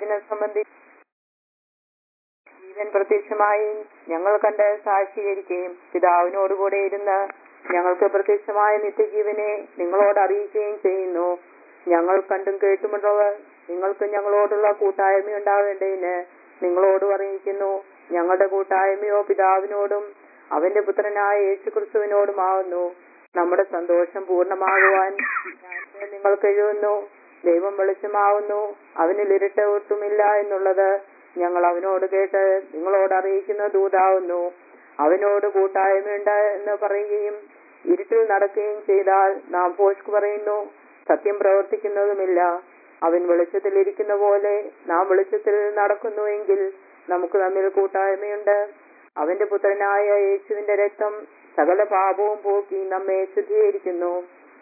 വചനം സംബന്ധിച്ച് ജീവൻ പ്രത്യക്ഷമായി ഞങ്ങൾ കണ്ട് സാക്ഷീകരിക്കുകയും പിതാവിനോടുകൂടെ ഇരുന്ന് ഞങ്ങൾക്ക് പ്രത്യക്ഷമായ നിത്യജീവനെ നിങ്ങളോട് അറിയിക്കുകയും ചെയ്യുന്നു ഞങ്ങൾ കണ്ടും കേട്ടുമുള്ളവർ നിങ്ങൾക്ക് ഞങ്ങളോടുള്ള കൂട്ടായ്മ ഉണ്ടാവേണ്ടതിന് നിങ്ങളോട് അറിയിക്കുന്നു ഞങ്ങളുടെ കൂട്ടായ്മയോ പിതാവിനോടും അവന്റെ പുത്രനായ യേശുക്രിസ്തുവിനോടുമാവുന്നു നമ്മുടെ സന്തോഷം പൂർണ്ണമാകുവാൻ ഞാൻ നിങ്ങൾ കഴിയുന്നു ദൈവം വെളിച്ചമാവുന്നു അവനിൽ ഇരുട്ട് ഒട്ടുമില്ല എന്നുള്ളത് ഞങ്ങൾ അവനോട് കേട്ട് നിങ്ങളോട് അറിയിക്കുന്ന ദൂതാവുന്നു അവനോട് കൂട്ടായ്മയുണ്ട് എന്ന് പറയുകയും ഇരുട്ടിൽ നടക്കുകയും ചെയ്താൽ നാം പോഷ്ക് പറയുന്നു സത്യം പ്രവർത്തിക്കുന്നതുമില്ല അവൻ വെളിച്ചത്തിൽ ഇരിക്കുന്ന പോലെ നാം വെളിച്ചത്തിൽ നടക്കുന്നുവെങ്കിൽ നമുക്ക് തമ്മിൽ കൂട്ടായ്മയുണ്ട് അവന്റെ പുത്രനായ യേശുവിന്റെ രക്തം സകല പാപവും പോക്കി നമ്മെ ശുദ്ധീകരിക്കുന്നു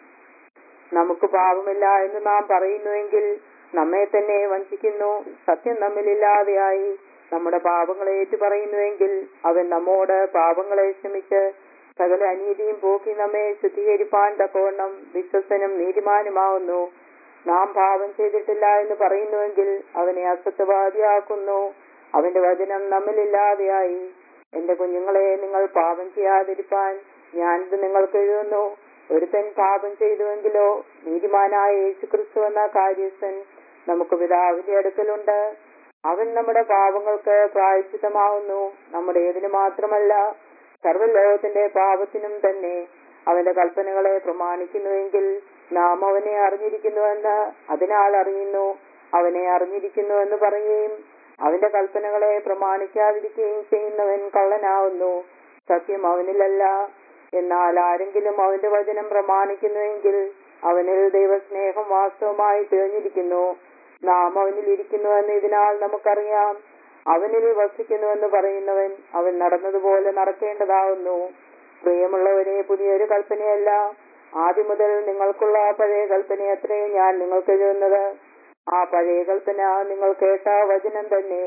നമുക്ക് പാപമില്ല എന്ന് നാം പറയുന്നുവെങ്കിൽ നമ്മെ തന്നെ വഞ്ചിക്കുന്നു സത്യം നമ്മിലില്ലാതെയായി നമ്മുടെ പാപങ്ങളെ ഏറ്റു പറയുന്നുവെങ്കിൽ അവൻ നമ്മോട് പാപങ്ങളെ ക്ഷമിച്ച് സകല അനീതിയും പോക്കി നമ്മെ ശുദ്ധീകരിപ്പാൻ തക്കവണ്ണം വിശ്വസനും നീതിമാനുമാവുന്നു നാം പാപം ചെയ്തിട്ടില്ല എന്ന് പറയുന്നുവെങ്കിൽ അവനെ അസത്യവാദിയാക്കുന്നു അവന്റെ വചനം നമ്മിലില്ലാതെയായി എന്റെ കുഞ്ഞുങ്ങളെ നിങ്ങൾ പാപം ചെയ്യാതിരിപ്പാൻ ഞാനിത് നിങ്ങൾക്ക് എഴുതുന്നു ഒരുത്തൻ പാപം ചെയ്തുവെങ്കിലോ നീതിമാനായ യേശുക്രിസ്തു എന്ന കാര്യസ്ഥൻ നമുക്ക് പിതാവിന്റെ അടുക്കലുണ്ട് അവൻ നമ്മുടെ പാപങ്ങൾക്ക് പ്രായശ്ചിത്തമാവുന്നു നമ്മുടെ ഏതിനു മാത്രമല്ല സർവ്വലോകത്തിന്റെ പാപത്തിനും തന്നെ അവന്റെ കൽപ്പനകളെ പ്രമാണിക്കുന്നുവെങ്കിൽ നാം അവനെ അറിഞ്ഞിരിക്കുന്നുവെന്ന് അതിനാൽ അറിയുന്നു അവനെ അറിഞ്ഞിരിക്കുന്നുവെന്ന് പറയുകയും അവന്റെ കൽപ്പനകളെ പ്രമാണിക്കാതിരിക്കുകയും ചെയ്യുന്നവൻ കള്ളനാവുന്നു സത്യം അവനിലല്ല എന്നാൽ ആരെങ്കിലും അവന്റെ വചനം പ്രമാണിക്കുന്നുവെങ്കിൽ അവനിൽ ദൈവസ്നേഹം വാസ്തവമായി തികഞ്ഞിരിക്കുന്നു നാം അവനിൽ ഇരിക്കുന്നുവെന്ന് ഇതിനാൽ നമുക്കറിയാം അവനിൽ വസിക്കുന്നുവെന്ന് പറയുന്നവൻ അവൻ നടന്നതുപോലെ നടക്കേണ്ടതാവുന്നു പ്രിയമുള്ളവരെ പുതിയൊരു കൽപ്പനയല്ല ആദ്യം മുതൽ നിങ്ങൾക്കുള്ള പഴയ കൽപ്പനയത്രേ ഞാൻ നിങ്ങൾക്ക് എഴുതുന്നത് ആ പഴയ കൽപ്പന നിങ്ങൾ കേട്ട വചനം തന്നെ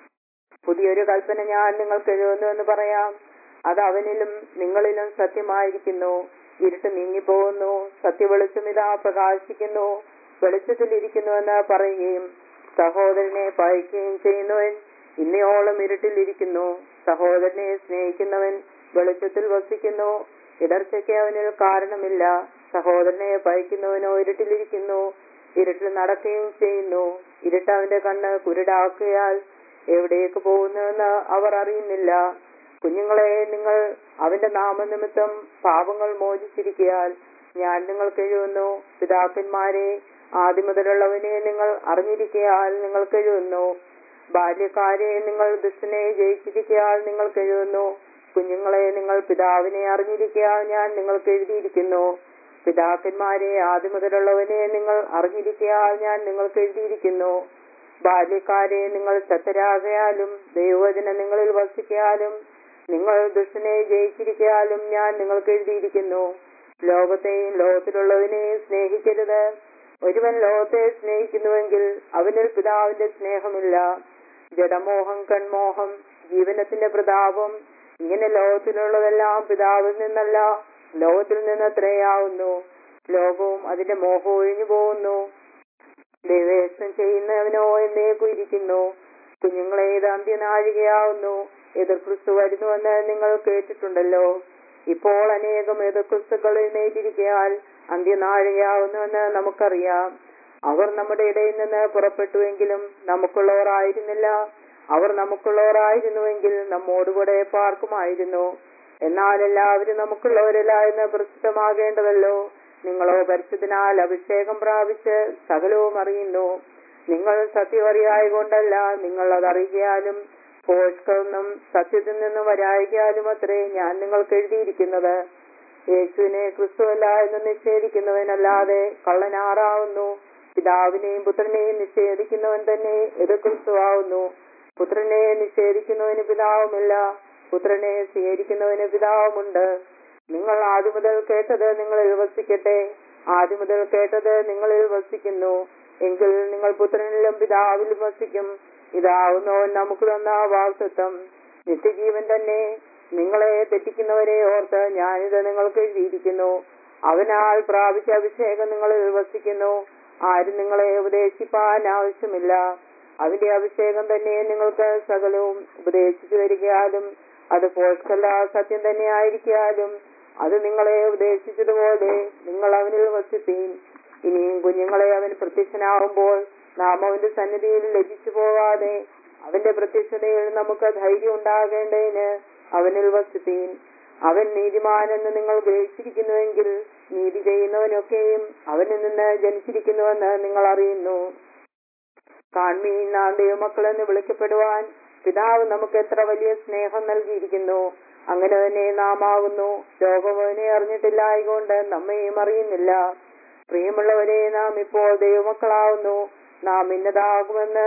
പുതിയൊരു കൽപ്പന ഞാൻ നിങ്ങൾക്ക് എഴുതുന്നു എന്ന് പറയാം അത് അവനിലും നിങ്ങളിലും സത്യമായിരിക്കുന്നു ഇരുട്ട് നീങ്ങിപ്പോകുന്നു സത്യവെളിച്ചം ഇതാ പ്രകാശിക്കുന്നു വെളിച്ചത്തിലിരിക്കുന്നുവെന്ന് പറയുകയും സഹോദരനെ പഴിക്കുകയും ചെയ്യുന്നവൻ ഇന്നയോളം ഇരുട്ടിലിരിക്കുന്നു സഹോദരനെ സ്നേഹിക്കുന്നവൻ വെളിച്ചത്തിൽ വസിക്കുന്നു ഇടർച്ചയ്ക്ക് അവനിൽ കാരണമില്ല സഹോദരനെ പഴിക്കുന്നവനോ ഇരുട്ടിലിരിക്കുന്നു ഇരുട്ടിൽ നടക്കുകയും ചെയ്യുന്നു ഇരുട്ട് അവന്റെ കണ്ണ് കുരുടാക്കുകയാൽ എവിടേക്ക് പോകുന്നുവെന്ന് അവർ അറിയുന്നില്ല കുഞ്ഞുങ്ങളെ നിങ്ങൾ അവന്റെ നാമനിമിത്തം പാപങ്ങൾ മോചിച്ചിരിക്കയാൽ ഞാൻ നിങ്ങൾക്ക് എഴുതുന്നു പിതാക്കന്മാരെ ആദ്യം മുതലുള്ളവനെ നിങ്ങൾ അറിഞ്ഞിരിക്കയാൽ നിങ്ങൾക്ക് എഴുതുന്നു ബാല്യക്കാരെ നിങ്ങൾ ദുഷ്ടനെ ജയിച്ചിരിക്കയാൽ നിങ്ങൾക്ക് എഴുതുന്നു കുഞ്ഞുങ്ങളെ നിങ്ങൾ പിതാവിനെ അറിഞ്ഞിരിക്കയാൽ ഞാൻ നിങ്ങൾക്ക് എഴുതിയിരിക്കുന്നു പിതാക്കന്മാരെ ആദ്യം മുതലുള്ളവനെ നിങ്ങൾ അറിഞ്ഞിരിക്കയാൽ ഞാൻ നിങ്ങൾക്ക് എഴുതിയിരിക്കുന്നു ബാല്യക്കാരെ നിങ്ങൾ ശക്തരാകയാലും ദൈവവചനം നിങ്ങളിൽ വസിക്കയാലും നിങ്ങൾ ദുഷ്ടനെ ജയിച്ചിരിക്കയാലും ഞാൻ നിങ്ങൾക്ക് എഴുതിയിരിക്കുന്നു ലോകത്തെയും ലോകത്തിലുള്ളവനെയും സ്നേഹിക്കരുത് ഒരുവൻ ലോകത്തെ സ്നേഹിക്കുന്നുവെങ്കിൽ അവനിൽ പിതാവിന്റെ സ്നേഹമില്ല ജഡമോഹം കൺമോഹം ജീവനത്തിന്റെ പ്രതാപം ഇങ്ങനെ ലോകത്തിലുള്ളതെല്ലാം പിതാവിൽ നിന്നല്ല ലോകത്തിൽ നിന്ന് അത്രയാവുന്നു ലോകവും അതിന്റെ മോഹം ഒഴിഞ്ഞു പോകുന്നു ദൈവേഷം ചെയ്യുന്നവനോ എന്നേക്കും ഇരിക്കുന്നു കുഞ്ഞുങ്ങളെ ഇത് അന്ത്യനാഴികയാവുന്നു എതിർ ക്രിസ്തു വരുന്നുവെന്ന് നിങ്ങൾ കേട്ടിട്ടുണ്ടല്ലോ ഇപ്പോൾ അനേകം എതിർ ക്രിസ്തുക്കൾ എഴുന്നേറ്റിരിക്കയാൽ അന്ത്യനാഴികയാവുന്നുവെന്ന് നമുക്കറിയാം അവർ നമ്മുടെ ഇടയിൽ നിന്ന് പുറപ്പെട്ടുവെങ്കിലും നമുക്കുള്ളവർ ആയിരുന്നില്ല അവർ നമുക്കുള്ളവരായിരുന്നുവെങ്കിൽ നമ്മോടുകൂടെ പാർക്കുമായിരുന്നു എന്നാൽ എല്ലാവരും നമുക്കുള്ളവരല്ല എന്ന് പ്രസിദ്ധമാകേണ്ടതല്ലോ നിങ്ങളോ പരിശുദ്ധനാൽ അഭിഷേകം പ്രാപിച്ച് സകലവും അറിയുന്നു നിങ്ങൾ സത്യം അറിയായകൊണ്ടല്ല നിങ്ങൾ അതറിയാലും പോഷ്കൊന്നും സത്യത്തിൽ നിന്നും വരായിക്കാലും അത്രേ ഞാൻ നിങ്ങൾക്ക് എഴുതിയിരിക്കുന്നത് യേശുവിനെ ക്രിസ്തുവല്ല എന്ന് നിഷേധിക്കുന്നവനല്ലാതെ കള്ളനാറാവുന്നു പിതാവിനെയും പുത്രനെയും നിഷേധിക്കുന്നവൻ തന്നെ എതിർ ക്രിസ്തുവാവുന്നു പുത്രനെ നിഷേധിക്കുന്നവന് പിതാവുമില്ല പുത്രനെ സ്വീകരിക്കുന്നവന് പിതാവുമുണ്ട് നിങ്ങൾ ആദ്യം മുതൽ കേട്ടത് നിങ്ങളിൽ വസിക്കട്ടെ ആദ്യം മുതൽ കേട്ടത് നിങ്ങളിൽ വസിക്കുന്നു എങ്കിൽ നിങ്ങൾ പുത്രനിലും പിതാവിലും വസിക്കും ഇതാവുന്നവൻ നമുക്ക് തന്ന വാസത്വം നിത്യജീവൻ തന്നെ നിങ്ങളെ തെറ്റിക്കുന്നവരെ ഓർത്ത് ഞാനിത് നിങ്ങൾക്ക് എഴുതിയിരിക്കുന്നു അവനാൽ പ്രാപിച്ച അഭിഷേകം നിങ്ങളിൽ വസിക്കുന്നു ആരും നിങ്ങളെ ഉപദേശിപ്പാൻ ആവശ്യമില്ല അതിന്റെ അഭിഷേകം തന്നെ നിങ്ങൾക്ക് സകലവും ഉപദേശിച്ചു വരികയാലും അത് പോഷകല്ല സത്യം തന്നെ ആയിരിക്കാലും അത് നിങ്ങളെ ഉപദേശിച്ചതുപോലെ നിങ്ങൾ അവനിൽ വസിപ്പീൻ ഇനിയും കുഞ്ഞുങ്ങളെ അവൻ പ്രത്യക്ഷനാവുമ്പോൾ നാം അവന്റെ സന്നിധിയിൽ ലഭിച്ചു പോകാതെ അവന്റെ പ്രത്യക്ഷതയിൽ നമുക്ക് ധൈര്യം ഉണ്ടാകേണ്ടതിന് അവനിൽ വസിപ്പീൻ അവൻ നീതിമാനെന്ന് നിങ്ങൾ ഗ്രഹിച്ചിരിക്കുന്നുവെങ്കിൽ നീതി ചെയ്യുന്നവനൊക്കെയും അവനിൽ നിന്ന് ജനിച്ചിരിക്കുന്നുവെന്ന് നിങ്ങൾ അറിയുന്നു കാൺമീൻ നാം ദൈവമക്കളെന്ന് വിളിക്കപ്പെടുവാൻ പിതാവ് നമുക്ക് എത്ര വലിയ സ്നേഹം നൽകിയിരിക്കുന്നു അങ്ങനെ തന്നെ നാം ആകുന്നു ലോകം അവനെ അറിഞ്ഞിട്ടില്ലായകൊണ്ട് നമ്മയും അറിയുന്നില്ല പ്രിയമുള്ളവരെ നാം ഇപ്പോൾ ദൈവമക്കളാവുന്നു നാം ഇന്നതാകുമെന്ന്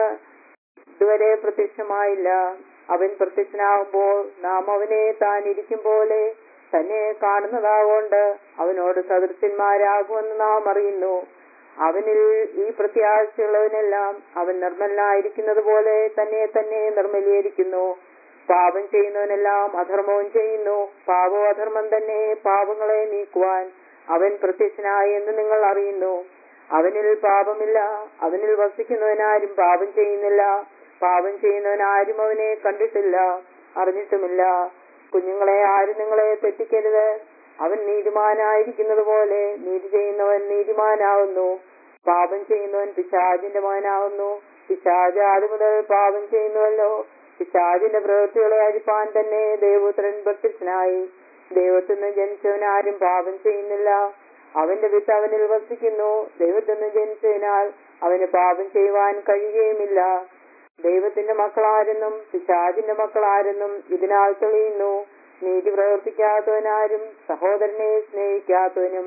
ഇതുവരെ പ്രത്യക്ഷമായില്ല അവൻ പ്രത്യക്ഷനാകുമ്പോൾ നാം അവനെ താൻ ഇരിക്കും പോലെ തന്നെ കാണുന്നതാകൊണ്ട് അവനോട് സദൃശ്യന്മാരാകുമെന്ന് നാം അറിയുന്നു അവനിൽ ഈ പ്രത്യാശയുള്ളവനെല്ലാം അവൻ നിർമ്മലനായിരിക്കുന്നത് പോലെ തന്നെ തന്നെ നിർമ്മലീകരിക്കുന്നു പാപം ചെയ്യുന്നവനെല്ലാം അധർമ്മവും ചെയ്യുന്നു പാപവും അധർമ്മം തന്നെ പാപങ്ങളെ നീക്കുവാൻ അവൻ പ്രത്യക്ഷനായി എന്ന് നിങ്ങൾ അറിയുന്നു അവനിൽ പാപമില്ല അവനിൽ വസിക്കുന്നവനാരും പാപം ചെയ്യുന്നില്ല പാപം ചെയ്യുന്നവനാരും അവനെ കണ്ടിട്ടില്ല അറിഞ്ഞിട്ടുമില്ല കുഞ്ഞുങ്ങളെ ആരും നിങ്ങളെ തെറ്റിക്കരുത് അവൻ നീതിമാനായിരിക്കുന്നത് പോലെ നീതി ചെയ്യുന്നവൻ നീതിമാനാവുന്നു പാപം ചെയ്യുന്നവൻ പിശാചിന്റെ മകനാവുന്നു പിശാജ് ആദ്യം മുതൽ പാപം ചെയ്യുന്നുവല്ലോ പിശാചിന്റെ പ്രവൃത്തികളെ അഴിപ്പാൻ തന്നെ ദൈവപുത്രൻ പ്രത്യക്ഷനായി ദൈവത്തിൽ നിന്ന് ജനിച്ചവൻ ആരും പാപം ചെയ്യുന്നില്ല അവന്റെ വിത്ത് അവനിൽ വസിക്കുന്നു ദൈവത്തിൽ നിന്ന് ജനിച്ചതിനാൽ അവന് പാപം ചെയ്യുവാൻ കഴിയുകയുമില്ല ദൈവത്തിന്റെ മക്കളാരെന്നും പിശാചിന്റെ മക്കളാരെന്നും ഇതിനാൽ തെളിയുന്നു നീതി പ്രവർത്തിക്കാത്തവനാരും സഹോദരനെ സ്നേഹിക്കാത്തവനും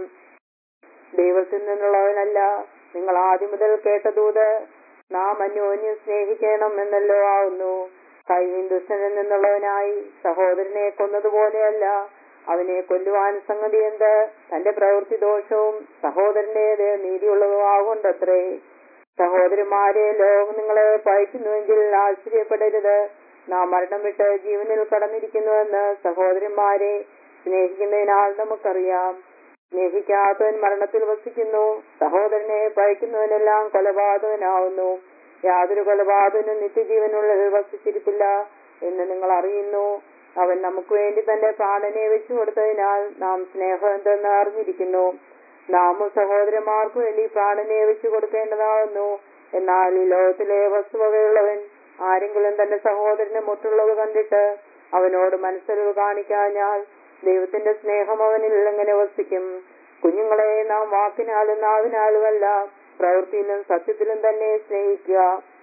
ദൈവത്തിൽ നിന്നുള്ളവനല്ല നിങ്ങൾ ആദ്യം മുതൽ കേട്ടതൂത് നാം അന്യോന്യം സ്നേഹിക്കണം എന്നല്ലോ ആവുന്നു കൈവിൻ ദുഷ്ടനിൽ നിന്നുള്ളവനായി സഹോദരനെ കൊന്നതുപോലെയല്ല അവനെ കൊല്ലുവാൻ സംഗതി എന്ത് തന്റെ പ്രവൃത്തി ദോഷവും സഹോദരന്റേത് നീതിയുള്ളതുമാകൊണ്ടത്രേ സഹോദരന്മാരെ ലോകം നിങ്ങളെ പയറ്റുന്നുവെങ്കിൽ ആശ്ചര്യപ്പെടരുത് നാം മരണം വിട്ട് ജീവനിൽ കടന്നിരിക്കുന്നുവെന്ന് സഹോദരന്മാരെ സ്നേഹിക്കുന്നതിനാൽ നമുക്കറിയാം സ്നേഹിക്കാത്തവൻ മരണത്തിൽ വസിക്കുന്നു സഹോദരനെ പയക്കുന്നവനെല്ലാം കൊലപാതകനാവുന്നു യാതൊരു കൊലപാതകനും നിത്യജീവനുള്ളിൽ വസിച്ചിരിപ്പില്ല എന്ന് നിങ്ങൾ അറിയുന്നു അവൻ നമുക്ക് വേണ്ടി തന്റെ പ്രാണനെ വെച്ചു കൊടുത്തതിനാൽ നാം സ്നേഹം എന്തെന്ന് അറിഞ്ഞിരിക്കുന്നു നാമും സഹോദരന്മാർക്ക് വേണ്ടി പ്രാണനെ വെച്ചു കൊടുക്കേണ്ടതാവുന്നു എന്നാൽ ഈ ലോകത്തിലെ വസ്തുവകയുള്ളവൻ ആരെങ്കിലും തന്റെ സഹോദരന് മുട്ടുള്ളത് കണ്ടിട്ട് അവനോട് മനസ്സറിവ് കാണിക്കാഞ്ഞാൽ ദൈവത്തിന്റെ സ്നേഹം അവനിൽ എങ്ങനെ വസിക്കും കുഞ്ഞുങ്ങളെ നാം വാക്കിനാലും നാവിനാലുമല്ല പ്രവൃത്തിയിലും സത്യത്തിലും തന്നെ സ്നേഹിക്കുക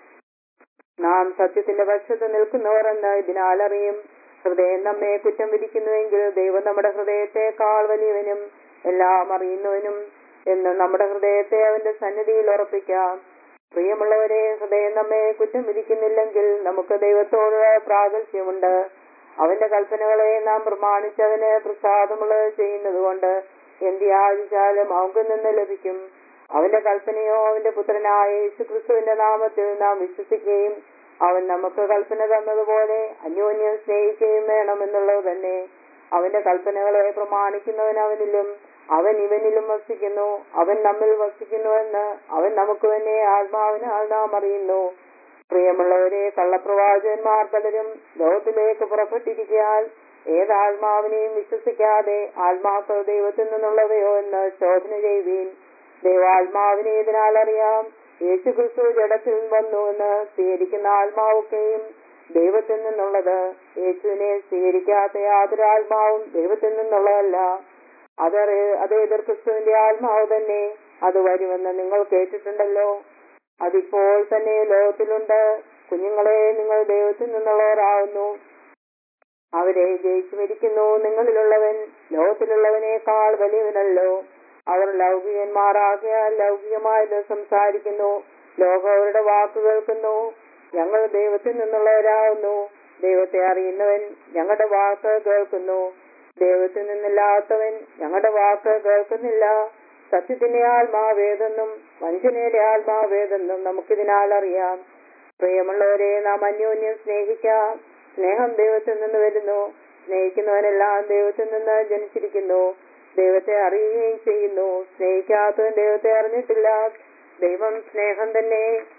നാം സത്യത്തിന്റെ പക്ഷത്ത് നിൽക്കുന്നവർ എന്ന് ഇതിനാൽ അറിയും ഹൃദയം നമ്മെ കുറ്റം വിധിക്കുന്നുവെങ്കിൽ ദൈവം നമ്മുടെ ഹൃദയത്തെക്കാൾ വലിയവനും എല്ലാം അറിയുന്നവനും എന്ന് നമ്മുടെ ഹൃദയത്തെ അവന്റെ സന്നിധിയിൽ ഉറപ്പിക്കാം പ്രിയമുള്ളവരെ ഹൃദയം നമ്മെ കുറ്റം വിധിക്കുന്നില്ലെങ്കിൽ നമുക്ക് ദൈവത്തോട് പ്രാഗൽഭ്യമുണ്ട് അവന്റെ കൽപ്പനകളെ നാം പ്രമാണിച്ചവന് പ്രസാദമുള്ളത് ചെയ്യുന്നതുകൊണ്ട് എന്ത് യാചിച്ചാലും അവങ്കിൽ നിന്ന് ലഭിക്കും അവന്റെ കൽപ്പനയോ അവന്റെ പുത്രനായ യേശുക്രിസ്തുവിന്റെ നാമത്തിൽ നാം വിശ്വസിക്കുകയും അവൻ നമുക്ക് കൽപ്പന തന്നതുപോലെ അന്യോന്യം സ്നേഹിക്കുകയും വേണമെന്നുള്ളത് തന്നെ അവന്റെ കൽപ്പനകളെ പ്രമാണിക്കുന്നവൻ അവനിലും അവൻ ഇവനിലും വസിക്കുന്നു അവൻ നമ്മിൽ വസിക്കുന്നുവെന്ന് അവൻ നമുക്ക് തന്നെ ആത്മാവിനാൽ നാം അറിയുന്നു പ്രിയമുള്ളവരെ കള്ളപ്രവാചകന്മാർ പലരും ലോകത്തിലേക്ക് പുറപ്പെട്ടിരിക്കാൻ ഏതാത്മാവിനെയും വിശ്വസിക്കാതെ ആത്മാക്കൾ ദൈവത്തിൽ നിന്നുള്ളവയോ എന്ന് ശോധന ചെയ്യുവീൻ ദൈവാത്മാവിനെ ഇതിനാൽ അറിയാം യേശു ക്രിസ്തു ജഡത്തിൽ വന്നു എന്ന് സ്വീകരിക്കുന്ന ആത്മാവൊക്കെയും ദൈവത്തിൽ നിന്നുള്ളത് യേശുവിനെ സ്വീകരിക്കാത്ത യാതൊരു ആത്മാവും ദൈവത്തിൽ നിന്നുള്ളതല്ല അത് അത് എതിർ ക്രിസ്തുവിന്റെ ആത്മാവ് തന്നെ അത് വരുമെന്ന് നിങ്ങൾ കേട്ടിട്ടുണ്ടല്ലോ അതിപ്പോൾ തന്നെ ലോകത്തിലുണ്ട് കുഞ്ഞുങ്ങളെ നിങ്ങൾ ദൈവത്തിൽ നിന്നുള്ളവരാവുന്നു അവരെ ജയിച്ചു മരിക്കുന്നു നിങ്ങളിലുള്ളവൻ ലോകത്തിലുള്ളവനേക്കാൾ വലിയവനല്ലോ അവർ ലൗകികന്മാരാകിയാൽ ലൗകികമായത് സംസാരിക്കുന്നു ലോകം അവരുടെ വാക്ക് കേൾക്കുന്നു ഞങ്ങൾ ദൈവത്തിൽ നിന്നുള്ളവരാവുന്നു ദൈവത്തെ അറിയുന്നവൻ ഞങ്ങളുടെ വാക്ക് കേൾക്കുന്നു ദൈവത്തിൽ നിന്നില്ലാത്തവൻ ഞങ്ങളുടെ വാക്ക് കേൾക്കുന്നില്ല സത്യത്തിന്റെ ആത്മാവേതെന്നും വഞ്ചനയുടെ ആത്മാവേതെന്നും നമുക്കിതിനാൽ അറിയാം പ്രിയമുള്ളവരെ നാം അന്യോന്യം സ്നേഹിക്കാം സ്നേഹം ദൈവത്തിൽ നിന്ന് വരുന്നു സ്നേഹിക്കുന്നവനെല്ലാം ദൈവത്തിൽ നിന്ന് ജനിച്ചിരിക്കുന്നു ദൈവത്തെ അറിയുകയും ചെയ്യുന്നു സ്നേഹിക്കാത്തവൻ ദൈവത്തെ അറിഞ്ഞിട്ടില്ല ദൈവം സ്നേഹം തന്നെ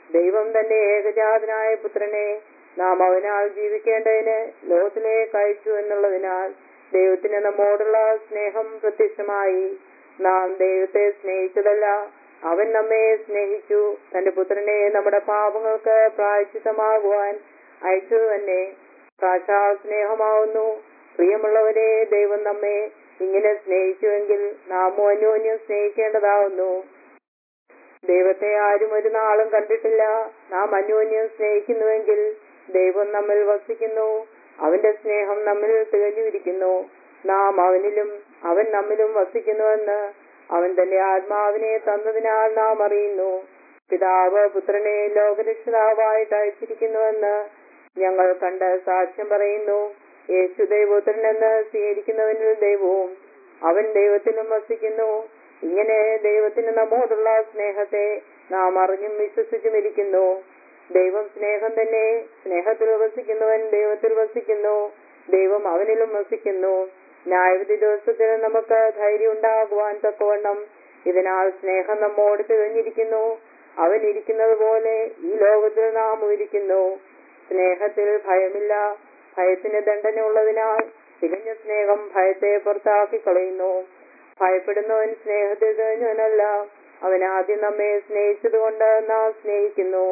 ദൈവം തന്റെ ഏകജാതനായ പുത്രനെ നാം അവനാൽ ജീവിക്കേണ്ടതിന് ലോകത്തിലേക്ക് അയച്ചു എന്നുള്ളതിനാൽ ദൈവത്തിന് നമ്മോടുള്ള സ്നേഹം പ്രത്യക്ഷമായി നാം ദൈവത്തെ സ്നേഹിച്ചതല്ല അവൻ നമ്മെ സ്നേഹിച്ചു തന്റെ പുത്രനെ നമ്മുടെ പാപങ്ങൾക്ക് പ്രായച്ചിത്തമാകുവാൻ അയച്ചത് തന്നെ സാക്ഷാ സ്നേഹമാവുന്നു പ്രിയമുള്ളവരെ ദൈവം നമ്മെ ഇങ്ങനെ സ്നേഹിച്ചുവെങ്കിൽ നാം അന്യോന്യം സ്നേഹിക്കേണ്ടതാവുന്നു ദൈവത്തെ ആരും ഒരു നാളും കണ്ടിട്ടില്ല നാം അന്യോന്യം സ്നേഹിക്കുന്നുവെങ്കിൽ ദൈവം നമ്മിൽ വസിക്കുന്നു അവന്റെ സ്നേഹം നമ്മിൽ തികഞ്ഞുവിരിക്കുന്നു നാം അവനിലും അവൻ നമ്മിലും വസിക്കുന്നുവെന്ന് അവൻ തന്റെ ആത്മാവിനെ തന്നതിനാൽ നാം അറിയുന്നു പിതാവ് പുത്രനെ ലോകരക്ഷിതാവായിട്ട് അയച്ചിരിക്കുന്നുവെന്ന് ഞങ്ങൾ കണ്ട് സാക്ഷ്യം പറയുന്നു യേശു ദൈവപുത്രനെന്ന് സ്വീകരിക്കുന്നവനിൽ ദൈവവും അവൻ ദൈവത്തിലും വസിക്കുന്നു ഇങ്ങനെ ദൈവത്തിന് നമ്മോടുള്ള സ്നേഹത്തെ നാം അറിഞ്ഞും വിശ്വസിച്ചും ഇരിക്കുന്നു ദൈവം സ്നേഹം തന്നെ സ്നേഹത്തിൽ വസിക്കുന്നവൻ ദൈവത്തിൽ വസിക്കുന്നു ദൈവം അവനിലും വസിക്കുന്നു ന്യായവിധി ദിവസത്തിൽ നമുക്ക് ധൈര്യം ഉണ്ടാകുവാൻ തക്കവണ്ണം ഇതിനാൽ സ്നേഹം നമ്മോട് തികഞ്ഞിരിക്കുന്നു അവൻ ഇരിക്കുന്നത് പോലെ ഈ ലോകത്തിൽ നാം ഇരിക്കുന്നു സ്നേഹത്തിൽ ഭയമില്ല ഭയത്തിന് ദണ്ഡന ഉള്ളതിനാൽ തികഞ്ഞ സ്നേഹം ഭയത്തെ പുറത്താക്കി കളയുന്നു ഭയപ്പെടുന്നവൻ സ്നേഹത്തിൽ തികഞ്ഞവനല്ല അവൻ ആദ്യം നമ്മെ സ്നേഹിച്ചതുകൊണ്ട് നാം സ്നേഹിക്കുന്നു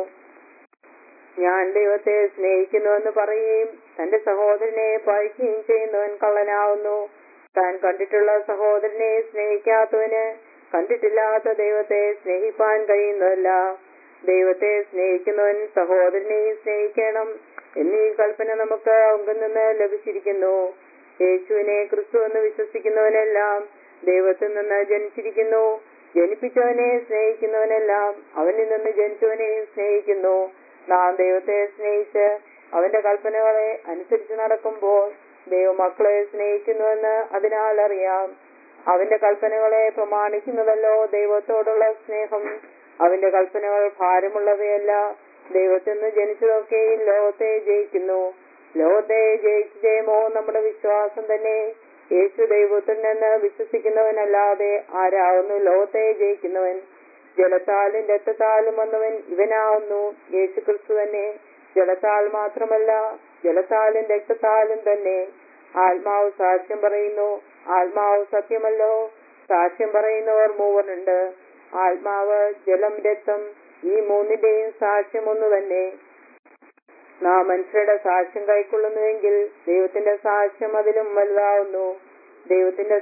ഞാൻ ദൈവത്തെ സ്നേഹിക്കുന്നുവെന്ന് പറയുകയും തന്റെ സഹോദരനെ പഴിക്കുകയും ചെയ്യുന്നവൻ കള്ളനാവുന്നു താൻ കണ്ടിട്ടുള്ള സഹോദരനെ സ്നേഹിക്കാത്തവന് കണ്ടിട്ടില്ലാത്ത ദൈവത്തെ സ്നേഹിപ്പാൻ കഴിയുന്നതല്ല ദൈവത്തെ സ്നേഹിക്കുന്നവൻ സഹോദരനെയും സ്നേഹിക്കണം എന്നീ കൽപ്പന നമുക്ക് അവങ്കിൽ നിന്ന് ലഭിച്ചിരിക്കുന്നു യേശുവിനെ ക്രിസ്തു എന്ന് വിശ്വസിക്കുന്നവനെല്ലാം ദൈവത്തിൽ നിന്ന് ജനിച്ചിരിക്കുന്നു ജനിപ്പിച്ചവനെ സ്നേഹിക്കുന്നവനെല്ലാം അവനിൽ നിന്ന് ജനിച്ചവനെയും സ്നേഹിക്കുന്നു നാം ദൈവത്തെ സ്നേഹിച്ച് അവന്റെ കൽപ്പനകളെ അനുസരിച്ച് നടക്കുമ്പോൾ ദൈവമക്കളെ സ്നേഹിക്കുന്നുവെന്ന് അതിനാൽ അറിയാം അവന്റെ കൽപ്പനകളെ പ്രമാണിക്കുന്നതല്ലോ ദൈവത്തോടുള്ള സ്നേഹം അവന്റെ കൽപ്പനകൾ ഭാരമുള്ളവയല്ല ദൈവത്തിൽ നിന്ന് ജനിച്ചതൊക്കെയും ലോകത്തെ ജയിക്കുന്നു ലോകത്തെ ജയിച്ച ജയമോ നമ്മുടെ വിശ്വാസം തന്നെ യേശു ദൈവത്തിൽ നിന്ന് വിശ്വസിക്കുന്നവനല്ലാതെ ആരാവുന്നു ലോകത്തെ ജയിക്കുന്നവൻ ജലത്താലും രക്തത്താലും വന്നവൻ ഇവനാവുന്നു യേശു ക്രിസ്തു തന്നെ ജലത്താൽ മാത്രമല്ല ജലത്താലും രക്തത്താലും തന്നെ ആത്മാവ് സാക്ഷ്യം പറയുന്നു ആത്മാവ് സത്യമല്ലോ സാക്ഷ്യം പറയുന്നവർ മൂവരുണ്ട് ആത്മാവ് ജലം രക്തം ഈ മൂന്നിന്റെയും സാക്ഷ്യം ഒന്ന് തന്നെ നാം മനുഷ്യരുടെ സാക്ഷ്യം കൈക്കൊള്ളുന്നുവെങ്കിൽ ദൈവത്തിന്റെ സാക്ഷ്യം അതിലും വലുതാവുന്നു ദൈവത്തിന്റെ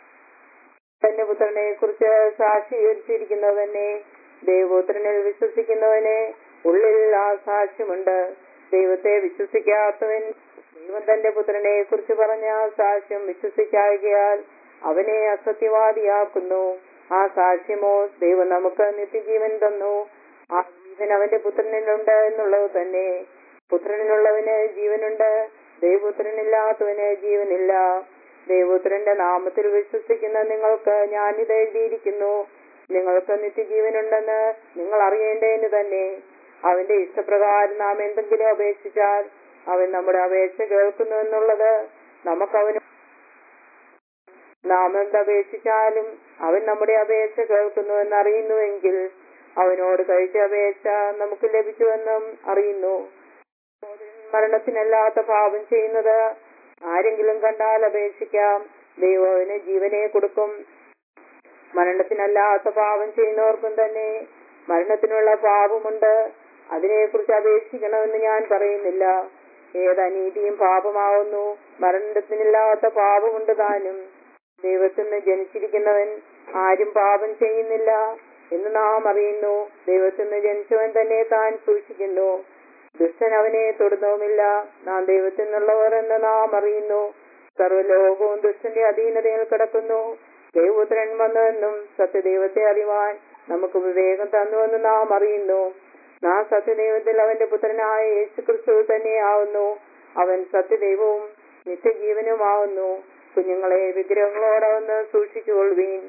തന്റെ പുത്രനെ കുറിച്ച് സാക്ഷീകരിച്ചിരിക്കുന്നത് തന്നെ ദൈവപുത്രനിൽ വിശ്വസിക്കുന്നവന് ഉള്ളിൽ ആ സാക്ഷ്യമുണ്ട് ദൈവത്തെ വിശ്വസിക്കാത്തവൻ ദൈവം തന്റെ പുത്രനെ കുറിച്ച് പറഞ്ഞ സാക്ഷ്യം വിശ്വസിക്കായകയാൽ അവനെ അസത്യവാദിയാക്കുന്നു ആ സാക്ഷ്യമോ ദൈവം നമുക്ക് നിത്യജീവൻ തന്നു ആ ജീവൻ അവന്റെ പുത്രനിലുണ്ട് എന്നുള്ളത് തന്നെ പുത്രനിലുള്ളവന് ജീവനുണ്ട് ദൈവപുത്രനില്ലാത്തവന് ജീവനില്ല ദൈവപുത്രന്റെ നാമത്തിൽ വിശ്വസിക്കുന്ന നിങ്ങൾക്ക് ഞാനിത് എഴുതിയിരിക്കുന്നു നിങ്ങൾക്ക് നിത്യജീവനുണ്ടെന്ന് നിങ്ങൾ അറിയേണ്ടതിന് തന്നെ അവന്റെ ഇഷ്ടപ്രകാരം നാം എന്തെങ്കിലും അപേക്ഷിച്ചാൽ അവൻ നമ്മുടെ അപേക്ഷ കേൾക്കുന്നു എന്നുള്ളത് നമുക്കവന് നാം എന്തപേക്ഷിച്ചാലും അവൻ നമ്മുടെ അപേക്ഷ കേൾക്കുന്നു എന്നറിയുന്നുവെങ്കിൽ അവനോട് കഴിച്ച അപേക്ഷ നമുക്ക് ലഭിച്ചുവെന്നും അറിയുന്നു മരണത്തിനല്ലാത്ത പാപം ചെയ്യുന്നത് ആരെങ്കിലും കണ്ടാൽ അപേക്ഷിക്കാം ദൈവം അവന് ജീവനെ കൊടുക്കും മരണത്തിനല്ലാത്ത പാപം ചെയ്യുന്നവർക്കും തന്നെ മരണത്തിനുള്ള പാപമുണ്ട് അതിനെക്കുറിച്ച് അപേക്ഷിക്കണമെന്ന് ഞാൻ പറയുന്നില്ല ഏത് അനീതിയും പാപമാവുന്നു മരണത്തിനില്ലാത്ത പാപമുണ്ട് താനും ദൈവത്തിൽ നിന്ന് ജനിച്ചിരിക്കുന്നവൻ ആരും പാപം ചെയ്യുന്നില്ല എന്ന് നാം അറിയുന്നു ദൈവത്തിൽ നിന്ന് ജനിച്ചവൻ തന്നെ താൻ സൂക്ഷിക്കുന്നു ദുഷ്ടൻ അവനെ തൊടുന്നവുമില്ല നാം ദൈവത്തിൽ നിന്നുള്ളവർ എന്ന് നാം അറിയുന്നു സർവ്വലോകവും ദുഷ്ടന്റെ അധീനതയിൽ കിടക്കുന്നു ദൈവപുത്രൻ വന്നുവെന്നും സത്യദൈവത്തെ അറിവാൻ നമുക്ക് വിവേകം തന്നുവെന്ന് നാം അറിയുന്നു നാം സത്യദൈവത്തിൽ അവന്റെ പുത്രനായ യേശു ക്രിസ്തു തന്നെയാവുന്നു അവൻ സത്യദൈവവും നിത്യജീവനുമാവുന്നു കുഞ്ഞുങ്ങളെ വിഗ്രഹങ്ങളോടെ ഒന്ന് സൂക്ഷിച്ചുകൊള്ളുവീൻ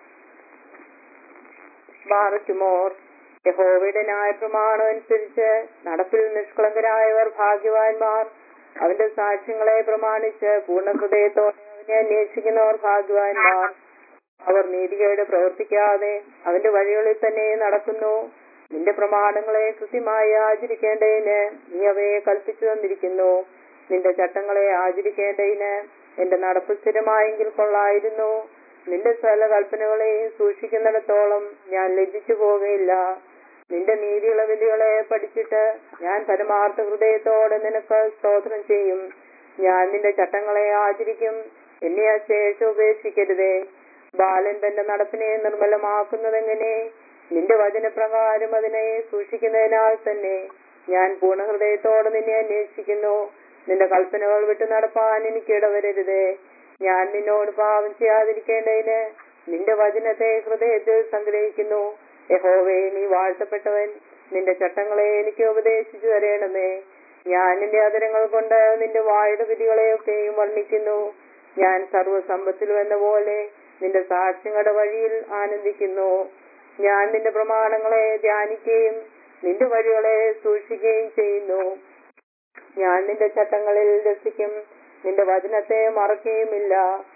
ബാറയ്ക്കുമോർ യഹോവയുടെ ന്യായപ്രമാണം അനുസരിച്ച് നടപ്പിൽ നിഷ്കളങ്കരായവർ ഭാഗ്യവാന്മാർ അവന്റെ സാക്ഷ്യങ്ങളെ പ്രമാണിച്ച് പൂർണ്ണ ഹൃദയത്തോടെ അവനെ അന്വേഷിക്കുന്നവർ ഭാഗ്യവാന്മാർ അവർ നീതികേട് പ്രവർത്തിക്കാതെ അവന്റെ വഴികളിൽ തന്നെ നടക്കുന്നു നിന്റെ പ്രമാണങ്ങളെ കൃത്യമായി ആചരിക്കേണ്ടതിന് നീ അവയെ കൽപ്പിച്ചു തന്നിരിക്കുന്നു നിന്റെ ചട്ടങ്ങളെ ആചരിക്കേണ്ടതിന് എന്റെ നടപ്പ് സ്ഥിരമായെങ്കിൽ കൊള്ളായിരുന്നു നിന്റെ സകല കൽപ്പനകളെയും സൂക്ഷിക്കുന്നിടത്തോളം ഞാൻ ലജ്ജിച്ചു പോകുകയില്ല നിന്റെ നീതിയുള്ള വിധികളെ പഠിച്ചിട്ട് ഞാൻ പരമാർത്ഥ ഹൃദയത്തോടെ നിനക്ക് സ്തോത്രം ചെയ്യും ഞാൻ നിന്റെ ചട്ടങ്ങളെ ആചരിക്കും എന്നെ അശേഷം ഉപേക്ഷിക്കരുതേ ബാലൻ തന്റെ നടപ്പിനെ നിർമ്മലമാക്കുന്നതെങ്ങനെ നിന്റെ വചനപ്രകാരം അതിനെ സൂക്ഷിക്കുന്നതിനാൽ തന്നെ ഞാൻ പൂർണ്ണഹൃദയത്തോടെ നിന്നെ അന്വേഷിക്കുന്നു നിന്റെ കൽപ്പനകൾ വിട്ടു നടപ്പാൻ എനിക്ക് ഇടവരരുത് ഞാൻ നിന്നോട് പാപം ചെയ്യാതിരിക്കേണ്ടതിന് നിന്റെ വചനത്തെ ഹൃദയത്തിൽ സംഗ്രഹിക്കുന്നു യഹോവേ നീ വാഴ്ത്തപ്പെട്ടവൻ നിന്റെ ചട്ടങ്ങളെ എനിക്ക് ഉപദേശിച്ചു തരണമേ ഞാൻ നിന്റെ അതരങ്ങൾ കൊണ്ട് നിന്റെ വായുടെ വിധികളെയൊക്കെയും വർണ്ണിക്കുന്നു ഞാൻ സർവ്വസമ്പത്തിലും എന്ന പോലെ നിന്റെ സാക്ഷ്യങ്ങളുടെ വഴിയിൽ ആനന്ദിക്കുന്നു ഞാൻ നിന്റെ പ്രമാണങ്ങളെ ധ്യാനിക്കുകയും നിന്റെ വഴികളെ സൂക്ഷിക്കുകയും ചെയ്യുന്നു ഞാൻ നിന്റെ ചട്ടങ്ങളിൽ രസിക്കും നിന്റെ വചനത്തെ മറക്കുകയുമില്ല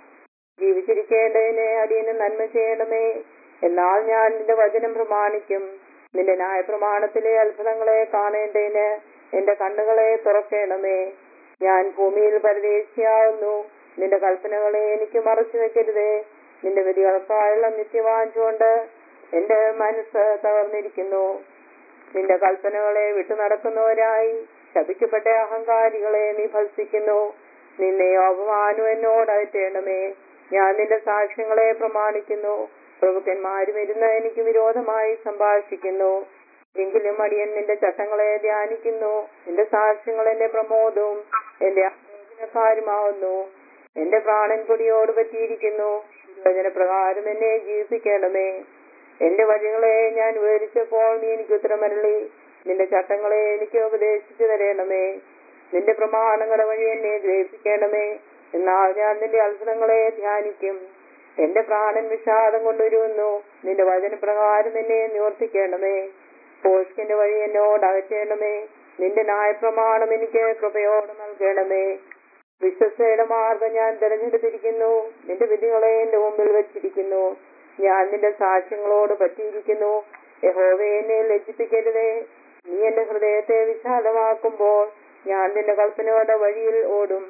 ജീവിച്ചിരിക്കേണ്ടതിനെ അടിയന് നന്മ ചെയ്യണമേ എന്നാൽ ഞാൻ നിന്റെ വചനം പ്രമാണിക്കും നിന്റെ ന്യായപ്രമാണത്തിലെ അത്ഭുതങ്ങളെ കാണേണ്ടതിന് എന്റെ കണ്ണുകളെ തുറക്കേണമേ ഞാൻ ഭൂമിയിൽ പരദേശിയാവുന്നു നിന്റെ കൽപ്പനകളെ എനിക്ക് മറച്ചു വെക്കരുതേ നിന്റെ വിധികൾക്കായുള്ള നിത്യവാഞ്ചുകൊണ്ട് എന്റെ മനസ്സ് തകർന്നിരിക്കുന്നു നിന്റെ കൽപ്പനകളെ വിട്ടു നടക്കുന്നവരായി ശപിക്കപ്പെട്ട അഹങ്കാരികളെ നീ ഭത്സിക്കുന്നു നിന്നെ അപമാനം എന്നോട് അയറ്റേണമേ ഞാൻ നിന്റെ സാക്ഷ്യങ്ങളെ പ്രമാണിക്കുന്നു പ്രഭുക്കന്മാരും ഇരുന്ന് എനിക്ക് വിരോധമായി സംഭാഷിക്കുന്നു എങ്കിലും അടിയൻ നിന്റെ ചട്ടങ്ങളെ ധ്യാനിക്കുന്നു നിന്റെ സാക്ഷ്യങ്ങൾ എന്റെ പ്രമോദവും എന്റെ ആലോചനക്കാരുമാവുന്നു എന്റെ പ്രാണൻ പൊടിയോട് പറ്റിയിരിക്കുന്നു പ്രകാരം എന്നെ ജീവിപ്പിക്കണമേ എന്റെ വഴികളെ ഞാൻ വിവരിച്ചപ്പോൾ നീ എനിക്ക് ഉത്തരമരളി നിന്റെ ചട്ടങ്ങളെ എനിക്ക് ഉപദേശിച്ചു തരണമേ നിന്റെ പ്രമാണങ്ങളുടെ വഴി എന്നെ ഗ്രഹിപ്പിക്കണമേ എന്നാൽ ഞാൻ നിന്റെ അത്ഭുതങ്ങളെ ധ്യാനിക്കും എന്റെ പ്രാണൻ വിഷാദം കൊണ്ടുവരുന്നു നിന്റെ വചനപ്രകാരം എന്നെ നിവർത്തിക്കണമേ പോഷ്കിന്റെ വഴി എന്നോട് അകറ്റണമേ നിന്റെ ന്യായപ്രമാണം എനിക്ക് കൃപയോട് നൽകണമേ വിശ്വസയുടെ മാർഗം ഞാൻ തിരഞ്ഞെടുത്തിരിക്കുന്നു നിന്റെ വിധികളെ എന്റെ മുമ്പിൽ വെച്ചിരിക്കുന്നു ഞാൻ നിന്റെ സാക്ഷ്യങ്ങളോട് പറ്റിയിരിക്കുന്നു യഹോവയെ എന്നെ ലജ്ജിപ്പിക്കരുതേ നീ എന്റെ ഹൃദയത്തെ വിശാലമാക്കുമ്പോൾ ഞാൻ നിന്റെ കൽപ്പനകളുടെ വഴിയിൽ ഓടും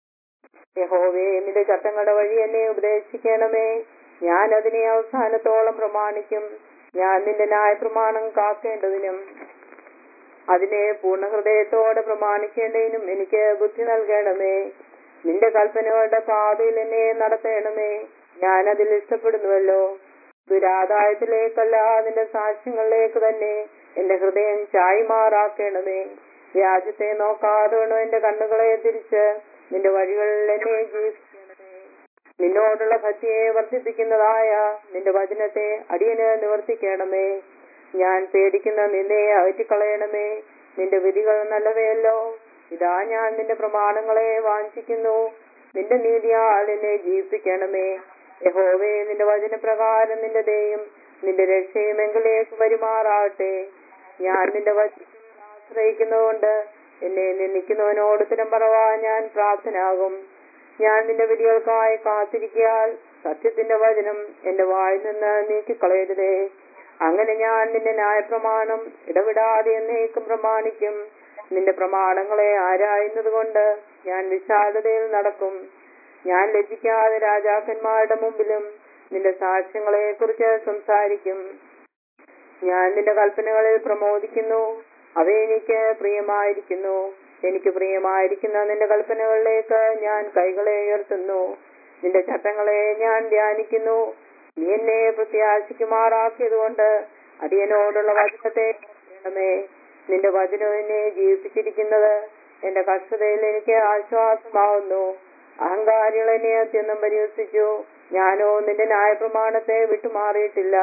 യഹോവേ നിന്റെ ചട്ടങ്ങളുടെ വഴി എന്നെ ഉപദേശിക്കണമേ ഞാൻ അതിനെ അവസാനത്തോളം പ്രമാണിക്കും ഞാൻ നിന്റെ ന്യായപ്രമാണം കാക്കേണ്ടതിനും അതിനെ പൂർണ്ണ ഹൃദയത്തോടെ പ്രമാണിക്കേണ്ടതിനും എനിക്ക് ബുദ്ധി നൽകണമേ നിന്റെ കൽപ്പനകളുടെ പാതയിൽ എന്നെ നടത്തണമേ ഞാൻ അതിൽ ഇഷ്ടപ്പെടുന്നുവല്ലോ ദുരാദായത്തിലേക്കല്ല നിന്റെ സാക്ഷ്യങ്ങളിലേക്ക് തന്നെ എന്റെ ഹൃദയം ചായ്മാറാക്കണമേ രാജ്യത്തെ നോക്കാതെ വേണം എന്റെ കണ്ണുകളെ തിരിച്ച് നിന്റെ വഴികളിൽ എന്നെ ജീവിക്കണമേ നിന്നോടുള്ള ഭക്തിയെ വർദ്ധിപ്പിക്കുന്നതായ നിന്റെ വചനത്തെ അടിയന് നിവർത്തിക്കണമേ ഞാൻ പേടിക്കുന്ന നിന്നെ അകറ്റിക്കളയണമേ നിന്റെ വിധികൾ നല്ലവയല്ലോ ഇതാ ഞാൻ നിന്റെ പ്രമാണങ്ങളെ വാഞ്ചിക്കുന്നു നിന്റെ നീതിയാൽ എന്നെ ജീവിപ്പിക്കണമേ യഹോവേ നിന്റെ വചനപ്രകാരം നിന്റെ ദയും നിന്റെ രക്ഷയും എങ്കിലേക്ക് വരുമാറാട്ടെ ഞാൻ നിന്റെ വചനം ആശ്രയിക്കുന്നതുകൊണ്ട് എന്നെ നിന്ദിക്കുന്നവനോട് ഉത്തരം പറവാൻ ഞാൻ പ്രാപ്തനാകും ഞാൻ നിന്റെ വിധികൾക്കായി കാത്തിരിക്കാൽ സത്യത്തിന്റെ വചനം എന്റെ വായിൽ നിന്ന് നീക്കിക്കളയരുതേ അങ്ങനെ ഞാൻ നിന്റെ ന്യായപ്രമാണം ഇടവിടാതെ എന്നേക്കും പ്രമാണിക്കും നിന്റെ പ്രമാണങ്ങളെ ആരായുന്നത് കൊണ്ട് ഞാൻ വിശാലതയിൽ നടക്കും ഞാൻ ലജ്ജിക്കാതെ രാജാക്കന്മാരുടെ മുമ്പിലും നിന്റെ സാക്ഷ്യങ്ങളെ കുറിച്ച് സംസാരിക്കും ഞാൻ നിന്റെ കൽപ്പനകളിൽ പ്രമോദിക്കുന്നു അവ എനിക്ക് പ്രിയമായിരിക്കുന്നു എനിക്ക് പ്രിയമായിരിക്കുന്ന നിന്റെ കൽപ്പനകളിലേക്ക് ഞാൻ കൈകളെ ഉയർത്തുന്നു നിന്റെ ചട്ടങ്ങളെ ഞാൻ ധ്യാനിക്കുന്നു നീ എന്നെ പ്രത്യാശിക്കുമാറാക്കിയതുകൊണ്ട് അടിയനോടുള്ള വചനത്തെ കേൾക്കണമേ നിന്റെ വചനം എന്നെ ജീവിപ്പിച്ചിരിക്കുന്നത് എന്റെ കഷ്ടതയിൽ എനിക്ക് ആശ്വാസമാവുന്നു അഹങ്കാരികൾ എന്നെ അത്യന്തം പരിഹസിച്ചു ഞാനോ നിന്റെ ന്യായപ്രമാണത്തെ വിട്ടുമാറിയിട്ടില്ല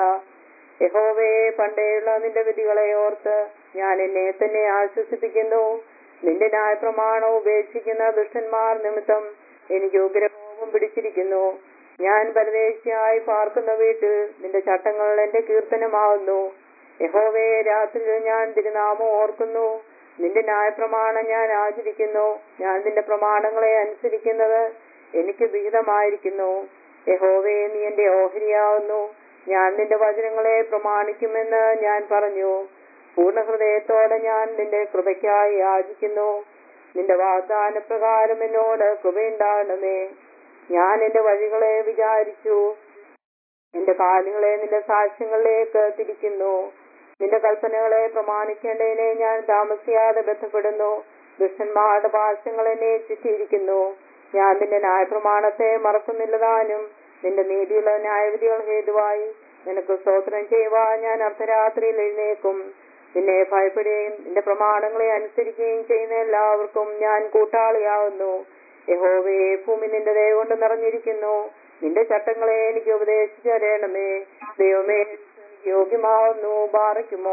യഹോവയെ പണ്ടേയുള്ള നിന്റെ വിധികളെ ഓർത്ത് ഞാൻ എന്നെ തന്നെ ആശ്വസിപ്പിക്കുന്നു നിന്റെ ന്യായപ്രമാണം ഉപേക്ഷിക്കുന്ന ദുഷ്ടന്മാർ നിമിത്തം എനിക്ക് ഉഗ്രകോപം പിടിച്ചിരിക്കുന്നു ഞാൻ പരദേശിയായി പാർക്കുന്ന വീട്ടിൽ നിന്റെ ചട്ടങ്ങൾ എന്റെ കീർത്തനമാവുന്നു യഹോവയെ രാത്രിയിൽ ഞാൻ തിരുനാമം ഓർക്കുന്നു നിന്റെ ന്യായപ്രമാണം ഞാൻ ആചരിക്കുന്നു ഞാൻ നിന്റെ പ്രമാണങ്ങളെ അനുസരിക്കുന്നത് എനിക്ക് വിഹിതമായിരിക്കുന്നു യഹോവേ നീ എന്റെ ഓഹരിയാവുന്നു ഞാൻ നിന്റെ വചനങ്ങളെ പ്രമാണിക്കുമെന്ന് ഞാൻ പറഞ്ഞു പൂർണ്ണ ഹൃദയത്തോടെ ഞാൻ നിന്റെ കൃപയ്ക്കായി യാചിക്കുന്നു നിന്റെ വാഗ്ദാന പ്രകാരം എന്നോട് കൃപയുണ്ടാകണമേ ഞാൻ എന്റെ വഴികളെ വിചാരിച്ചു എന്റെ കാലുകളെ നിന്റെ സാക്ഷ്യങ്ങളിലേക്ക് തിരിക്കുന്നു നിന്റെ കൽപ്പനകളെ പ്രമാണിക്കേണ്ടതിനെ ഞാൻ താമസിയാതെ ബന്ധപ്പെടുന്നു ദുഷ്ടന്മാരുടെ പാശങ്ങൾ എന്നെ ചുറ്റിയിരിക്കുന്നു ഞാൻ നിന്റെ ന്യായപ്രമാണത്തെ മറക്കുന്നില്ലതാനും നിന്റെ നീതിയുള്ള ന്യായവിധികൾ ഹേതുവായി നിനക്ക് സ്തോത്രം ചെയ്യുവാൻ ഞാൻ അർദ്ധരാത്രിയിൽ എഴുന്നേക്കും നിന്നെ ഭയപ്പെടുകയും നിന്റെ പ്രമാണങ്ങളെ അനുസരിക്കുകയും ചെയ്യുന്ന എല്ലാവർക്കും ഞാൻ കൂട്ടാളിയാവുന്നു യഹോവേ ഭൂമി നിന്റെ ദയ കൊണ്ട് നിറഞ്ഞിരിക്കുന്നു നിന്റെ ചട്ടങ്ങളെ എനിക്ക് ഉപദേശിച്ചു തരണമേ ദൈവമേ എനിക്ക് യോഗ്യമാവുന്നു ബാറയ്ക്കുമോ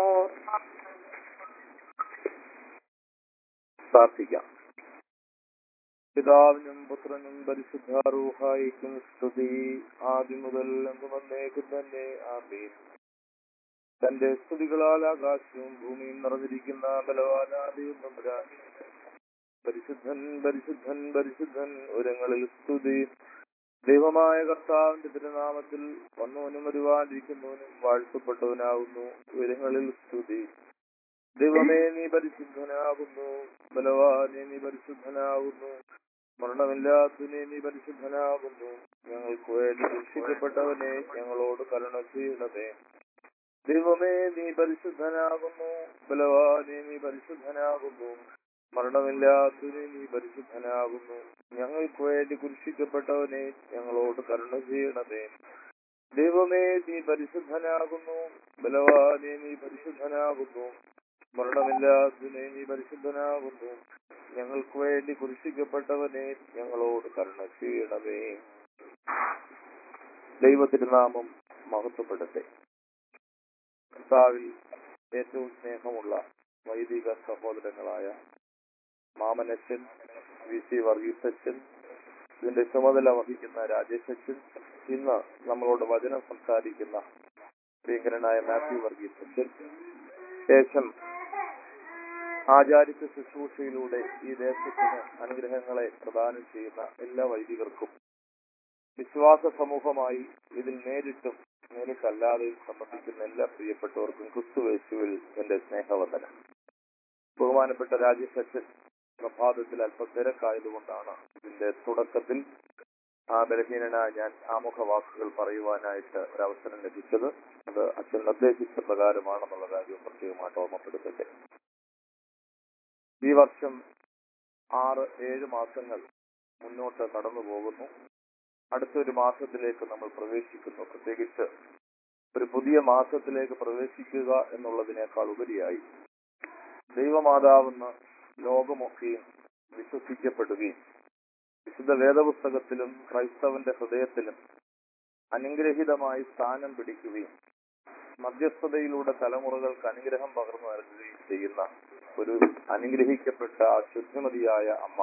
പ്രാർത്ഥിക്കാം പിതാവിനും പുത്രനും പരിശുദ്ധാരൂഹായിക്കും സ്തുതി ആദ്യം മുതൽ എന്ന് വന്നേക്കും തന്നെ ആമീൻ തന്റെ സ്തുതികളാൽ ആകാശവും ഭൂമിയും നിറഞ്ഞിരിക്കുന്ന ബലവാനാദിയും നമ്പുരാൻ പരിശുദ്ധൻ പരിശുദ്ധൻ പരിശുദ്ധൻ ഉരങ്ങളിൽ സ്തുതി ദൈവമായ കർത്താവിന്റെ തിരുനാമത്തിൽ വന്നവനും വരുവാനിരിക്കുന്നവനും വാഴ്ത്തപ്പെട്ടവനാകുന്നു ഉയരങ്ങളിൽ സ്തുതി ദൈവമേ നീ പരിശുദ്ധനാകുന്നു ബലവാനെ നീ പരിശുദ്ധനാകുന്നു മരണമില്ലാത്തതിനെ നീ പരിശുദ്ധനാകുന്നു ഞങ്ങൾക്ക് വേണ്ടി രക്ഷിക്കപ്പെട്ടവനെ ഞങ്ങളോട് കരുണ ചെയ്യണമേ ദൈവമേ നീ പരിശുദ്ധനാകുന്നു ബലവാനെ നീ പരിശുദ്ധനാകുന്നു മരണമില്ലാത്തതിനെ നീ പരിശുദ്ധനാകുന്നു ഞങ്ങൾക്ക് വേണ്ടി കുരിശിക്കപ്പെട്ടവനെ ഞങ്ങളോട് കരുണ ചെയ്യണമേ ദൈവമേ നീ പരിശുദ്ധനാകുന്നു ബലവാനെ നീ പരിശുദ്ധനാകുന്നു മരണമില്ലാത്തതിനെ നീ പരിശുദ്ധനാകുന്നു ഞങ്ങൾക്ക് വേണ്ടി കുരിശിക്കപ്പെട്ടവനെ ഞങ്ങളോട് കരുണ ചെയ്യണമേ ദൈവത്തിരുനാമം മഹത്വപ്പെടട്ടെ കർത്താവിൽ ഏറ്റവും സ്നേഹമുള്ള വൈദിക സഹോദരങ്ങളായ മാമനച്ചൻ വി സി വർഗീസ് അച്ഛൻ ഇതിന്റെ ചുമതല വഹിക്കുന്ന രാജേഷ് അച്ഛൻ ഇന്ന് നമ്മളോട് വചനം സംസാരിക്കുന്ന പ്രിയങ്കരനായ മാത്യു വർഗീസ് അച്ഛൻ ശേഷം ആചാരിത്വ ശുശ്രൂഷയിലൂടെ ഈ ദേശത്തിന് അനുഗ്രഹങ്ങളെ പ്രദാനം ചെയ്യുന്ന എല്ലാ വൈദികർക്കും വിശ്വാസ സമൂഹമായി ഇതിൽ നേരിട്ടും നേരിട്ടല്ലാതെയും സംബന്ധിക്കുന്ന എല്ലാ പ്രിയപ്പെട്ടവർക്കും ക്രിസ്തുവേശുവിൽ എന്റെ സ്നേഹവന്ദനം ബഹുമാനപ്പെട്ട രാജേഷ് അച്ഛൻ പ്രഭാതത്തിൽ അല്പം തിരക്കായതുകൊണ്ടാണ് ഇതിന്റെ തുടക്കത്തിൽ ആ ബലഹീനനായ ഞാൻ ആമുഖ വാക്കുകൾ പറയുവാനായിട്ട് ഒരവസരം ലഭിച്ചത് അത് അച്ഛൻ നിർദ്ദേശിച്ച പ്രകാരമാണെന്നുള്ള കാര്യം പ്രത്യേകമായിട്ട് ഓർമ്മപ്പെടുത്തട്ടെ ഈ വർഷം ആറ് ഏഴ് മാസങ്ങൾ മുന്നോട്ട് കടന്നു പോകുന്നു അടുത്തൊരു മാസത്തിലേക്ക് നമ്മൾ പ്രവേശിക്കുന്നു പ്രത്യേകിച്ച് ഒരു പുതിയ മാസത്തിലേക്ക് പ്രവേശിക്കുക എന്നുള്ളതിനേക്കാൾ ഉപരിയായി ദൈവമാതാവെന്ന് ലോകമൊക്കെയും വിശ്വസിക്കപ്പെടുകയും വിശുദ്ധ വേദപുസ്തകത്തിലും ക്രൈസ്തവന്റെ ഹൃദയത്തിലും അനുഗ്രഹീതമായി സ്ഥാനം പിടിക്കുകയും മധ്യസ്ഥതയിലൂടെ തലമുറകൾക്ക് അനുഗ്രഹം പകർന്നു നൽകുകയും ചെയ്യുന്ന ഒരു അനുഗ്രഹിക്കപ്പെട്ട ശുദ്ധിമതിയായ അമ്മ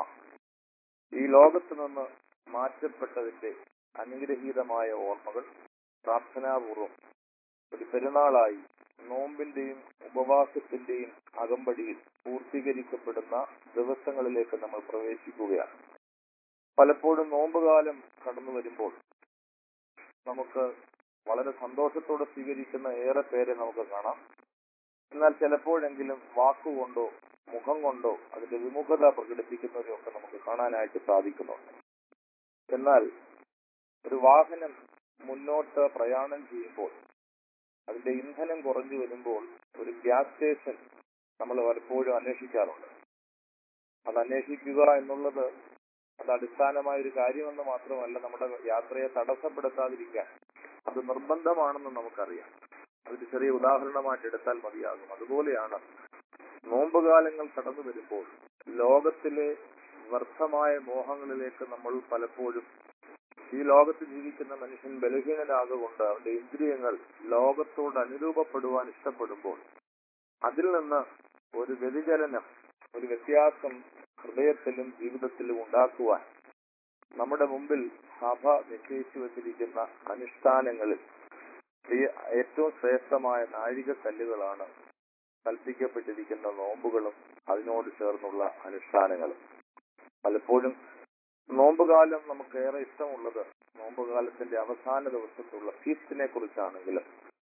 ഈ ലോകത്ത് നിന്ന് മാറ്റപ്പെട്ടതിന്റെ അനുഗ്രഹീതമായ ഓർമ്മകൾ പ്രാർത്ഥനാപൂർവം ഒരു പെരുന്നാളായി നോമ്പിന്റെയും ഉപവാസത്തിന്റെയും അകമ്പടിയിൽ പൂർത്തീകരിക്കപ്പെടുന്ന ദിവസങ്ങളിലേക്ക് നമ്മൾ പ്രവേശിക്കുകയാണ് പലപ്പോഴും നോമ്പുകാലം കടന്നു വരുമ്പോൾ നമുക്ക് വളരെ സന്തോഷത്തോടെ സ്വീകരിക്കുന്ന ഏറെ പേരെ നമുക്ക് കാണാം എന്നാൽ ചിലപ്പോഴെങ്കിലും വാക്കുകൊണ്ടോ മുഖം കൊണ്ടോ അതിന്റെ വിമുഖത പ്രകടിപ്പിക്കുന്നവരെയൊക്കെ നമുക്ക് കാണാനായിട്ട് സാധിക്കുന്നുണ്ട് എന്നാൽ ഒരു വാഹനം മുന്നോട്ട് പ്രയാണം ചെയ്യുമ്പോൾ അതിന്റെ ഇന്ധനം കുറഞ്ഞു വരുമ്പോൾ ഒരു ഗ്യാസ് സ്റ്റേഷൻ നമ്മൾ പലപ്പോഴും അന്വേഷിക്കാറുണ്ട് അത് അന്വേഷിക്കുക എന്നുള്ളത് അത് അടിസ്ഥാനമായ ഒരു കാര്യമെന്ന് മാത്രമല്ല നമ്മുടെ യാത്രയെ തടസ്സപ്പെടുത്താതിരിക്കാൻ അത് നിർബന്ധമാണെന്ന് നമുക്കറിയാം അതൊരു ചെറിയ ഉദാഹരണമായിട്ട് എടുത്താൽ മതിയാകും അതുപോലെയാണ് നോമ്പുകാലങ്ങൾ കടന്നു വരുമ്പോൾ ലോകത്തിലെ വ്യർത്ഥമായ മോഹങ്ങളിലേക്ക് നമ്മൾ പലപ്പോഴും ഈ ലോകത്ത് ജീവിക്കുന്ന മനുഷ്യൻ ബലഹീനനാകുകൊണ്ട് അവന്റെ ഇന്ദ്രിയങ്ങൾ ലോകത്തോട് അനുരൂപപ്പെടുവാൻ ഇഷ്ടപ്പെടുമ്പോൾ അതിൽ നിന്ന് ഒരു വ്യതിചലനം ഒരു വ്യത്യാസം ഹൃദയത്തിലും ജീവിതത്തിലും ഉണ്ടാക്കുവാൻ നമ്മുടെ മുമ്പിൽ സഭ നിശ്ചയിച്ചു വെച്ചിരിക്കുന്ന അനുഷ്ഠാനങ്ങളിൽ ഈ ഏറ്റവും ശ്രേഷ്ഠമായ നാഴികക്കല്ലുകളാണ് കൽപ്പിക്കപ്പെട്ടിരിക്കുന്ന നോമ്പുകളും അതിനോട് ചേർന്നുള്ള അനുഷ്ഠാനങ്ങളും പലപ്പോഴും നോമ്പുകാലം നമുക്ക് ഏറെ ഇഷ്ടമുള്ളത് നോമ്പുകാലത്തിന്റെ അവസാന ദിവസത്തുള്ള ഫീസ്റ്റിനെ കുറിച്ചാണെങ്കിലും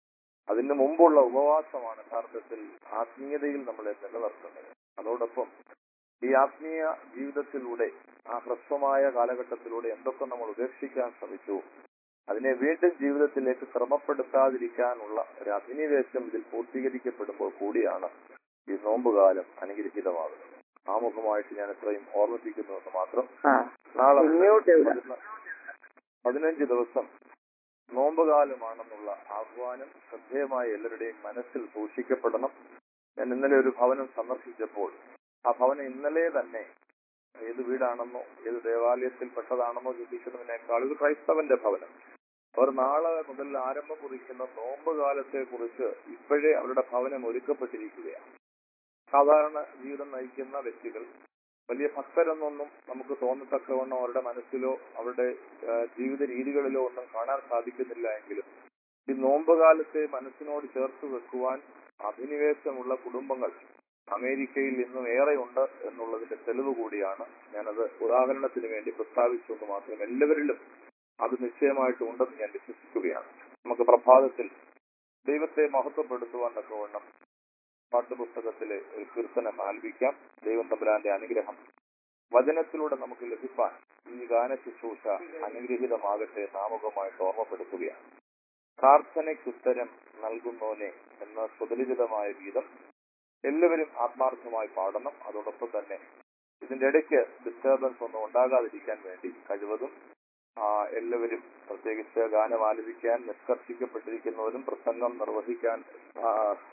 അതിന് മുമ്പുള്ള ഉപവാസമാണ് യഥാർത്ഥത്തിൽ ആത്മീയതയിൽ നമ്മളെ നിലനിർത്തുന്നത് അതോടൊപ്പം ഈ ആത്മീയ ജീവിതത്തിലൂടെ ആ ഹ്രസ്വമായ കാലഘട്ടത്തിലൂടെ എന്തൊക്കെ നമ്മൾ ഉപേക്ഷിക്കാൻ ശ്രമിച്ചു അതിനെ വീണ്ടും ജീവിതത്തിലേക്ക് ക്രമപ്പെടുത്താതിരിക്കാനുള്ള ഒരു അഭിനിവേശം ഇതിൽ പൂർത്തീകരിക്കപ്പെടുമ്പോൾ കൂടിയാണ് ഈ നോമ്പുകാലം അനുഗ്രഹീതമാകുന്നത് ആമുഖമായിട്ട് ഞാൻ ഇത്രയും ഓർമ്മിപ്പിക്കുന്നുവെന്ന് മാത്രം ആ നാളെ ഇങ്ങോട്ട് ഇവിടെ. പതിന- പതിനഞ്ച് ദിവസം നോമ്പുകാലമാണെന്നുള്ള ആഹ്വാനം ശ്രദ്ധേയമായി എല്ലാവരുടെയും മനസ്സിൽ സൂക്ഷിക്കപ്പെടണം ഞാൻ ഇന്നലെ ഒരു ഭവനം സന്ദർശിച്ചപ്പോൾ ആ ഭവനം ഇന്നലെ തന്നെ ഏത് വീടാണെന്നോ ഏത് ദേവാലയത്തിൽപ്പെട്ടതാണെന്നോ ചിന്തിക്കുന്നതിനേക്കാൾ ഒരു ക്രൈസ്തവന്റെ ഭവനം അവർ നാളെ മുതൽ ആരംഭം കുറിക്കുന്ന നോമ്പ് കാലത്തെ കുറിച്ച് ഇപ്പോഴേ അവരുടെ ഭവനം ഒരുക്കപ്പെട്ടിരിക്കുകയാണ് സാധാരണ ജീവിതം നയിക്കുന്ന വ്യക്തികൾ വലിയ ഭക്തരെന്നൊന്നും നമുക്ക് തോന്നത്തക്കവണ്ണം അവരുടെ മനസ്സിലോ അവരുടെ ആ, ജീവിത രീതികളിലോ ഒന്നും കാണാൻ സാധിക്കുന്നില്ല എങ്കിലും ഈ നോമ്പുകാലത്തെ മനസ്സിനോട് ചേർത്ത് വെക്കുവാൻ അഭിനിവേശമുള്ള കുടുംബങ്ങൾ അമേരിക്കയിൽ ഇന്നും ഏറെയുണ്ട് എന്നുള്ളതിന്റെ തെളിവ് കൂടിയാണ് ഞാനത് ഉദാഹരണത്തിന് വേണ്ടി പ്രസ്താവിച്ചുകൊണ്ട് മാത്രം എല്ലാവരിലും അത് നിശ്ചയമായിട്ടും ഉണ്ടെന്ന് ഞാൻ വിശ്വസിക്കുകയാണ് നമുക്ക് പ്രഭാതത്തിൽ ദൈവത്തെ മഹത്വപ്പെടുത്തുവാൻ തക്കവണ്ണം പാഠ്യപുസ്തകത്തിലെ ഒരു കീർത്തനം ആലപിക്കാം ദൈവം തമ്പുരാന്റെ അനുഗ്രഹം വചനത്തിലൂടെ നമുക്ക് ലഭിപ്പാൻ ഈ ഗാന ശുശ്രൂഷ അനുഗ്രഹീതമാകട്ടെ നാമകമായിട്ട് ഓർമ്മപ്പെടുത്തുകയാണ് പ്രാർത്ഥനയ്ക്കുത്തരം നൽകുന്നോനെ എന്ന സുപരിചിതമായ ഗീതം എല്ലാവരും ആത്മാർത്ഥമായി പാടണം അതോടൊപ്പം തന്നെ ഇതിന്റെ ഇടയ്ക്ക് ഡിസ്റ്റർബൻസ് ഒന്നും ഉണ്ടാകാതിരിക്കാൻ വേണ്ടി കഴിവതും ആ, എല്ലാവരും പ്രത്യേകിച്ച് ഗാനം ആലപിക്കാൻ നിഷ്കർഷിക്കപ്പെട്ടിരിക്കുന്നവരും പ്രസംഗം നിർവഹിക്കാൻ ആ,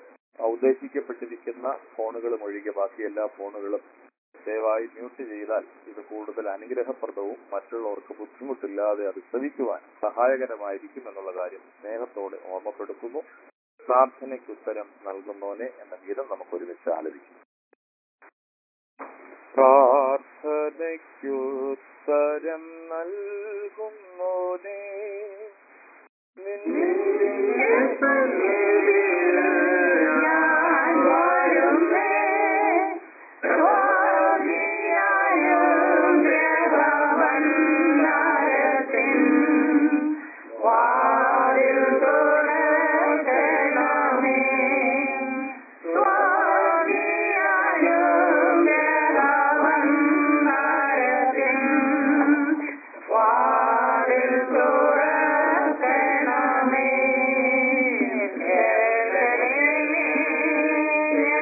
ഉദ്ദേശിക്കപ്പെട്ടിരിക്കുന്ന ഫോണുകളും ഒഴികെ ബാക്കി എല്ലാ ഫോണുകളും ദയവായി മ്യൂട്ട് ചെയ്താൽ ഇത് കൂടുതൽ അനുഗ്രഹപ്രദവും മറ്റുള്ളവർക്ക് ബുദ്ധിമുട്ടില്ലാതെ അത് ശ്രവിക്കുവാൻ സഹായകരമായിരിക്കും എന്നുള്ള കാര്യം സ്നേഹത്തോടെ ഓർമ്മപ്പെടുത്തുന്നു പ്രാർത്ഥനയ്ക്കുത്തരം നൽകുന്നോനെ എന്ന ഗീതം നമുക്ക് ഒരുമിച്ച് ആലപിക്കും പ്രാർത്ഥനയ്ക്കുത്തരം നൽകുന്നോനെ വാതിൽ തുറക്കണമേ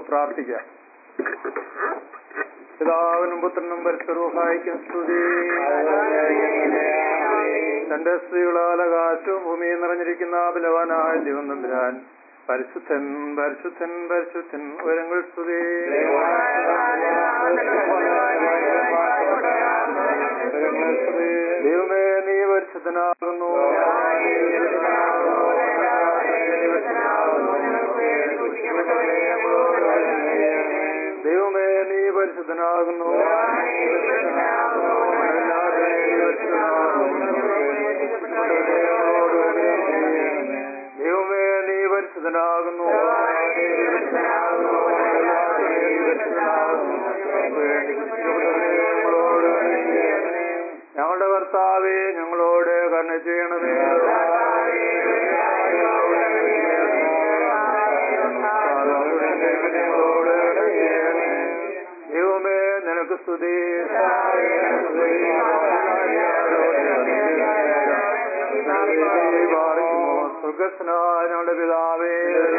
പ്രാർത്ഥിക്കാം പിതാവിനും പുത്രനും പരിസരൂഹായിക്കും സ്തുതി തന്റെ സ്ത്രീകളാൽ ആകാശവും ഭൂമിയും നിറഞ്ഞിരിക്കുന്ന ബലവാനായ ദൈവം തമ്പുരാൻ പരിശുദ്ധൻ പരിശുദ്ധൻ പരിശുദ്ധൻ ഉയരങ്ങൾ സ്തുതി ദൈവമേ നീ പരിശുദ്ധനാകുന്നു ദൈവമേ നീ പരിശുദ്ധനാകുന്നു ദൈവമേ നീ പരിശുദ്ധനാകുന്നു ഞങ്ങളുടെ കർത്താവേ ഞങ്ങളോട് കണ്ണ ചെയ്യണമേ ഞങ്ങളോട് കരുണ ചെയ്യണമേ. ദൈവമേ നിനക്ക് സ്തുതി സ്വർഗസ്നായ ഞങ്ങളുടെ പിതാവേ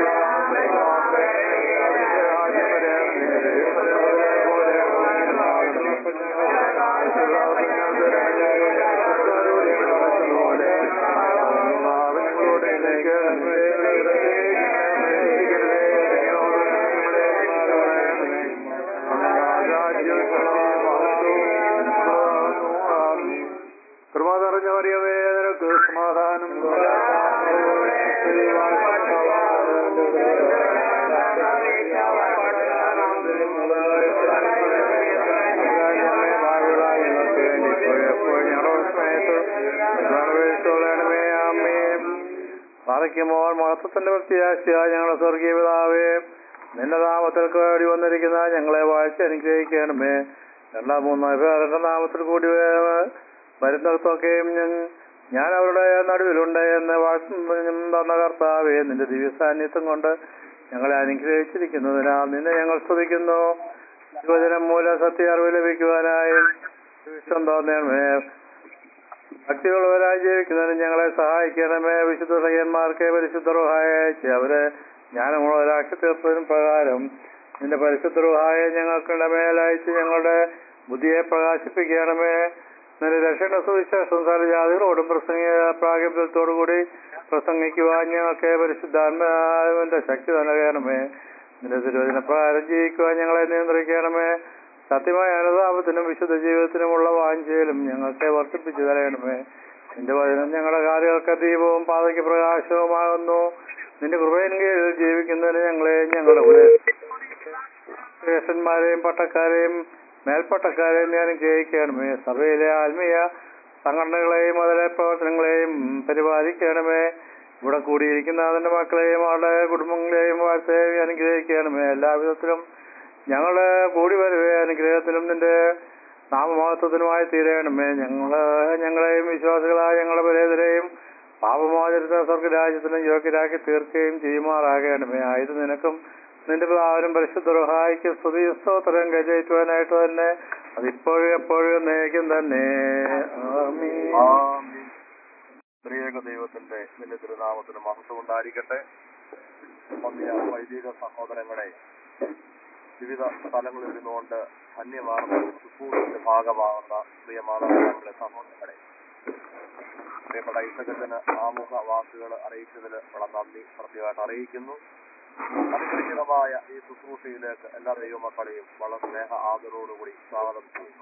കൃപ നിറഞ്ഞ മറിയമേ നിനക്ക് സമാധാനം പാറയ്ക്കുമ്പോൾ മഹത്വത്തിന്റെ പ്രത്യാശയായ ഞങ്ങളുടെ സ്വർഗീയ പിതാവേ നിന്റെ നാമത്തിൽ കേടി വന്നിരിക്കുന്ന ഞങ്ങളെ വാഴ്ച അനുഗ്രഹിക്കണമേ രണ്ടാം മൂന്നാം പേരുടെ നാമത്തിൽ കൂടി വേ- വരുന്നിടത്തൊക്കെയും ഞ- ഞാൻ അവരുടെ നടുവിലുണ്ട് എന്ന് വാഴ്ത്തും തന്ന കർത്താവേ നിന്റെ ദിവ്യ സാന്നിധ്യം കൊണ്ട് ഞങ്ങളെ അനുഗ്രഹിച്ചിരിക്കുന്നതിനാൽ നിന്നെ ഞങ്ങൾ സ്തുതിക്കുന്നു യുവജനം മൂലം സത്യ അറിവ് ലഭിക്കുവാനായി വിശ്വം തോന്നണമേ ഭക്തിയുള്ളവരായി ജീവിക്കുന്നതിന് ഞങ്ങളെ സഹായിക്കണമേ വിശുദ്ധ സയ്യന്മാർക്ക് പരിശുദ്ധ റുഹായ അയച്ച് അവരെ ജ്ഞാനമുള്ളവരാക്കി തീർത്തതിനും പ്രകാരം നിന്റെ പരിശുദ്ധ റുഹായെ ഞങ്ങൾക്കുള്ള മേലയച്ച് ഞങ്ങളുടെ ബുദ്ധിയെ പ്രകാശിപ്പിക്കണമേ നിന്റെ ദക്ഷിണ സുവിശേഷം സർജാതികളോടും പ്രസംഗ പ്രാഗല്യത്തോടുകൂടി പ്രസംഗിക്കുവാൻ ഞങ്ങൾക്ക് പരിശുദ്ധാത്മാവിന്റെ ശക്തി നൽകണമേ നിന്റെ തിരുവചന പ്രകാരം ജീവിക്കുവാൻ ഞങ്ങളെ നിയന്ത്രിക്കണമേ സത്യമായ അനുതാപത്തിനും വിശുദ്ധ ജീവിതത്തിനുമുള്ള വാഞ്ചയിലും ഞങ്ങൾക്ക് വർദ്ധിപ്പിച്ചു തരയണമേ നിന്റെ വചനം ഞങ്ങളുടെ കാര്യങ്ങൾക്ക് ദീപവും പാതയ്ക്ക് പ്രകാശവുമാകുന്നു നിന്റെ കൃപയിൻ കീഴിൽ ജീവിക്കുന്നതിന് ഞങ്ങളെ ഞങ്ങളുടെ ജ്യേഷ്ഠന്മാരെയും പട്ടക്കാരെയും മേൽപ്പട്ടക്കാരെയും ഞാൻ ജയിക്കണമേ സഭയിലെ ആത്മീയ സംഘടനകളെയും അതിലെ പ്രവർത്തനങ്ങളെയും പരിപാലിക്കണമേ ഇവിടെ കൂടിയിരിക്കുന്ന അതിന്റെ മക്കളെയും അവരുടെ കുടുംബങ്ങളെയും വാഴ്ചയെയും അനുഗ്രഹിക്കണമേ എല്ലാവിധത്തിലും ഞങ്ങള് കൂടി വരവേ അനുഗ്രഹത്തിലും നിന്റെ നാമമഹത്വത്തിനുമായി തീരണമേ ഞങ്ങള് ഞങ്ങളെയും വിശ്വാസികളായ ഞങ്ങളുടെ പരേതരെയും പാപമോചനത്തെ സ്വർഗരാജ്യത്തിനും യോഗ്യരാക്കി തീർക്കുകയും ചെയ്യുമാറാകണമേ ആയത് നിനക്കും നിന്റെ പിതാവിനും പരിശുദ്ധ റുഹായിക്കും സ്തുതി സ്തോത്രം കജയിക്കുവാനായിട്ട് തന്നെ അതിപ്പോഴും എപ്പോഴും നയിക്കും തന്നെ ആമീൻ. സ്ത്രീയേക ദൈവത്തിന്റെ നിന്റെ തിരുനാമത്തിന് മഹത്വം ഉണ്ടായിരിക്കട്ടെ വന്യ വൈദിക സഹോദരങ്ങളെ വിവിധ സ്ഥലങ്ങളിൽ ഇരുന്നുകൊണ്ട് ധന്യമാർന്ന സുസൂറിന്റെ ഭാഗമാകുന്ന പ്രിയ മാതാപിതാക്കളെ സഹോദരങ്ങളെ പ്രിയപ്പെട്ട ഇസകത്തിന് ആമുഖ വാക്കുകൾ അറിയിച്ചതിൽ വളരെ നന്ദി പ്രത്യേകമായിട്ട് അറിയിക്കുന്നു അനുഗ്രഹീതമായ ഈ ശുശ്രൂഷയിലേക്ക് എല്ലാ ദൈവമക്കളെയും വളരെ സ്നേഹ ആദരവോടുകൂടി സ്വാഗതം ചെയ്യുന്നു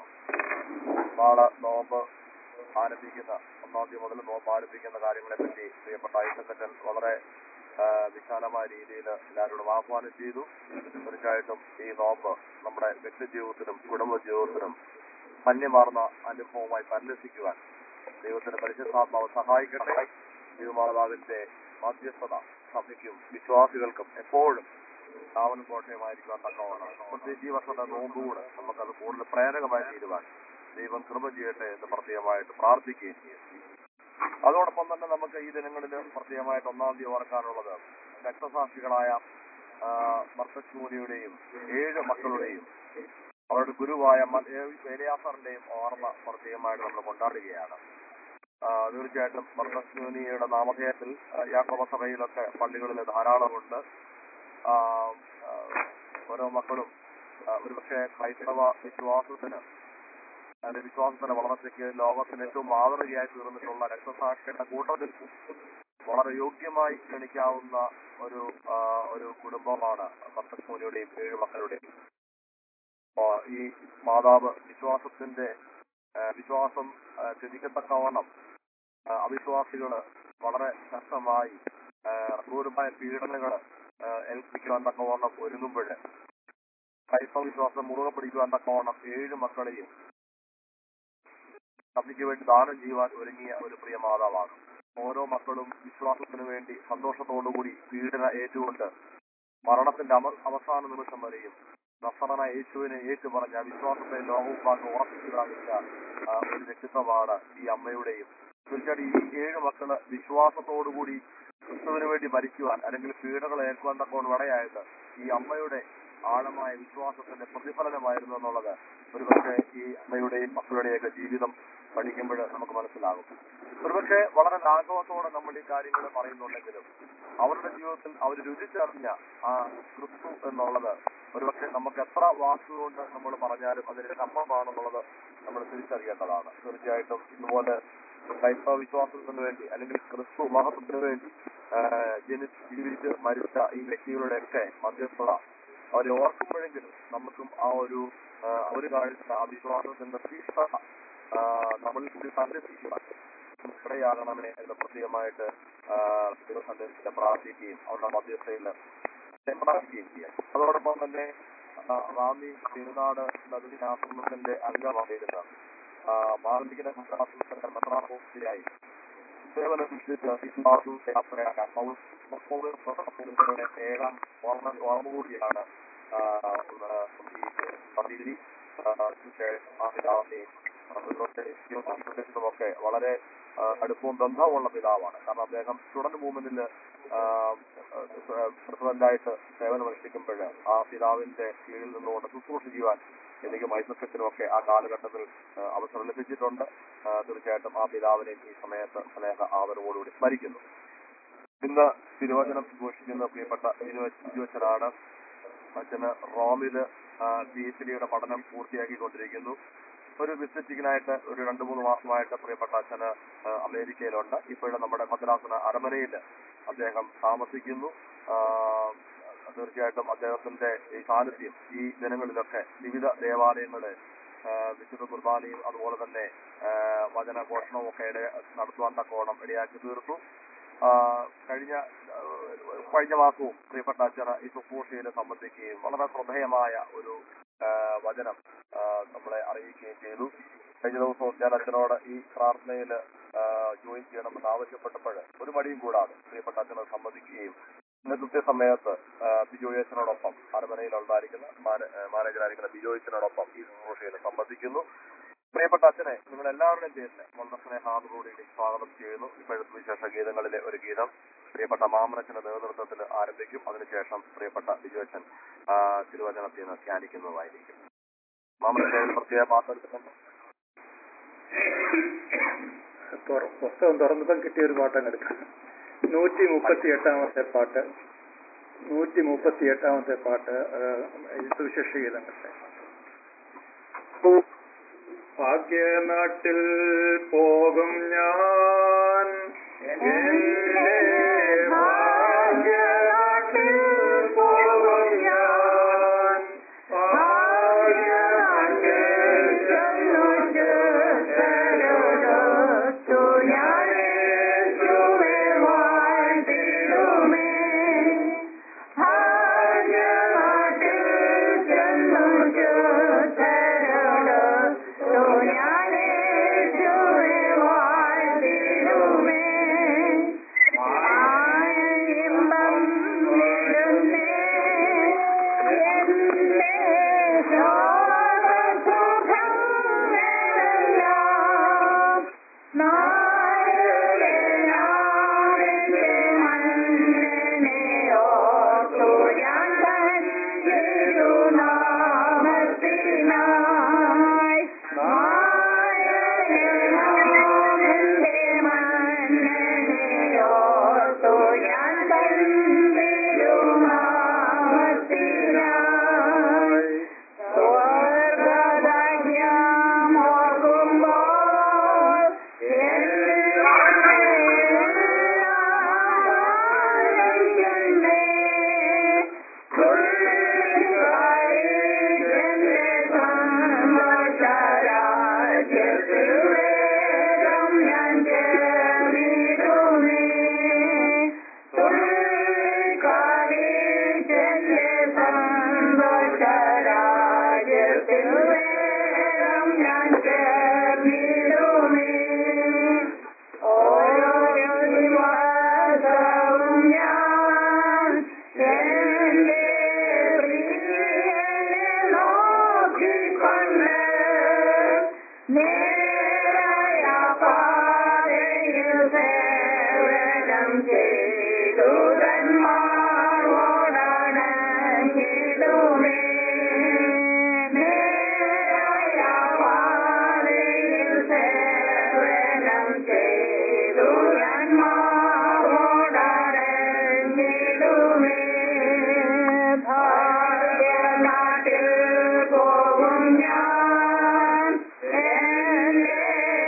നാളെ നോമ്പ് ആരംഭിക്കുന്ന ഒന്നാം തീയതി മുതൽ നോമ്പ് ആരംഭിക്കുന്ന കാര്യങ്ങളെ പറ്റി പ്രിയപ്പെട്ട ഐസക്കറ്റൻ വളരെ ആ, വിശാലമായ രീതിയിൽ എല്ലാവരോടും ആഹ്വാനം ചെയ്തു തീർച്ചയായിട്ടും ഈ നോമ്പ് നമ്മുടെ വ്യക്തി ജീവിതത്തിലും കുടുംബ ജീവിതത്തിലും ധന്യമാർന്ന അനുഭവമായി പരിലസിക്കുവാൻ ദൈവത്തിന്റെ പരിശുദ്ധാത്മാവ് സഹായിക്കട്ടെ ദൈവമാതാവിന്റെ മധ്യസ്ഥത സഭയ്ക്കും വിശ്വാസികൾക്കും എപ്പോഴും കാവലും കോട്ടയമായിരിക്കുവാൻ തക്കവണ്ണം പ്രത്യേകിച്ച് ഈ വർഷത്തെ നോമ്പുകൂടെ നമുക്കത് കൂടുതൽ പ്രേരകമായി തീരുവാൻ ദൈവം കൃപ ചെയ്യട്ടെ എന്ന് പ്രത്യേകമായിട്ട് പ്രാർത്ഥിക്കുകയും ചെയ്യും അതോടൊപ്പം തന്നെ നമുക്ക് ഈ ദിനങ്ങളിൽ പ്രത്യേകമായിട്ട് ഒന്നാം തീയതി ഓർക്കാനുള്ളത് രക്തസാക്ഷികളായ മർത്തച്ചൂരിയുടെയും ഏഴ് മക്കളുടെയും അവരുടെ ഗുരുവായ വേലയാസറിന്റെയും ഓർമ്മ പ്രത്യേകമായിട്ട് നമ്മൾ കൊണ്ടാടുകയാണ് ആ, തീർച്ചയായിട്ടും മർത്തച്ചൂനിയുടെ നാമധേയത്തിൽ ആ, യാക്കോബ സഭയിലൊക്കെ പള്ളികളിൽ ധാരാളമുണ്ട് ആ, ആ, ഓരോ മക്കളും ആ, ഒരുപക്ഷെ ക്രൈസ്തവ വിശ്വാസത്തിന് അതിന്റെ വിശ്വാസത്തിന്റെ വളർച്ചയ്ക്ക് ലോകത്തിന് ഏറ്റവും മാതൃകയായി തീർന്നിട്ടുള്ള രക്തസാക്ഷിയുടെ കൂട്ടത്തിൽ വളരെ യോഗ്യമായി ക്ഷണിക്കാവുന്ന ഒരു ആ, ഒരു കുടുംബമാണ് ഭക്തമൂലിയുടെയും ഏഴ് മക്കളുടെയും ആ, ഈ മാതാവ് വിശ്വാസത്തിന്റെ ആ, വിശ്വാസം ആ, ത്യജിക്കത്തക്കവണ്ണം ആ, അവിശ്വാസികള് വളരെ ശക്തമായി ആ, ക്രൂരമായ പീഡനങ്ങള് ആ, ഏൽപ്പിക്കുവാൻ തക്കവണ്ണം ഒരുങ്ങുമ്പോൾ ക്രൈസ്തവ വിശ്വാസം മുറുകെ പിടിക്കുവാൻ തക്കവണ്ണം ഏഴ് മക്കളെയും സഭയ്ക്ക് വേണ്ടി ദാനം ചെയ്യുവാൻ ഒരുങ്ങിയ ഒരു പ്രിയ മാതാവാണ് ഓരോ മക്കളും വിശ്വാസത്തിന് വേണ്ടി സന്തോഷത്തോടുകൂടി പീഡന ഏറ്റുകൊണ്ട് മരണത്തിന്റെ അമ- അവസാന നിമിഷം വരെയും നസറന യേശുവിനെ ഏറ്റുപറഞ്ഞ വിശ്വാസത്തെ ലോകവുമാകെ ഉറപ്പിച്ചു കാണിച്ച ആ, ഒരു വ്യക്തിത്വമാണ് ഈ അമ്മയുടെയും തീർച്ചയായിട്ടും ഈ ഏഴ് മക്കള് വിശ്വാസത്തോടുകൂടി ക്രിസ്തുവിന് വേണ്ടി മരിക്കുവാൻ അല്ലെങ്കിൽ പീഡകൾ ഏൽക്കുവാൻ തക്കോൺ ഇടയായത് ഈ അമ്മയുടെ ആഴമായ വിശ്വാസത്തിന്റെ പ്രതിഫലനമായിരുന്നു എന്നുള്ളത് ഒരുപക്ഷെ ഈ അമ്മയുടെയും മക്കളുടെയൊക്കെ ജീവിതം പഠിക്കുമ്പോൾ നമുക്ക് മനസ്സിലാകും ഒരുപക്ഷെ വളരെ ലാഘവത്തോടെ നമ്മൾ ഈ കാര്യങ്ങൾ പറയുന്നുണ്ടെങ്കിലും അവരുടെ ജീവിതത്തിൽ അവർ രുചിച്ചറിഞ്ഞ ആ ക്രിസ്തു എന്നുള്ളത് ഒരുപക്ഷെ നമുക്ക് എത്ര വാക്കുകൊണ്ട് നമ്മൾ പറഞ്ഞാലും അതിന്റെ അമ്മമാണെന്നുള്ളത് നമ്മൾ തിരിച്ചറിയേണ്ടതാണ് തീർച്ചയായിട്ടും ഇതുപോലെ ക്രൈസ്തവ വിശ്വാസത്തിന് വേണ്ടി അല്ലെങ്കിൽ ക്രിസ്തു മഹത്വത്തിന് വേണ്ടി ആ, ജനിച്ച് ജീവിച്ച് മരിച്ച ഈ വ്യക്തികളുടെയൊക്കെ മധ്യസ്ഥത അവരെ ഓർക്കുമ്പോഴെങ്കിലും നമുക്കും ആ ഒരു ആ, അവര് കാണിച്ച ആ വിശ്വാസത്തിന്റെ തീഷ്ണത ആ, നമ്മളിൽ കൂടി സന്ദർശിക്കുവാൻ ഇടയാകണമേ എന്ന് പ്രത്യേകമായിട്ട് ആ, ദൈവസന്ദേശത്തെ പ്രാർത്ഥിക്കുകയും അവരുടെ മധ്യസ്ഥയിൽ പ്രാർത്ഥിക്കുകയും ചെയ്യാം അതോടൊപ്പം തന്നെ ആ, റാന്നി തിരുനാട് നദി ആശ്രമത്തിന്റെ അംഗമായിരുന്ന ആ, മാനവിക ആശ്രമത്തിന്റെ മെത്രാപോസ്റ്റിയായി സേവനമനുഷ്ഠിച്ച വിശ്വാസു യാത്രയാക്കാൻ പൗരങ്ങളുടെ ഏഴാം ഓർമ്മ ഓർമ്മ കൂടിയാണ് ആ, ആ, ഈ പദ്ധതി ഒക്കെ വളരെ ആ, അടുപ്പവും ബന്ധവുമുള്ള പിതാവാണ് കാരണം അദ്ദേഹം സ്റ്റുഡന്റ് മൂവ്മെന്റിൽ പ്രസിഡന്റായിട്ട് സേവനമനുഷ്ഠിക്കുമ്പോൾ ആ പിതാവിന്റെ കീഴിൽ നിന്നുകൊണ്ട് ശുശ്രൂഷ ചെയ്യുവാൻ എനിക്ക് മൈസൂർക്കും ഒക്കെ ആ കാലഘട്ടത്തിൽ ആ, അവസരം ലഭിച്ചിട്ടുണ്ട് ആ, തീർച്ചയായിട്ടും ആ പിതാവിനെയും ഈ സമയത്ത് സ്നേഹ ആദരവോടുകൂടി സ്മരിക്കുന്നു ഇന്ന് തിരുവചനം ഘോഷിക്കുന്ന പ്രിയപ്പെട്ട ഇരുവച്ചനാണ് അച്ഛന് റോമില് പി എച്ച് ഡിയുടെ പഠനം പൂർത്തിയാക്കിക്കൊണ്ടിരിക്കുന്നു ഒരു വിസിറ്റിങ്ങിനായിട്ട് ഒരു രണ്ടു മൂന്ന് മാസമായിട്ട് പ്രിയപ്പെട്ട അച്ഛന് ആ, അമേരിക്കയിലുണ്ട് ഇപ്പോഴും നമ്മുടെ ഭദ്രാസന അരമനയിൽ അദ്ദേഹം താമസിക്കുന്നു ആ, തീർച്ചയായിട്ടും അദ്ദേഹത്തിന്റെ ഈ സാന്നിധ്യം ഈ ദിനങ്ങളിലൊക്കെ വിവിധ ദേവാലയങ്ങള് ആ, വിശുദ്ധ കുർബാനയും അതുപോലെ തന്നെ ആ, വചനഘോഷണവും ഒക്കെ ഇട നടത്തുവാൻ തക്കോണം ഇടയാക്കി തീർത്തു ആ, കഴിഞ്ഞ ആ, കഴിഞ്ഞ മാസവും പ്രിയപ്പെട്ട അച്ഛന ഈ ശുശ്രൂഷയിൽ സംബന്ധിക്കുകയും വളരെ ശ്രദ്ധേയമായ ഒരു ആ, വചനം ആ, നമ്മളെ അറിയിക്കുകയും ചെയ്തു കഴിഞ്ഞ ദിവസവും ഞാൻ അച്ഛനോട് ഈ പ്രാർത്ഥനയിൽ ജോയിൻ ചെയ്യണമെന്ന് ആവശ്യപ്പെട്ടപ്പോൾ ഒരു മടിയും കൂടാതെ പ്രിയപ്പെട്ട അച്ഛനോട് സംബന്ധിക്കുകയും ഇന്ന് കൃത്യസമയത്ത് ആ, ബിജോയ് അച്ഛനോടൊപ്പം അരമനയിൽ ഉണ്ടായിരിക്കുന്ന മാന- ആ, മാനേജറായിരിക്കുന്ന ബിജോയ് അച്ഛനോടൊപ്പം ഈ ശുശ്രൂഷയിൽ സംബന്ധിക്കുന്നു പ്രിയപ്പെട്ട അച്ഛനെ നിങ്ങൾ എല്ലാവരുടെയും പേരിൽ വളരെ സ്നേഹാദോടുകൂടി സ്വാഗതം ചെയ്യുന്നു ഇപ്പോഴത്തെ വിശേഷ ഗീതങ്ങളിലെ ഒരു ഗീതം പ്രിയപ്പെട്ട മാമനച്ചന്റെ നേതൃത്വത്തിൽ ആരംഭിക്കും അതിനുശേഷം പ്രിയപ്പെട്ട ബിജുവച്ചൻ തിരുവചനത്തിൽ നിന്ന് ധ്യാനിക്കുന്നതായിരിക്കും മാമനച്ചൻ പ്രത്യേക പാത്തെടുത്തിട്ടുണ്ട് തുറ- പുസ്തകം തുറന്നപ്പം കിട്ടിയ ഒരു പാട്ടങ്ങ് എടുക്കാം നൂറ്റി മുപ്പത്തി എട്ടാമത്തെ പാട്ട് നൂറ്റി മുപ്പത്തി എട്ടാമത്തെ പാട്ട് അത് സുവിശേഷ ഗീതങ്ങളുടെ ഭാഗ്യനാട്ടിൽ പോകും ഞാൻ എന്റെ ഭാഗ്യനാട്ടിൽ പോകും ഞാൻ ഭാഗ്യനാട്ടിൽ ചെന്നു ചേർന്നൊരൊത്തു ഞാൻ യേശുവെ വാഴ്ത്തിടുമേ. ഭാഗ്യനാട്ടിൽ ചെന്നു ചേർന്നൊരൊത്തു ഞാൻ യേശുവെ വാഴ്ത്തിടുമേ.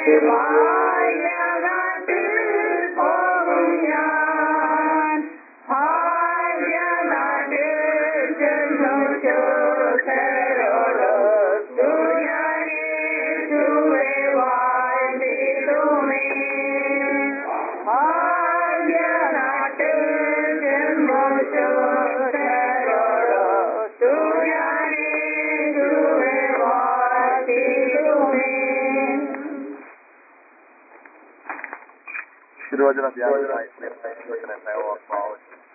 തിരുവചന ധ്യാനത്തിനായി ശ്രീ ഓർമ്മാവ്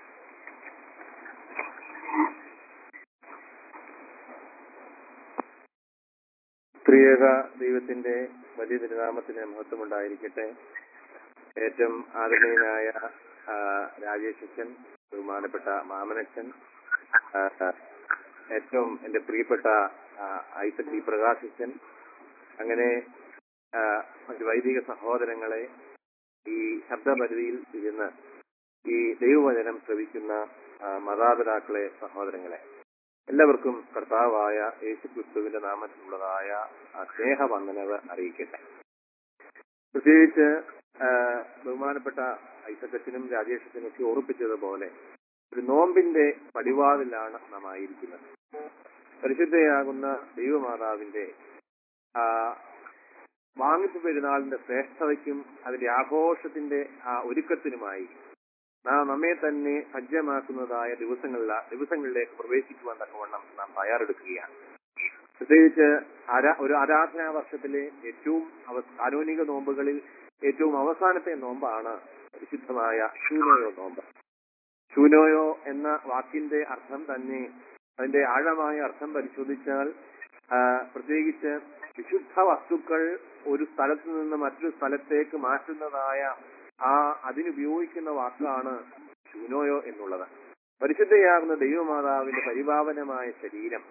ത്രിയേക ദൈവത്തിന്റെ വലിയ തിരുനാമത്തിന് മഹത്വമുണ്ടായിരിക്കട്ടെ ഏറ്റവും ആദരണീയനായ ആ, രാജേഷ് അച്ഛൻ ബഹുമാനപ്പെട്ട മാമനച്ഛൻ ആ, ഏറ്റവും എന്റെ പ്രിയപ്പെട്ട ആ, ഐസക് ഡി പ്രകാശ് അച്ഛൻ അങ്ങനെ ആ, മറ്റ് വൈദിക സഹോദരങ്ങളെ ഈ ശബ്ദപരിധിയിൽ ഇരുന്ന് ഈ ദൈവവചനം ശ്രവിക്കുന്ന ആ, മാതാപിതാക്കളെ സഹോദരങ്ങളെ എല്ലാവർക്കും കർത്താവായ യേശുക്രിസ്തുവിന്റെ നാമത്തിലുള്ളതായ ആ സ്നേഹവന്ദനവ് അറിയിക്കട്ടെ പ്രത്യേകിച്ച് ആ, ബഹുമാനപ്പെട്ട ഐസക്കച്ചനും രാജേഷത്തിനും ഒക്കെ ഓർപ്പിച്ചതുപോലെ ഒരു നോമ്പിന്റെ പടിവാതിലാണ് നാം ആയിരിക്കുന്നത് പരിശുദ്ധയാകുന്ന ദൈവമാതാവിന്റെ ആ വാങ്ങിപ്പ് പെരുന്നാളിന്റെ ശ്രേഷ്ഠതയ്ക്കും അതിന്റെ ആഘോഷത്തിന്റെ ആ ഒരുക്കത്തിനുമായി നാം നമ്മെ തന്നെ സജ്ജമാക്കുന്നതായ ദിവസങ്ങളില ദിവസങ്ങളിലേക്ക് പ്രവേശിക്കുവാൻ തക്കവണ്ണം നാം തയ്യാറെടുക്കുകയാണ് പ്രത്യേകിച്ച് ആരാ- ഒരു ആരാധനാ വർഷത്തിലെ ഏറ്റവും അവ- കാനോനിക നോമ്പുകളിൽ ഏറ്റവും അവസാനത്തെ നോമ്പാണ് വിശുദ്ധമായ ശൂനോയോ നോമ്പ് ശൂനോയോ എന്ന വാക്കിന്റെ അർത്ഥം തന്നെ അതിന്റെ ആഴമായ അർത്ഥം പരിശോധിച്ചാൽ ആ, പ്രത്യേകിച്ച് വിശുദ്ധ വസ്തുക്കൾ ഒരു സ്ഥലത്ത് നിന്ന് മറ്റൊരു സ്ഥലത്തേക്ക് മാറ്റുന്നതായ ആ അതിനുപയോഗിക്കുന്ന വാക്കാണ് ശൂനോയോ എന്നുള്ളത് പരിശുദ്ധയാകുന്ന ദൈവമാതാവിന്റെ പരിപാവനമായ ശരീരം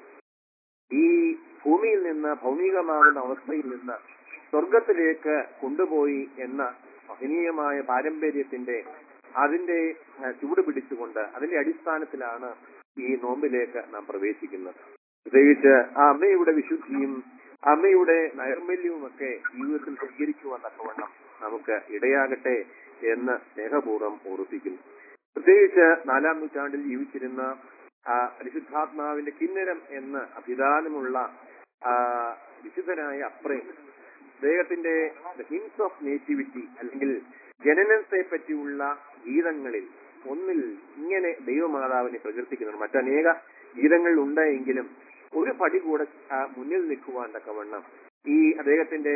ഈ ഭൂമിയിൽ നിന്ന് ഭൗമികമാകുന്ന അവസ്ഥയിൽ നിന്ന് സ്വർഗത്തിലേക്ക് കൊണ്ടുപോയി എന്ന മഹനീയമായ പാരമ്പര്യത്തിന്റെ അതിന്റെ ആ, ചൂട് പിടിച്ചുകൊണ്ട് അതിന്റെ അടിസ്ഥാനത്തിലാണ് ഈ നോമ്പിലേക്ക് നാം പ്രവേശിക്കുന്നത് പ്രത്യേകിച്ച് ആ അമ്മയുടെ വിശുദ്ധിയും അമ്മയുടെ നൈർമല്യവും ഒക്കെ ജീവിതത്തിൽ സ്വീകരിക്കുവാൻ തക്കവണ്ണം നമുക്ക് ഇടയാകട്ടെ എന്ന് സ്നേഹപൂർവ്വം ഓർപ്പിക്കുന്നു പ്രത്യേകിച്ച് നാലാം നൂറ്റാണ്ടിൽ ജീവിച്ചിരുന്ന ആ പരിശുദ്ധാത്മാവിന്റെ കിന്നരം എന്ന് അഭിധാനമുള്ള ആ വിശുദ്ധനായ അപ്രേം അദ്ദേഹത്തിന്റെ ഹിംസ് ഓഫ് നേറ്റിവിറ്റി അല്ലെങ്കിൽ ജനനത്തെ പറ്റിയുള്ള ഗീതങ്ങളിൽ ഒന്നിൽ ഇങ്ങനെ ദൈവമാതാവിനെ പ്രകീർത്തിക്കുന്നുണ്ട് മറ്റനേക ഗീതങ്ങളിൽ ഉണ്ട് എങ്കിലും ഒരു പടി കൂടെ ആ, മുന്നിൽ നിൽക്കുവാൻ തക്കവണ്ണം ഈ അദ്ദേഹത്തിന്റെ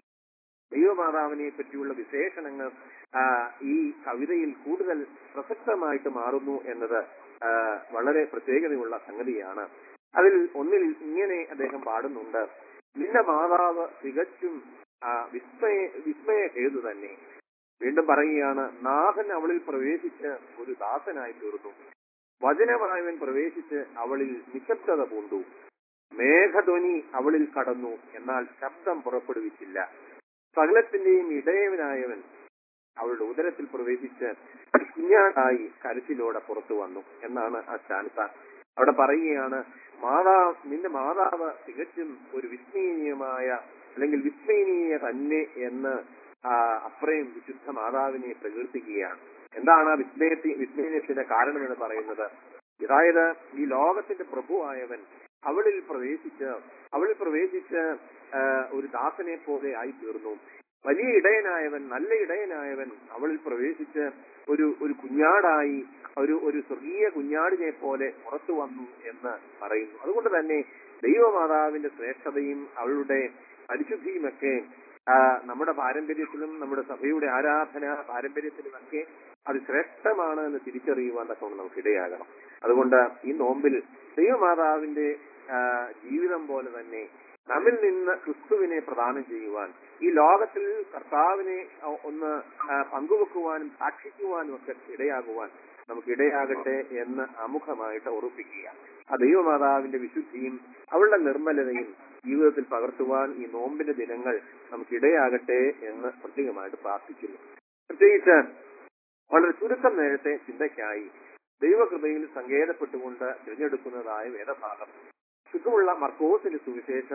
ദൈവമാതാവിനെ പറ്റിയുള്ള വിശേഷണങ്ങൾ ആ, ഈ കവിതയിൽ കൂടുതൽ പ്രസക്തമായിട്ട് മാറുന്നു എന്നത് ആ, വളരെ പ്രത്യേകതയുള്ള സംഗതിയാണ് അതിൽ ഒന്നിൽ ഇങ്ങനെ അദ്ദേഹം പാടുന്നുണ്ട് നിന്റെ മാതാവ് തികച്ചും ആ, വിസ്മയ വിസ്മയ ഹേതു തന്നെ വീണ്ടും പറയുകയാണ് നാഥൻ അവളിൽ പ്രവേശിച്ച് ഒരു ദാസനായി തീർന്നു വചനമായവൻ പ്രവേശിച്ച് അവളിൽ നിശബ്ദത പൂണ്ടു മേഘധ്വനി അവളിൽ കടന്നു എന്നാൽ ശബ്ദം പുറപ്പെടുവിച്ചില്ല സകലത്തിന്റെയും ഇടയവനായവൻ അവളുടെ ഉദരത്തിൽ പ്രവേശിച്ച് കുഞ്ഞാടായി കരച്ചിലോടെ പുറത്തു വന്നു എന്നാണ് ആ സ്ഥാനത്ത അവിടെ പറയുകയാണ് മാതാവ് നിന്റെ മാതാവ് തികച്ചും ഒരു വിസ്മയനീയമായ അല്ലെങ്കിൽ വിസ്മയനീയ തന്നെ എന്ന് ആ അപ്രയും വിശുദ്ധ മാതാവിനെ പ്രകീർത്തിക്കുകയാണ് എന്താണ് ആ വിസ്മയത്തി വിസ്മയനത്തിന്റെ കാരണം എന്ന് പറയുന്നത് അതായത് ഈ ലോകത്തിന്റെ പ്രഭുവായവൻ അവളിൽ പ്രവേശിച്ച് അവളിൽ പ്രവേശിച്ച് ആ, ഒരു ദാസനെ പോലെ ആയി തീർന്നു വലിയ ഇടയനായവൻ നല്ല ഇടയനായവൻ അവളിൽ പ്രവേശിച്ച് ഒരു ഒരു കുഞ്ഞാടായി ഒരു ഒരു സ്വർഗീയ കുഞ്ഞാടിനെ പോലെ പുറത്തു വന്നു എന്ന് പറയുന്നു അതുകൊണ്ട് തന്നെ ദൈവമാതാവിന്റെ ശ്രേഷ്ഠതയും അവളുടെ പരിശുദ്ധിയുമൊക്കെ ആ, നമ്മുടെ പാരമ്പര്യത്തിലും നമ്മുടെ സഭയുടെ ആരാധന പാരമ്പര്യത്തിലുമൊക്കെ അത് ശ്രേഷ്ഠമാണ് എന്ന് തിരിച്ചറിയുവാൻ തക്കവണ്ണം നമുക്ക് ഇടയാകണം അതുകൊണ്ട് ഈ നോമ്പിൽ ദൈവമാതാവിന്റെ ആ, ജീവിതം പോലെ തന്നെ നമ്മിൽ നിന്ന് ക്രിസ്തുവിനെ പ്രദാനം ചെയ്യുവാൻ ഈ ലോകത്തിൽ കർത്താവിനെ ആ, ഒന്ന് ആ, പങ്കുവെക്കുവാനും സാക്ഷിക്കുവാനും ഒക്കെ ഇടയാകുവാൻ നമുക്ക് ഇടയാകട്ടെ എന്ന് ആമുഖമായിട്ട് ഉറപ്പിക്കുക ആ ദൈവമാതാവിന്റെ വിശുദ്ധിയും അവളുടെ നിർമ്മലതയും ജീവിതത്തിൽ പകർത്തുവാൻ ഈ നോമ്പിന്റെ ദിനങ്ങൾ നമുക്ക് ഇടയാകട്ടെ എന്ന് പ്രത്യേകമായിട്ട് പ്രാർത്ഥിക്കുന്നു പ്രത്യേകിച്ച് വളരെ ചുരുക്കം നേരത്തെ ചിന്തയ്ക്കായി ദൈവകൃപയിൽ സങ്കേതപ്പെട്ടുകൊണ്ട് തിരഞ്ഞെടുക്കുന്നതായ വേദഭാഗം ശുദ്ധമുള്ള മർക്കോസിന്റെ സുവിശേഷം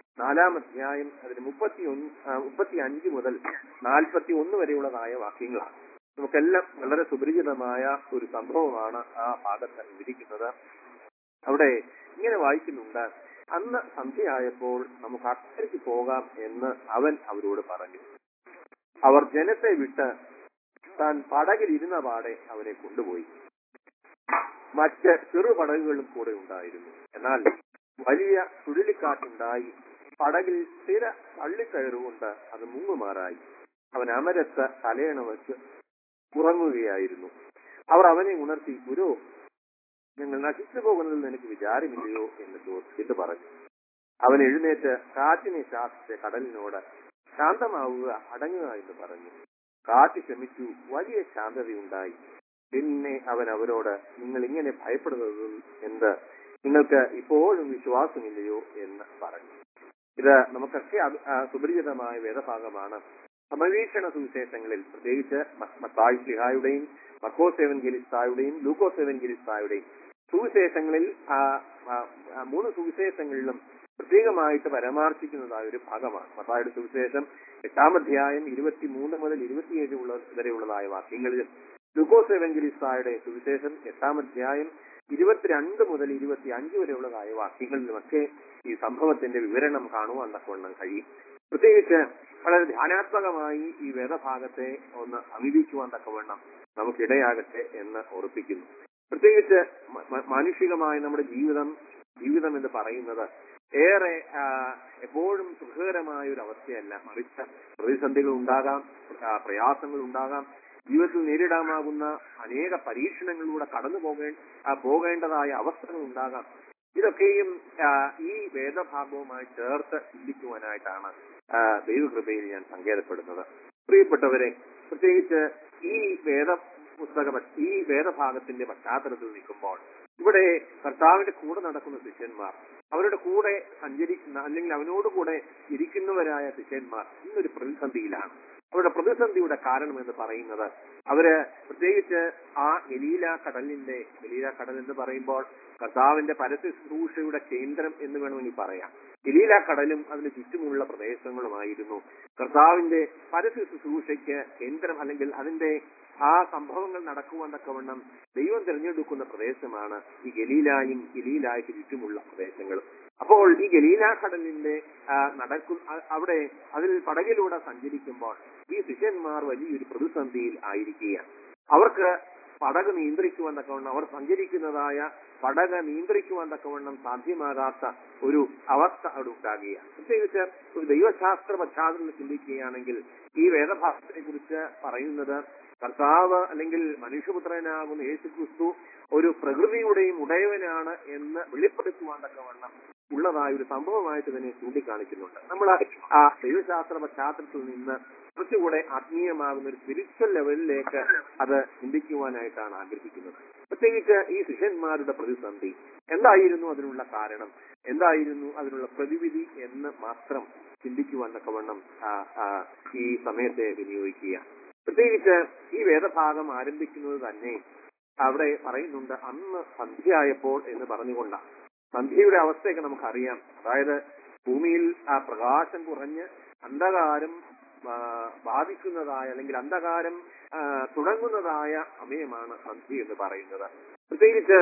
നാലാം അധ്യായം അതിന് മുപ്പത്തി ഒന്ന് മുപ്പത്തി അഞ്ച് മുതൽ നാൽപ്പത്തി ഒന്ന് വരെയുള്ളതായ വാക്യങ്ങളാണ് നമുക്കെല്ലാം വളരെ സുപരിചിതമായ ഒരു സംഭവമാണ് ആ ഭാഗത്ത് വിവരിക്കുന്നത് അവിടെ ഇങ്ങനെ വായിക്കുന്നുണ്ട് അന്ന് സന്ധ്യയായപ്പോൾ നമുക്ക് അക്കരയ്ക്ക് പോകാം എന്ന് അവൻ അവരോട് പറഞ്ഞു അവർ ജനത്തെ വിട്ട് താൻ പടകിലിരുന്ന പാടെ അവരെ കൊണ്ടുപോയി മറ്റ് ചെറുപടകുകളും കൂടെ ഉണ്ടായിരുന്നു എന്നാൽ വലിയ ചുഴലിക്കാറ്റുണ്ടായി പടകിൽ സ്ഥിര തള്ളിക്കയറുകൊണ്ട് അത് മുങ്ങുമാറായി അവൻ അമരത്ത് തലയണ വെച്ച് ഉറങ്ങുകയായിരുന്നു അവർ അവനെ ഉണർത്തി ഗുരു നിങ്ങൾ നശിച്ചു പോകുന്നതിൽ നിനക്ക് വിചാരമില്ലയോ എന്ന് ചോദിച്ചിട്ട് പറഞ്ഞു അവൻ എഴുന്നേറ്റ് കാറ്റിനെ ശാസിച്ച് കടലിനോട് ശാന്തമാവുക അടങ്ങുക എന്ന് പറഞ്ഞു കാറ്റ് ശമിച്ചു വലിയ ശാന്തതയുണ്ടായി പിന്നെ അവൻ അവരോട് നിങ്ങൾ ഇങ്ങനെ ഭയപ്പെടുന്നത് എന്ത് നിങ്ങൾക്ക് ഇപ്പോഴും വിശ്വാസമില്ലയോ എന്ന് പറഞ്ഞു ഇത് നമുക്കൊക്കെ അഭി- ആ, സുപരിചിതമായ വേദഭാഗമാണ് സമവീക്ഷണ സുവിശേഷങ്ങളിൽ പ്രത്യേകിച്ച് മത്തായി സ്ലിഹായുടെയും മക്കോസ് എവൻഗലിസ്തായുടെയും ലൂക്കോസ് എവൻഗലിസ്തായുടെയും സുവിശേഷങ്ങളിൽ ആ, ആ, ആ, മൂന്ന് സുവിശേഷങ്ങളിലും പ്രത്യേകമായിട്ട് പരാമർശിക്കുന്നതായ ഒരു ഭാഗമാണ് മത്തായുടെ സുവിശേഷം എട്ടാം അധ്യായം ഇരുപത്തി മൂന്ന് മുതൽ ഇരുപത്തിയേഴ് ഉള്ള വരെയുള്ളതായ വാക്യങ്ങളിലും ലൂക്കോസ് എവൻഗലിസ്തായുടെ സുവിശേഷം എട്ടാം അധ്യായം ഇരുപത്തിരണ്ട് മുതൽ ഇരുപത്തി അഞ്ച് വരെയുള്ളതായ വാക്യങ്ങളിലുമൊക്കെ ഈ സംഭവത്തിന്റെ വിവരണം കാണുവാൻ തക്കവണ്ണം കഴിയും പ്രത്യേകിച്ച് വളരെ ധ്യാനാത്മകമായി ഈ വേദഭാഗത്തെ ഒന്ന് സമീപിക്കുവാൻ തക്കവണ്ണം നമുക്കിടയാകട്ടെ എന്ന് ഓർപ്പിക്കുന്നു പ്രത്യേകിച്ച് മ- മ- മാനുഷികമായ നമ്മുടെ ജീവിതം ജീവിതം എന്ന് പറയുന്നത് ഏറെ ആ, എപ്പോഴും സുഖകരമായ ഒരു അവസ്ഥയല്ല മറിച്ച് പ്രതിസന്ധികൾ ഉണ്ടാകാം ആ, പ്രയാസങ്ങൾ ഉണ്ടാകാം ജീവിതത്തിൽ നേരിടാമാകുന്ന അനേക പരീക്ഷണങ്ങളിലൂടെ കടന്നു പോകേ ആ, പോകേണ്ടതായ അവസ്ഥകൾ ഉണ്ടാകാം ഇതൊക്കെയും ആ, ഈ വേദഭാഗവുമായി ചേർത്ത് ചിന്തിക്കുവാനായിട്ടാണ് ആ, ദൈവകൃപയിൽ ഞാൻ സങ്കേതപ്പെടുന്നത് പ്രിയപ്പെട്ടവരെ പ്രത്യേകിച്ച് ഈ വേദ പുസ്തക ഈ വേദഭാഗത്തിന്റെ പശ്ചാത്തലത്തിൽ നിൽക്കുമ്പോൾ ഇവിടെ കർത്താവിന്റെ കൂടെ നടക്കുന്ന ശിഷ്യന്മാർ അവരുടെ കൂടെ സഞ്ചരിക്കുന്ന അല്ലെങ്കിൽ അവനോട് കൂടെ ഇരിക്കുന്നവരായ ശിഷ്യന്മാർ ഇന്നൊരു പ്രതിസന്ധിയിലാണ് അവരുടെ പ്രതിസന്ധിയുടെ കാരണം എന്ന് പറയുന്നത് അവര് പ്രത്യേകിച്ച് ആ എലീല കടലിന്റെ എലീല കടൽ എന്ന് പറയുമ്പോൾ കർത്താവിന്റെ പരസ്യ ശുശ്രൂഷയുടെ കേന്ദ്രം എന്ന് വേണമെങ്കിൽ പറയാം എലീല കടലും അതിന് ചുറ്റുമുള്ള പ്രദേശങ്ങളുമായിരുന്നു കർത്താവിന്റെ പരസ്യ ശുശ്രൂഷയ്ക്ക് കേന്ദ്രം അല്ലെങ്കിൽ അതിന്റെ ആ സംഭവങ്ങൾ നടക്കുവാൻ തക്കവണ്ണം ദൈവം തിരഞ്ഞെടുക്കുന്ന പ്രദേശമാണ് ഈ ഗലീലായും ഗലീലായ്ക്ക് ചുറ്റുമുള്ള പ്രദേശങ്ങളും അപ്പോൾ ഈ ഗലീല കടലിന്റെ ആ, നടക്കു അ- അവിടെ അതിൽ പടകിലൂടെ സഞ്ചരിക്കുമ്പോൾ ഈ ശിഷ്യന്മാർ വലിയൊരു പ്രതിസന്ധിയിൽ ആയിരിക്കുകയാണ് അവർക്ക് പടക് നിയന്ത്രിക്കുവാൻ തക്കവണ്ണം അവർ സഞ്ചരിക്കുന്നതായ പടക് നിയന്ത്രിക്കുവാൻ തക്കവണ്ണം സാധ്യമാകാത്ത ഒരു അവസ്ഥ അവിടെ ഉണ്ടാകുകയാണ് പ്രത്യേകിച്ച് ഒരു ദൈവശാസ്ത്ര പശ്ചാത്തലത്തിൽ ചിന്തിക്കുകയാണെങ്കിൽ ഈ വേദഭാഗത്തെ കുറിച്ച് പറയുന്നത് കർത്താവ് അല്ലെങ്കിൽ മനുഷ്യപുത്രനാകുന്ന യേശു ക്രിസ്തു ഒരു പ്രകൃതിയുടെയും ഉടയവനാണ് എന്ന് വെളിപ്പെടുത്തുവാൻ തക്കവണ്ണം ഉള്ളതായ ഒരു സംഭവമായിട്ട് തന്നെ ചൂണ്ടിക്കാണിക്കുന്നുണ്ട് നമ്മൾ ആ ദൈവശാസ്ത്ര പശ്ചാത്തലത്തിൽ നിന്ന് കുറച്ചുകൂടെ ആത്മീയമാകുന്ന ഒരു സ്പിരിച്വൽ ലെവലിലേക്ക് അത് ചിന്തിക്കുവാനായിട്ടാണ് ആഗ്രഹിക്കുന്നത് പ്രത്യേകിച്ച് ഈ ശിഷ്യന്മാരുടെ പ്രതിസന്ധി എന്തായിരുന്നു അതിനുള്ള കാരണം എന്തായിരുന്നു അതിനുള്ള പ്രതിവിധി എന്ന് മാത്രം ചിന്തിക്കുവാൻ തക്കവണ്ണം ആ, ആ, ഈ സമയത്തെ വിനിയോഗിക്കുക പ്രത്യേകിച്ച് ഈ വേദഭാഗം ആരംഭിക്കുന്നത് തന്നെ അവിടെ പറയുന്നുണ്ട് അന്ന് സന്ധ്യയായപ്പോൾ എന്ന് പറഞ്ഞുകൊണ്ടാണ് സന്ധ്യയുടെ അവസ്ഥയൊക്കെ നമുക്കറിയാം അതായത് ഭൂമിയിൽ ആ പ്രകാശം കുറഞ്ഞ് അന്ധകാരം ആ, ബാധിക്കുന്നതായ അല്ലെങ്കിൽ അന്ധകാരം ആ, തുടങ്ങുന്നതായ സമയമാണ് സന്ധ്യ എന്ന് പറയുന്നത് പ്രത്യേകിച്ച്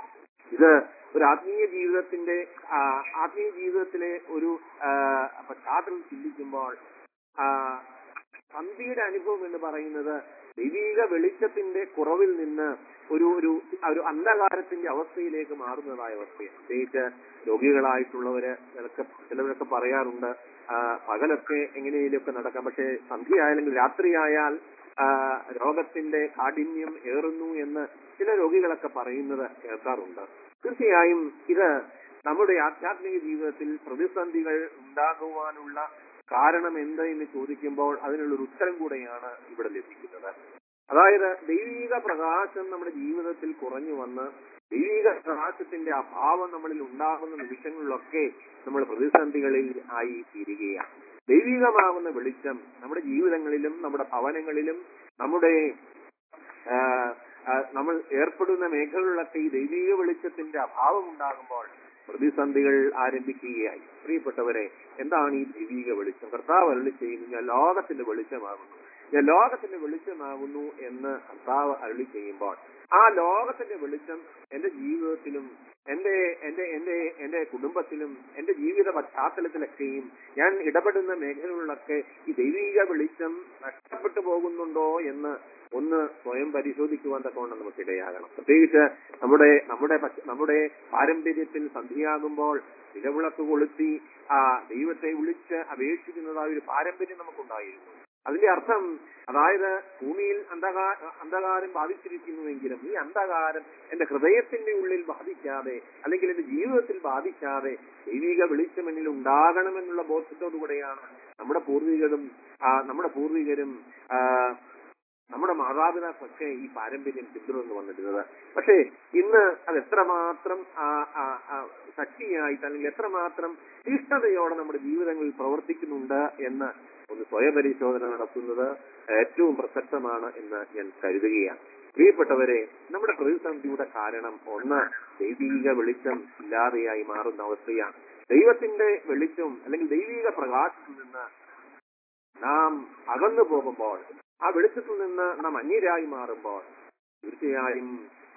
ഇത് ഒരു ആത്മീയ ജീവിതത്തിന്റെ ആ, ആത്മീയ ജീവിതത്തിലെ ഒരു ആ, പശ്ചാത്തലം ചിന്തിക്കുമ്പോൾ ആ, സന്ധ്യയുടെ അനുഭവം എന്ന് പറയുന്നത് ദൈവീക വെളിച്ചത്തിന്റെ കുറവിൽ നിന്ന് ഒരു ഒരു ഒരു അന്ധകാരത്തിന്റെ അവസ്ഥയിലേക്ക് മാറുന്നതായ അവസ്ഥയാണ് പ്രത്യേകിച്ച് രോഗികളായിട്ടുള്ളവര് ചിലർക്ക് ചിലവരൊക്കെ പറയാറുണ്ട് ആ, പകലൊക്കെ എങ്ങനെയൊക്കെ നടക്കാം പക്ഷെ സന്ധ്യയായാലെങ്കിൽ രാത്രിയായാൽ ആ, രോഗത്തിന്റെ കാഠിന്യം ഏറുന്നു എന്ന് ചില രോഗികളൊക്കെ പറയുന്നത് കേൾക്കാറുണ്ട് തീർച്ചയായും ഇത് നമ്മുടെ ആധ്യാത്മിക ജീവിതത്തിൽ പ്രതിസന്ധികൾ ഉണ്ടാകുവാനുള്ള കാരണം എന്ത് എന്ന് ചോദിക്കുമ്പോൾ അതിനുള്ളൊരു ഉത്തരം കൂടെയാണ് ഇവിടെ ലഭിക്കുന്നത് അതായത് ദൈവിക പ്രകാശം നമ്മുടെ ജീവിതത്തിൽ കുറഞ്ഞു വന്ന് ദൈവിക പ്രകാശത്തിന്റെ അഭാവം നമ്മളിൽ ഉണ്ടാകുന്ന നിമിഷങ്ങളിലൊക്കെ നമ്മൾ പ്രതിസന്ധികളിൽ ആയി തീരുകയാണ് ദൈവികമാകുന്ന വെളിച്ചം നമ്മുടെ ജീവിതങ്ങളിലും നമ്മുടെ ഭവനങ്ങളിലും നമ്മുടെ ആ, ആ, നമ്മൾ ഏർപ്പെടുന്ന മേഖലകളിലൊക്കെ ഈ ദൈവിക വെളിച്ചത്തിന്റെ അഭാവം ഉണ്ടാകുമ്പോൾ പ്രതിസന്ധികൾ ആരംഭിക്കുകയായി പ്രിയപ്പെട്ടവരെ എന്താണ് ഈ ദൈവിക വെളിച്ചം കർത്താവ് അരുളി ചെയ്യുന്നു ഞാൻ ലോകത്തിന്റെ വെളിച്ചമാകുന്നു ഞാൻ ലോകത്തിന്റെ വെളിച്ചമാകുന്നു എന്ന് കർത്താവ് അരുളി ചെയ്യുമ്പോൾ ആ ലോകത്തിന്റെ വെളിച്ചം എന്റെ ജീവിതത്തിലും എന്റെ എന്റെ എന്റെ എന്റെ കുടുംബത്തിലും എന്റെ ജീവിത പശ്ചാത്തലത്തിലൊക്കെയും ഞാൻ ഇടപെടുന്ന മേഖലകളിലൊക്കെ ഈ ദൈവിക വെളിച്ചം നഷ്ടപ്പെട്ടു പോകുന്നുണ്ടോ എന്ന് ഒന്ന് സ്വയം പരിശോധിക്കുവാൻ തക്കവണ്ണം നമുക്ക് ഇടയാകണം പ്രത്യേകിച്ച് നമ്മുടെ നമ്മുടെ പശ്ച- നമ്മുടെ പാരമ്പര്യത്തിൽ സന്ധിയാകുമ്പോൾ നിലവിളക്ക് കൊളുത്തി ആ ദൈവത്തെ വിളിച്ച് അപേക്ഷിക്കുന്നതായ ഒരു പാരമ്പര്യം നമുക്കുണ്ടായിരുന്നു അതിന്റെ അർത്ഥം അതായത് ഭൂമിയിൽ അന്ധകാ അന്ധകാരം ബാധിച്ചിരിക്കുന്നുവെങ്കിലും ഈ അന്ധകാരം എന്റെ ഹൃദയത്തിന്റെ ഉള്ളിൽ ബാധിക്കാതെ അല്ലെങ്കിൽ എന്റെ ജീവിതത്തിൽ ബാധിക്കാതെ ദൈവിക വെളിച്ചം എന്നിൽ ഉണ്ടാകണമെന്നുള്ള ബോധത്തോടുകൂടെയാണ് നമ്മുടെ പൂർവികരും ആ, നമ്മുടെ പൂർവികരും ആ, നമ്മുടെ മാതാപിതാക്കളൊക്കെ ഈ പാരമ്പര്യം പിന്തുടർന്നു വന്നിരുന്നത് പക്ഷേ ഇന്ന് അത് എത്രമാത്രം ആ, ആ, ആ, ശക്തിയായിട്ട് അല്ലെങ്കിൽ എത്രമാത്രം തീഷ്ണതയോടെ നമ്മുടെ ജീവിതങ്ങളിൽ പ്രവർത്തിക്കുന്നുണ്ട് എന്ന് ഒന്ന് സ്വയപരിശോധന നടത്തുന്നത് ഏറ്റവും പ്രസക്തമാണ് എന്ന് ഞാൻ കരുതുകയാണ് പ്രിയപ്പെട്ടവരെ നമ്മുടെ പ്രതിസന്ധിയുടെ കാരണം ഒന്ന് ദൈവീക വെളിച്ചം ഇല്ലാതെയായി മാറുന്ന അവസ്ഥയാണ് ദൈവത്തിന്റെ വെളിച്ചം അല്ലെങ്കിൽ ദൈവിക പ്രകാശത്തിൽ നിന്ന് നാം അകന്നു പോകുമ്പോൾ ആ വെളിച്ചത്തിൽ നിന്ന് നാം അന്യരായി മാറുമ്പോൾ തീർച്ചയായും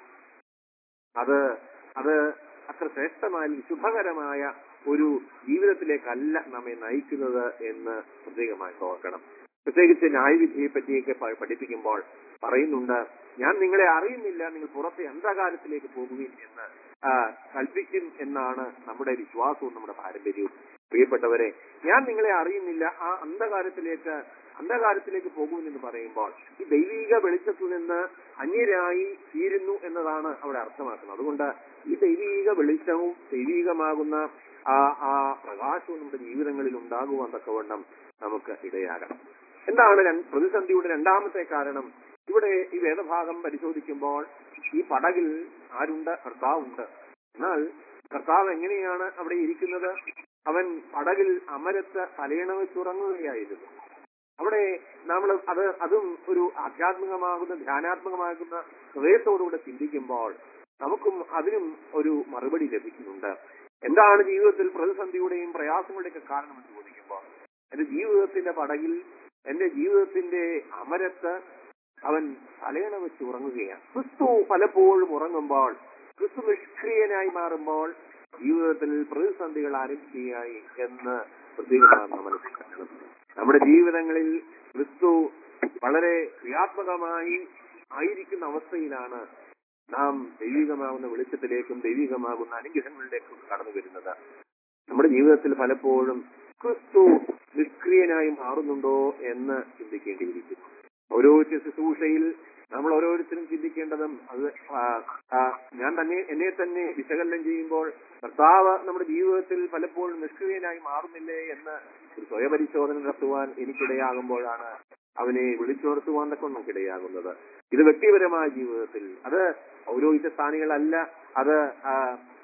അത് അത് അത്ര ശ്രേഷ്ഠമായ ശുഭകരമായ ഒരു ജീവിതത്തിലേക്കല്ല നമ്മെ നയിക്കുന്നത് എന്ന് പ്രത്യേകമായി ഓർക്കണം പ്രത്യേകിച്ച് ന്യായവിധിയെ പറ്റിയൊക്കെ പ- പഠിപ്പിക്കുമ്പോൾ പറയുന്നുണ്ട് ഞാൻ നിങ്ങളെ അറിയുന്നില്ല നിങ്ങൾ പുറത്തെ അന്ധകാരത്തിലേക്ക് പോകുവിൻ എന്ന് ആ, കൽപ്പിക്കും എന്നാണ് നമ്മുടെ വിശ്വാസവും നമ്മുടെ പാരമ്പര്യവും പ്രിയപ്പെട്ടവരെ ഞാൻ നിങ്ങളെ അറിയുന്നില്ല ആ അന്ധകാരത്തിലേക്ക് അന്ധകാരത്തിലേക്ക് പോകുമെന്ന് പറയുമ്പോൾ ഈ ദൈവിക വെളിച്ചത്തിൽ നിന്ന് അന്യരായി തീരുന്നു എന്നതാണ് അവിടെ അർത്ഥമാക്കുന്നത് അതുകൊണ്ട് ഈ ദൈവിക വെളിച്ചവും ദൈവികമാകുന്ന ആ ആ പ്രകാശവും നമ്മുടെ ജീവിതങ്ങളിൽ ഉണ്ടാകുവാൻ തക്കവണ്ണം നമുക്ക് ഇടയാകണം എന്താണ് രണ്ട്- പ്രതിസന്ധിയുടെ രണ്ടാമത്തെ കാരണം ഇവിടെ ഈ വേദഭാഗം പരിശോധിക്കുമ്പോൾ ഈ പടകിൽ ആരുണ്ട് കർത്താവുണ്ട് എന്നാൽ കർത്താവ് എങ്ങനെയാണ് അവിടെ ഇരിക്കുന്നത് അവൻ പടകിൽ അമരത്ത് തലയണ വെച്ചുറങ്ങുകയായിരുന്നു അവിടെ നമ്മൾ അത് അതും ഒരു ആധ്യാത്മികമാകുന്ന ധ്യാനാത്മകമാകുന്ന ഹൃദയത്തോടുകൂടെ ചിന്തിക്കുമ്പോൾ നമുക്കും അതിനും ഒരു മറുപടി ലഭിക്കുന്നുണ്ട് എന്താണ് ജീവിതത്തിൽ പ്രതിസന്ധിയുടെയും പ്രയാസങ്ങളുടെയൊക്കെ കാരണം എന്ന് ചോദിക്കുമ്പോൾ എന്റെ ജീവിതത്തിന്റെ പടകിൽ എന്റെ ജീവിതത്തിന്റെ അമരത്ത് അവൻ തലയണ വെച്ച് ഉറങ്ങുകയാണ് ക്രിസ്തു പലപ്പോഴും ഉറങ്ങുമ്പോൾ ക്രിസ്തു നിഷ്ക്രിയനായി മാറുമ്പോൾ ജീവിതത്തിൽ പ്രതിസന്ധികൾ ആരംഭിക്കുകയായി എന്ന് പ്രത്യേകമായി നാം മനസ്സിലാക്കണം നമ്മുടെ ജീവിതങ്ങളിൽ ക്രിസ്തു വളരെ ക്രിയാത്മകമായി ആയിരിക്കുന്ന അവസ്ഥയിലാണ് നാം ദൈവികമാകുന്ന വെളിച്ചത്തിലേക്കും ദൈവികമാകുന്ന അനുഗ്രഹങ്ങളിലേക്കും കടന്നു വരുന്നത് നമ്മുടെ ജീവിതത്തിൽ പലപ്പോഴും ക്രിസ്തു നിഷ്ക്രിയനായി മാറുന്നുണ്ടോ എന്ന് ചിന്തിക്കേണ്ടിയിരിക്കുന്നു ഓരോ ശുശ്രൂഷയിൽ നമ്മൾ ഓരോരുത്തരും ചിന്തിക്കേണ്ടതും അത് ആ, ആ, ഞാൻ തന്നെ എന്നെ തന്നെ വിശകലനം ചെയ്യുമ്പോൾ കർത്താവ് നമ്മുടെ ജീവിതത്തിൽ പലപ്പോഴും നിഷ്ക്രിയനായി മാറുന്നില്ലേ എന്ന് ഒരു സ്വയപരിശോധന നടത്തുവാൻ എനിക്കിടയാകുമ്പോഴാണ് അവനെ വിളിച്ചുണർത്തുവാൻ ഒക്കെ നമുക്കിടയാകുന്നത് ഇത് വ്യക്തിപരമായ ജീവിതത്തിൽ അത് പൗരോഹിത സ്ഥാനികളല്ല അത് ആ,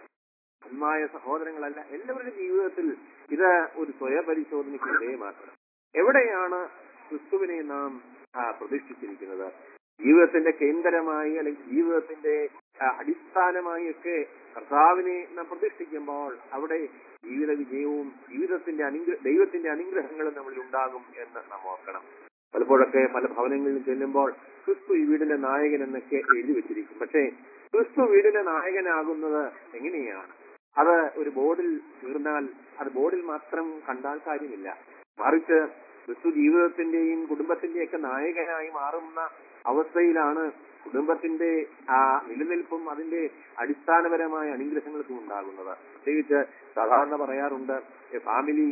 നന്നായ സഹോദരങ്ങളല്ല എല്ലാവരുടെ ജീവിതത്തിൽ ഇത് ഒരു സ്വയപരിശോധനയ്ക്ക് വിധേയമാക്കണം എവിടെയാണ് ക്രിസ്തുവിനെ നാം ആ, പ്രതിഷ്ഠിച്ചിരിക്കുന്നത് ജീവിതത്തിന്റെ കേന്ദ്രമായി അല്ലെങ്കിൽ ജീവിതത്തിന്റെ ആ, അടിസ്ഥാനമായി ഒക്കെ കർത്താവിനെ നാം പ്രതിഷ്ഠിക്കുമ്പോൾ അവിടെ ജീവിത വിജയവും ജീവിതത്തിന്റെ അനുഗ്രഹ ദൈവത്തിന്റെ അനുഗ്രഹങ്ങളും നമ്മളിൽ ഉണ്ടാകും എന്ന് നാം ഓർക്കണം പലപ്പോഴൊക്കെ പല ഭവനങ്ങളിലും ചെല്ലുമ്പോൾ ക്രിസ്തു ഈ വീടിന്റെ നായകൻ എന്നൊക്കെ എഴുതി വെച്ചിരിക്കും പക്ഷേ ക്രിസ്തു വീടിന്റെ നായകനാകുന്നത് എങ്ങനെയാണ് അത് ഒരു ബോർഡിൽ തീർന്നാൽ അത് ബോർഡിൽ മാത്രം കണ്ടാൽ കാര്യമില്ല മറിച്ച് ക്രിസ്തു ജീവിതത്തിന്റെയും കുടുംബത്തിന്റെയും ഒക്കെ നായകനായി മാറുന്ന അവസ്ഥയിലാണ് കുടുംബത്തിന്റെ ആ നിലനിൽപ്പും അതിന്റെ അടിസ്ഥാനപരമായ അനുഗ്രഹങ്ങൾക്കും ഉണ്ടാകുന്നത് പ്രത്യേകിച്ച് സാധാരണ പറയാറുണ്ട് ഫാമിലി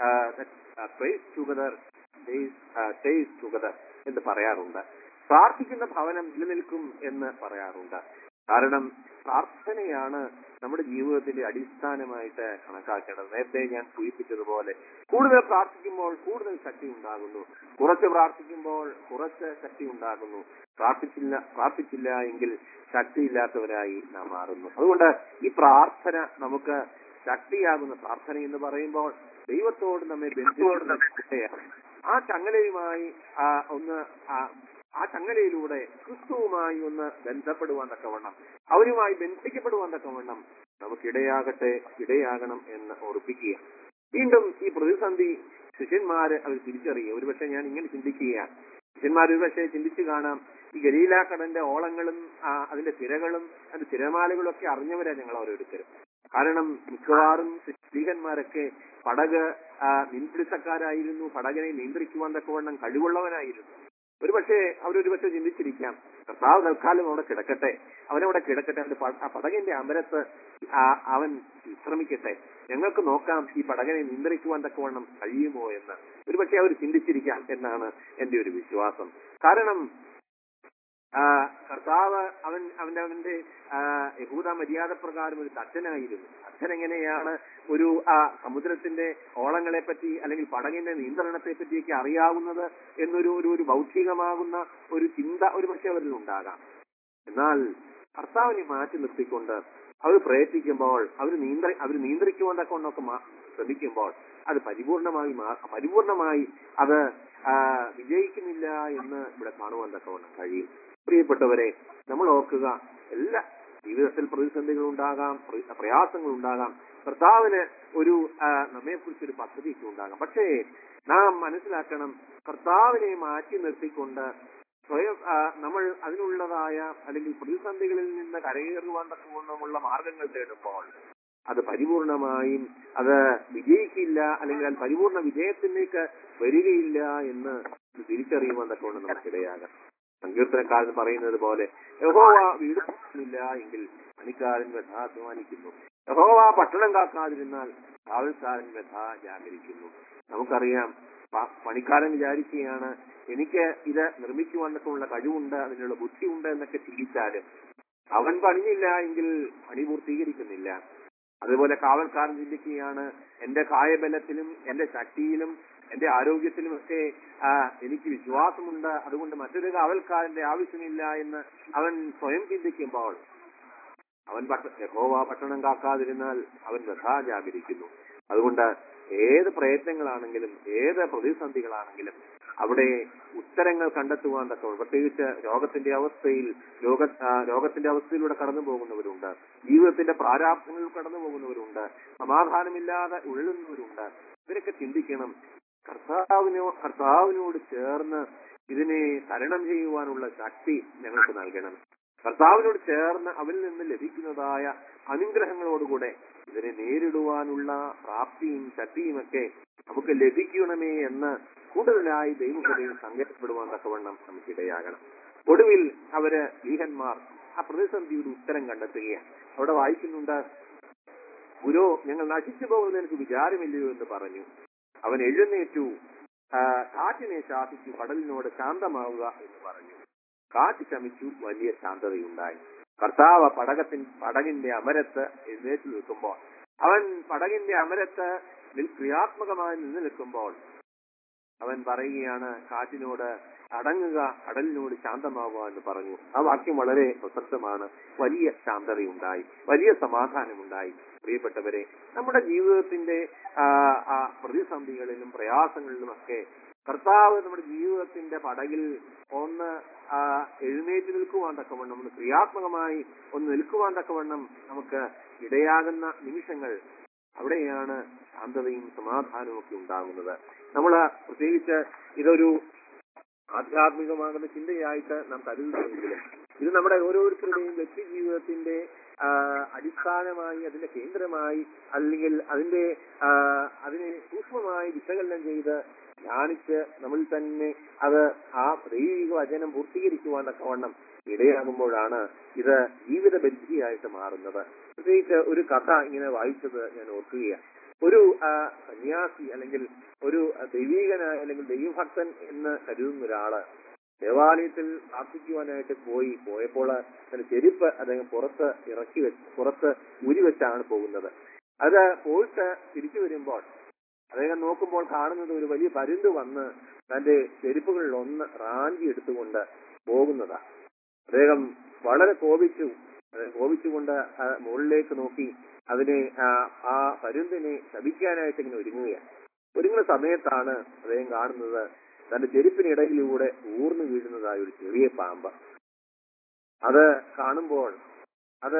ടുഗദർ സ്റ്റേസ് ടുഗദർ എന്ന് പറയാറുണ്ട് പ്രാർത്ഥിക്കുന്ന ഭവനം നിലനിൽക്കും എന്ന് പറയാറുണ്ട് കാരണം പ്രാർത്ഥനയാണ് നമ്മുടെ ജീവിതത്തിന്റെ അടിസ്ഥാനമായിട്ട് കണക്കാക്കേണ്ടത് നേരത്തെ ഞാൻ സൂചിപ്പിച്ചതുപോലെ കൂടുതൽ പ്രാർത്ഥിക്കുമ്പോൾ കൂടുതൽ ശക്തി ഉണ്ടാകുന്നു കുറച്ച് പ്രാർത്ഥിക്കുമ്പോൾ കുറച്ച് ശക്തി ഉണ്ടാകുന്നു പ്രാർത്ഥിച്ചില്ല പ്രാർത്ഥിച്ചില്ല എങ്കിൽ ശക്തിയില്ലാത്തവരായി നാം മാറുന്നു അതുകൊണ്ട് ഈ പ്രാർത്ഥന നമുക്ക് ശക്തിയാകുന്ന പ്രാർത്ഥന എന്ന് പറയുമ്പോൾ ദൈവത്തോട് നമ്മെ ബന്ധിപ്പിക്കുകയാണ് ആ ചങ്ങലയുമായി ആ ഒന്ന് ആ ആ ചങ്ങലയിലൂടെ ക്രിസ്തുവുമായി ഒന്ന് ബന്ധപ്പെടുവാൻ തക്കവണ്ണം അവരുമായി ബന്ധിക്കപ്പെടുവാൻ തക്കവണ്ണം നമുക്കിടയാകട്ടെ ഇടയാകണം എന്ന് ഓർപ്പിക്കുക വീണ്ടും ഈ പ്രതിസന്ധി ശിഷ്യന്മാര് അവർ തിരിച്ചറിയുക ഒരുപക്ഷെ ഞാൻ ഇങ്ങനെ ചിന്തിക്കുകയാണ് ശിഷ്യന്മാർ ഒരുപക്ഷെ ചിന്തിച്ചു കാണാം ഈ ഗലീല കടന്റെ ഓളങ്ങളും ആ, അതിന്റെ തിരകളും അതിന്റെ തിരമാലകളും ഒക്കെ അറിഞ്ഞവരാ ഞങ്ങൾ ഓരോരുത്തരും കാരണം മിക്കവാറും സ്ത്രീഹന്മാരൊക്കെ പടക് ആ, മീൻപിടുത്തക്കാരായിരുന്നു പടകിനെ നിയന്ത്രിക്കുവാൻ തക്കവണ്ണം കഴിവുള്ളവനായിരുന്നു ഒരുപക്ഷെ അവരൊരുപക്ഷെ ചിന്തിച്ചിരിക്കാം കർത്താവ് തൽക്കാലം അവിടെ കിടക്കട്ടെ അവനവിടെ കിടക്കട്ടെ അവന്റെ പ- ആ പടകിന്റെ അമരത്ത് ആ അവൻ വിശ്രമിക്കട്ടെ ഞങ്ങൾക്ക് നോക്കാം ഈ പടകിനെ നിയന്ത്രിക്കുവാൻ തക്കവണ്ണം കഴിയുമോ എന്ന് ഒരുപക്ഷെ അവർ ചിന്തിച്ചിരിക്കാം എന്നാണ് എന്റെ ഒരു വിശ്വാസം കാരണം ആ, കർത്താവ് അവൻ അവന്റെ അവന്റെ ആ, യഹൂദ മര്യാദ പ്രകാരം ഒരു തച്ചനായിരുന്നു അച്ഛൻ എങ്ങനെയാണ് ഒരു ആ സമുദ്രത്തിന്റെ ഓളങ്ങളെ പറ്റി അല്ലെങ്കിൽ പടകിന്റെ നിയന്ത്രണത്തെ പറ്റിയൊക്കെ അറിയാവുന്നത് എന്നൊരു ഒരു ഒരു ബൗദ്ധികമാകുന്ന ഒരു ചിന്ത ഒരു പക്ഷെ അവരിൽ ഉണ്ടാകാം എന്നാൽ കർത്താവിനെ മാറ്റി നിർത്തിക്കൊണ്ട് അവർ പ്രയത്നിക്കുമ്പോൾ അവർ നിയന്ത്രി അവർ നിയന്ത്രിക്കുവാൻ തക്കൊണ്ടൊക്കെ മാ- ശ്രമിക്കുമ്പോൾ അത് പരിപൂർണമായി മാ- പരിപൂർണമായി അത് ആ, വിജയിക്കുന്നില്ല എന്ന് ഇവിടെ കാണുവാൻ തക്കവണ്ണം കഴിയും പ്രിയപ്പെട്ടവരെ നമ്മൾ ഓർക്കുക എല്ലാ ജീവിതത്തിൽ പ്രതിസന്ധികൾ ഉണ്ടാകാം പ്ര- പ്രയാസങ്ങൾ ഉണ്ടാകാം കർത്താവിന് ഒരു നമ്മെ കുറിച്ചൊരു പദ്ധതിയൊക്കെ ഉണ്ടാകാം പക്ഷേ നാം മനസ്സിലാക്കണം കർത്താവിനെ മാറ്റി നിർത്തിക്കൊണ്ട് സ്വയം ആ, നമ്മൾ അതിനുള്ളതായ അല്ലെങ്കിൽ പ്രതിസന്ധികളിൽ നിന്ന് കരകയറുവാൻ തക്കവണ്ണമുള്ള മാർഗങ്ങൾ തേടുമ്പോൾ അത് പരിപൂർണമായും അത് വിജയിക്കില്ല അല്ലെങ്കിൽ അത് പരിപൂർണ വിജയത്തിലേക്ക് വരികയില്ല എന്ന് തിരിച്ചറിയുവാൻ തക്കവണ്ണം നമുക്കിടയാകാം സങ്കീർത്തനക്കാരൻ പറയുന്നത് പോലെ യഹോവ വീട് ഇല്ല എങ്കിൽ പണിക്കാരൻ വ്യഥ അധ്വാനിക്കുന്നു യഹോവ പട്ടണം കാക്കാതിരുന്നാൽ കാവൽക്കാരൻ വ്യഥ ജാഗരിക്കുന്നു നമുക്കറിയാം പ- പണിക്കാരൻ വിചാരിക്കുകയാണ് എനിക്ക് ഇത് നിർമ്മിക്കുവാനൊക്കെ ഉള്ള കഴിവുണ്ട് അതിനുള്ള ബുദ്ധിയുണ്ട് എന്നൊക്കെ ചിന്തിച്ചാലും അവൻ പണിഞ്ഞില്ല എങ്കിൽ പണി പൂർത്തീകരിക്കുന്നില്ല അതുപോലെ കാവൽക്കാരൻ ചിന്തിക്കുകയാണ് എന്റെ കായബലത്തിലും എന്റെ ശക്തിയിലും എന്റെ ആരോഗ്യത്തിലും ഒക്കെ ആ, എനിക്ക് വിശ്വാസമുണ്ട് അതുകൊണ്ട് മറ്റൊരു കാവൽക്കാരന്റെ ആവശ്യമില്ല എന്ന് അവൻ സ്വയം ചിന്തിക്കുമ്പോൾ അവൻ പട്ട- യഹോവ പട്ടണം കാക്കാതിരുന്നാൽ അവൻ വ്യഥാ ജാഗരിക്കുന്നു അതുകൊണ്ട് ഏത് പ്രയത്നങ്ങളാണെങ്കിലും ഏത് പ്രതിസന്ധികളാണെങ്കിലും അവിടെ ഉത്തരങ്ങൾ കണ്ടെത്തുവാൻ തക്കവണ്ണം പ്രത്യേകിച്ച് രോഗത്തിന്റെ അവസ്ഥയിൽ രോഗ ആ, രോഗത്തിന്റെ അവസ്ഥയിലൂടെ കടന്നു പോകുന്നവരുണ്ട് ജീവിതത്തിന്റെ പ്രാരാബ്ദങ്ങളിൽ കടന്നു പോകുന്നവരുണ്ട് സമാധാനമില്ലാതെ ഉഴലുന്നവരുണ്ട് ഇവരൊക്കെ ചിന്തിക്കണം കർത്താവിനോ കർത്താവിനോട് ചേർന്ന് ഇതിനെ തരണം ചെയ്യുവാനുള്ള ശക്തി ഞങ്ങൾക്ക് നൽകണം കർത്താവിനോട് ചേർന്ന് അവനിൽ നിന്ന് ലഭിക്കുന്നതായ അനുഗ്രഹങ്ങളോടുകൂടെ ഇതിനെ നേരിടുവാനുള്ള പ്രാപ്തിയും ശക്തിയും ഒക്കെ നമുക്ക് ലഭിക്കണമേ എന്ന് കൂടുതലായി ദൈവകഥയിൽ സങ്കേതപ്പെടുവാൻ തക്കവണ്ണം നമുക്ക് ഇടയാകണം ഒടുവിൽ അവര് ലീഹന്മാർ ആ പ്രതിസന്ധിയുടെ ഉത്തരം കണ്ടെത്തുകയാണ് അവിടെ വായിക്കുന്നുണ്ട് ഗുരു ഞങ്ങൾ നശിച്ചു പോകുന്നത് എനിക്ക് വിചാരമില്ലയോ എന്ന് പറഞ്ഞു അവൻ എഴുന്നേറ്റു ആ, കാറ്റിനെ ശാസിച്ചു കടലിനോട് ശാന്തമാവുക എന്ന് പറഞ്ഞു കാറ്റ് ശമിച്ചു വലിയ ശാന്തതയുണ്ടായി കർത്താവ് പടകത്തിൻ പടകിന്റെ അമരത്ത് എഴുന്നേറ്റ് നിൽക്കുമ്പോൾ അവൻ പടകിന്റെ അമരത്ത് നിൽ- ക്രിയാത്മകമായി നിന്ന് നിൽക്കുമ്പോൾ അവൻ പറയുകയാണ് കാറ്റിനോട് അടങ്ങുക കടലിനോട് ശാന്തമാവുക എന്ന് പറഞ്ഞു ആ വാക്യം വളരെ പ്രസക്തമാണ് വലിയ ശാന്തതയുണ്ടായി വലിയ സമാധാനമുണ്ടായി പ്രിയപ്പെട്ടവരെ നമ്മുടെ ജീവിതത്തിന്റെ ആ, ആ പ്രതിസന്ധികളിലും പ്രയാസങ്ങളിലും ഒക്കെ കർത്താവ് നമ്മുടെ ജീവിതത്തിന്റെ പടകിൽ ഒന്ന് ആ, എഴുന്നേറ്റ് നിൽക്കുവാൻ തക്കവണ്ണം ഒന്ന് ക്രിയാത്മകമായി ഒന്ന് നിൽക്കുവാൻ തക്കവണ്ണം നമുക്ക് ഇടയാകുന്ന നിമിഷങ്ങൾ അവിടെയാണ് ശാന്തതയും സമാധാനവും ഒക്കെ ഉണ്ടാകുന്നത് നമ്മൾ പ്രത്യേകിച്ച് ഇതൊരു ആധ്യാത്മികമാകുന്ന ചിന്തയായിട്ട് നാം കരുതുന്നുവെങ്കിലും ഇത് നമ്മുടെ ഓരോരുത്തരുടെയും വ്യക്തി ജീവിതത്തിന്റെ ആ, അടിസ്ഥാനമായി അതിന്റെ കേന്ദ്രമായി അല്ലെങ്കിൽ അതിന്റെ ആ, അതിനെ സൂക്ഷ്മമായി വിശകലനം ചെയ്ത് ധ്യാനിച്ച് നമ്മൾ തന്നെ അത് ആ ദൈവിക വചനം പൂർത്തീകരിക്കുവാൻ തക്കവണ്ണം ഇടയാകുമ്പോഴാണ് ഇത് ജീവിത ബന്ധിയായിട്ട് മാറുന്നത് പ്രത്യേകിച്ച് ഒരു കഥ ഇങ്ങനെ വായിച്ചത് ഞാൻ ഓർക്കുകയാണ് ഒരു ആ, സന്യാസി അല്ലെങ്കിൽ ഒരു ദൈവീകനായ അല്ലെങ്കിൽ ദൈവഭക്തൻ എന്ന് കരുതുന്ന ഒരാള് ദേവാലയത്തിൽ പ്രാർത്ഥിക്കുവാനായിട്ട് പോയി പോയപ്പോൾ തന്റെ ചെരുപ്പ് അദ്ദേഹം പുറത്ത് ഇറക്കി വെച്ച് പുറത്ത് ഊരി വെച്ചാണ് പോകുന്നത് അത് പോയിട്ട് തിരിച്ചു വരുമ്പോൾ അദ്ദേഹം നോക്കുമ്പോൾ കാണുന്നത് ഒരു വലിയ പരുന്ത് വന്ന് തന്റെ ചെരുപ്പുകളിൽ ഒന്ന് റാഞ്ചി എടുത്തുകൊണ്ട് പോകുന്നതാണ് അദ്ദേഹം വളരെ കോപിച്ചു അത് കോപിച്ചുകൊണ്ട് ആ മുകളിലേക്ക് നോക്കി അതിനെ ആ, ആ പരുന്തിനെ ശപിക്കാനായിട്ട് ഇങ്ങനെ ഒരുങ്ങുകയാണ് ഒരുങ്ങുന്ന സമയത്താണ് അദ്ദേഹം കാണുന്നത് തന്റെ ചെരുപ്പിനിടയിലൂടെ ഊർന്നു വീഴുന്നതായ ഒരു ചെറിയ പാമ്പ് അത് കാണുമ്പോൾ അത്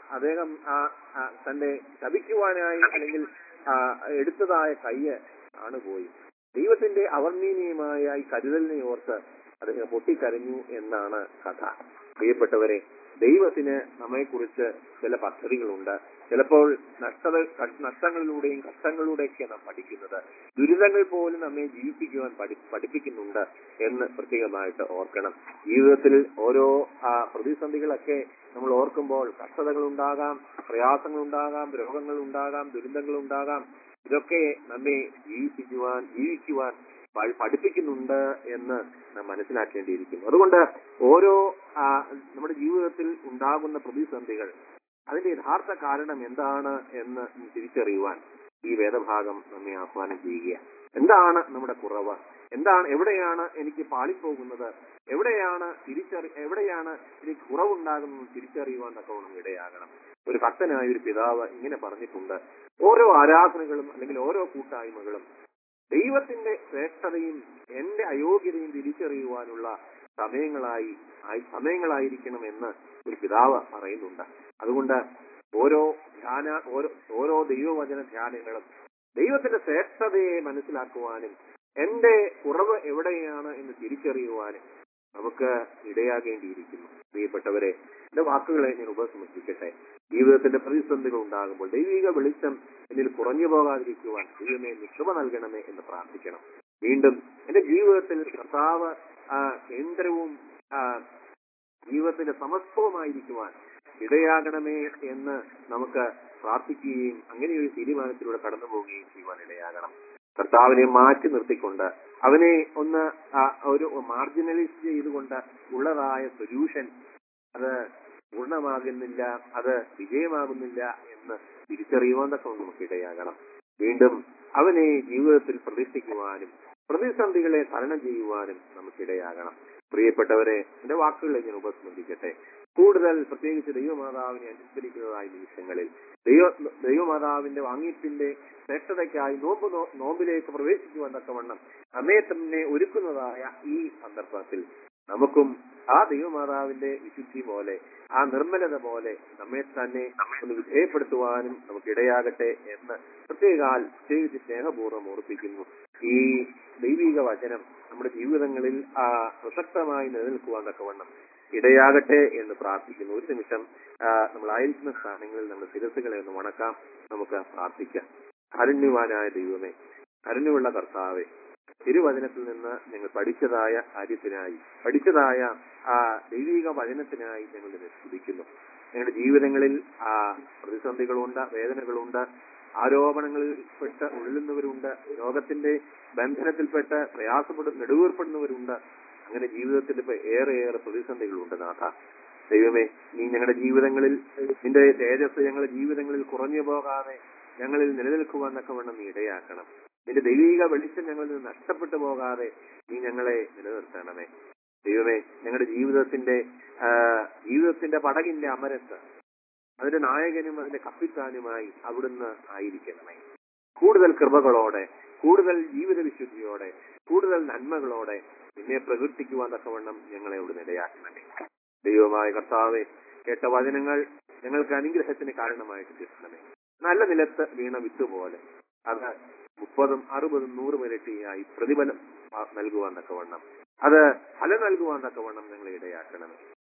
അദ്ദേഹം ആ ആ തന്റെ ശപിക്കുവാനായി അല്ലെങ്കിൽ ആ, എടുത്തതായ കയ്യ് ആണ് പോയി ദൈവത്തിന്റെ അവർണ്ണീയമായ ഈ കരുതലിനെ ഓർത്ത് അദ്ദേഹം പൊട്ടിക്കരഞ്ഞു എന്നാണ് കഥ പ്രിയപ്പെട്ടവരെ ദൈവത്തിന് നമ്മെക്കുറിച്ച് ചില പദ്ധതികളുണ്ട് ചിലപ്പോൾ നഷ്ടത നഷ്ടങ്ങളിലൂടെയും കഷ്ടങ്ങളിലൂടെയൊക്കെ നാം പഠിക്കുന്നത് ദുരിതങ്ങൾ പോലും നമ്മെ ജീവിപ്പിക്കുവാൻ പഠി പഠിപ്പിക്കുന്നുണ്ട് എന്ന് പ്രത്യേകമായിട്ട് ഓർക്കണം ജീവിതത്തിൽ ഓരോ ആ, പ്രതിസന്ധികളൊക്കെ നമ്മൾ ഓർക്കുമ്പോൾ കഷ്ടതകൾ ഉണ്ടാകാം പ്രയാസങ്ങൾ ഉണ്ടാകാം രോഗങ്ങൾ ഉണ്ടാകാം ദുരിതങ്ങൾ ഉണ്ടാകാം ഇതൊക്കെ നമ്മെ ജീവിപ്പിക്കുവാൻ ജീവിക്കുവാൻ പ- പഠിപ്പിക്കുന്നുണ്ട് എന്ന് നാം മനസ്സിലാക്കേണ്ടിയിരിക്കുന്നു അതുകൊണ്ട് ഓരോ ആ, നമ്മുടെ ജീവിതത്തിൽ ഉണ്ടാകുന്ന പ്രതിസന്ധികൾ അതിന്റെ യഥാർത്ഥ കാരണം എന്താണ് എന്ന് തിരിച്ചറിയുവാൻ ഈ വേദഭാഗം നമ്മെ ആഹ്വാനം ചെയ്യുകയാണ് എന്താണ് നമ്മുടെ കുറവ് എന്താണ് എവിടെയാണ് എനിക്ക് പാളിപ്പോകുന്നത് എവിടെയാണ് തിരിച്ചറി എവിടെയാണ് എനിക്ക് കുറവുണ്ടാകുന്നത് തിരിച്ചറിയുവാൻ തക്കവണ്ണം ഇടയാകണം ഒരു ഭക്തനായ ഒരു പിതാവ് ഇങ്ങനെ പറഞ്ഞിട്ടുണ്ട് ഓരോ ആരാധനകളും അല്ലെങ്കിൽ ഓരോ കൂട്ടായ്മകളും ദൈവത്തിന്റെ ശ്രേഷ്ഠതയും എന്റെ അയോഗ്യതയും തിരിച്ചറിയുവാനുള്ള സമയങ്ങളായി ആയി- സമയങ്ങളായിരിക്കണമെന്ന് ഒരു പിതാവ് പറയുന്നുണ്ട് അതുകൊണ്ട് ഓരോ ധ്യാന ഓരോ ഓരോ ദൈവവചന ധ്യാനങ്ങളും ദൈവത്തിന്റെ ശ്രേഷ്ഠതയെ മനസ്സിലാക്കുവാനും എന്റെ കുറവ് എവിടെയാണ് എന്ന് തിരിച്ചറിയുവാനും നമുക്ക് ഇടയാകേണ്ടിയിരിക്കുന്നു പ്രിയപ്പെട്ടവരെ എന്റെ വാക്കുകളെ ഞാൻ ഉപസംഹരിക്കട്ടെ ജീവിതത്തിന്റെ പ്രതിസന്ധികൾ ഉണ്ടാകുമ്പോൾ ദൈവിക വെളിച്ചം എന്നിൽ കുറഞ്ഞു പോകാതിരിക്കുവാൻ ദൈവമേ നീ കൃപ നൽകണമേ എന്ന് പ്രാർത്ഥിക്കണം വീണ്ടും എന്റെ ജീവിതത്തിൽ കർത്താവ് ആ, കേന്ദ്രവും ആ, ജീവിതത്തിന്റെ സമസ്തവുമായിരിക്കുവാൻ ഇടയാകണമേ എന്ന് നമുക്ക് പ്രാർത്ഥിക്കുകയും അങ്ങനെ ഒരു തീരുമാനത്തിലൂടെ കടന്നു പോവുകയും ചെയ്യുവാൻ ഇടയാകണം കർത്താവിനെ മാറ്റി നിർത്തിക്കൊണ്ട് അവനെ ഒന്ന് ആ, ഒരു മാർജിനലൈസ് ചെയ്തുകൊണ്ട് ഉള്ളതായ സൊല്യൂഷൻ അത് പൂർണ്ണമാകുന്നില്ല അത് വിജയമാകുന്നില്ല എന്ന് തിരിച്ചറിയുവാൻ തക്ക നമുക്ക് ഇടയാകണം വീണ്ടും അവനെ ജീവിതത്തിൽ പ്രതിഷ്ഠിക്കുവാനും പ്രതിസന്ധികളെ തരണം ചെയ്യുവാനും നമുക്കിടയാകണം പ്രിയപ്പെട്ടവരെ എന്റെ വാക്കുകളെ ഞാൻ ഉപസ്മരിക്കട്ടെ കൂടുതൽ പ്രത്യേകിച്ച് ദൈവമാതാവിനെ അനുസ്മരിക്കുന്നതായ നിമിഷങ്ങളിൽ ദൈവ ദൈവമാതാവിന്റെ വാങ്ങിപ്പിന്റെ ശ്രേഷ്ഠതയ്ക്കായി നോമ്പ് നോ- നോമ്പിലേക്ക് പ്രവേശിക്കുവാൻ തക്കവണ്ണം നമ്മെ തന്നെ ഒരുക്കുന്നതായ ഈ സന്ദർഭത്തിൽ നമുക്കും ആ ദൈവമാതാവിന്റെ വിശുദ്ധി പോലെ ആ നിർമ്മലത പോലെ നമ്മെ തന്നെ ഒന്ന് വിധേയപ്പെടുത്തുവാനും നമുക്ക് ഇടയാകട്ടെ എന്ന് പ്രത്യേകാൽ പ്രത്യേകിച്ച് സ്നേഹപൂർവ്വം ഓർപ്പിക്കുന്നു ഈ ദൈവിക വചനം നമ്മുടെ ജീവിതങ്ങളിൽ ആ പ്രസക്തമായി നിലനിൽക്കുവാൻ തക്കവണ്ണം ഇടയാകട്ടെ എന്ന് പ്രാർത്ഥിക്കുന്നു ഒരു നിമിഷം ആ, നമ്മളായിരിക്കുന്ന സ്ഥാനങ്ങളിൽ നമ്മുടെ ശിരസുകളെ ഒന്ന് വണക്കാം നമുക്ക് പ്രാർത്ഥിക്കാം കാരുണ്യവാനായ ദൈവമേ കരുണ്യമുള്ള കർത്താവെ തിരുവചനത്തിൽ നിന്ന് ഞങ്ങൾ പഠിച്ചതായ കാര്യത്തിനായി പഠിച്ചതായ ആ ദൈവിക വചനത്തിനായി ഞങ്ങൾ നിന്നെ സ്തുതിക്കുന്നു ഞങ്ങളുടെ ജീവിതങ്ങളിൽ ആ പ്രതിസന്ധികളുണ്ട് വേദനകളുണ്ട് ആരോപണങ്ങളിൽ പെട്ട് ഉള്ളുന്നവരുണ്ട് രോഗത്തിന്റെ ബന്ധനത്തിൽപ്പെട്ട് പ്രയാസപ്പെടു നെടുവേർപ്പെടുന്നവരുണ്ട് അങ്ങനെ ജീവിതത്തിൽ ഇപ്പൊ ഏറെ ഏറെ പ്രതിസന്ധികളുണ്ട് നാഥ ദൈവമേ നീ ഞങ്ങളുടെ ജീവിതങ്ങളിൽ നിന്റെ തേജസ് ഞങ്ങളുടെ ജീവിതങ്ങളിൽ കുറഞ്ഞു പോകാതെ ഞങ്ങളിൽ നിലനിൽക്കുവാൻ തക്കവണ്ണം നീ ഇടയാക്കണം നിന്റെ ദൈവിക വെളിച്ചം ഞങ്ങളിൽ നിന്ന് നഷ്ടപ്പെട്ടു പോകാതെ നീ ഞങ്ങളെ നിലനിർത്തണമേ ദൈവമേ ഞങ്ങളുടെ ജീവിതത്തിന്റെ ആ, ജീവിതത്തിന്റെ പടകിന്റെ അമരത്ത് അതിന്റെ നായകനും അതിന്റെ കപ്പിത്താനുമായി അവിടുന്ന് ആയിരിക്കണമേ കൂടുതൽ കൃപകളോടെ കൂടുതൽ ജീവിത വിശുദ്ധിയോടെ കൂടുതൽ നന്മകളോടെ നിന്നെ പ്രകീർത്തിക്കുവാൻ തക്കവണ്ണം ഞങ്ങളെ അവിടെ നിലയാക്കണമേ ദൈവമായ കർത്താവെ കേട്ട വചനങ്ങൾ ഞങ്ങൾക്ക് അനുഗ്രഹത്തിന് കാരണമായിട്ട് തീർക്കണമേ നല്ല നിലത്ത് വീണ വിത്ത് പോലെ അത് മുപ്പതും അറുപതും നൂറും ഇരട്ടിയായി പ്രതിഫലം ആ- നൽകുവാൻ തക്കവണ്ണം അത് ഫലം നൽകുവാൻ തക്കവണ്ണം ഞങ്ങളെ ഇടയാക്കണമേ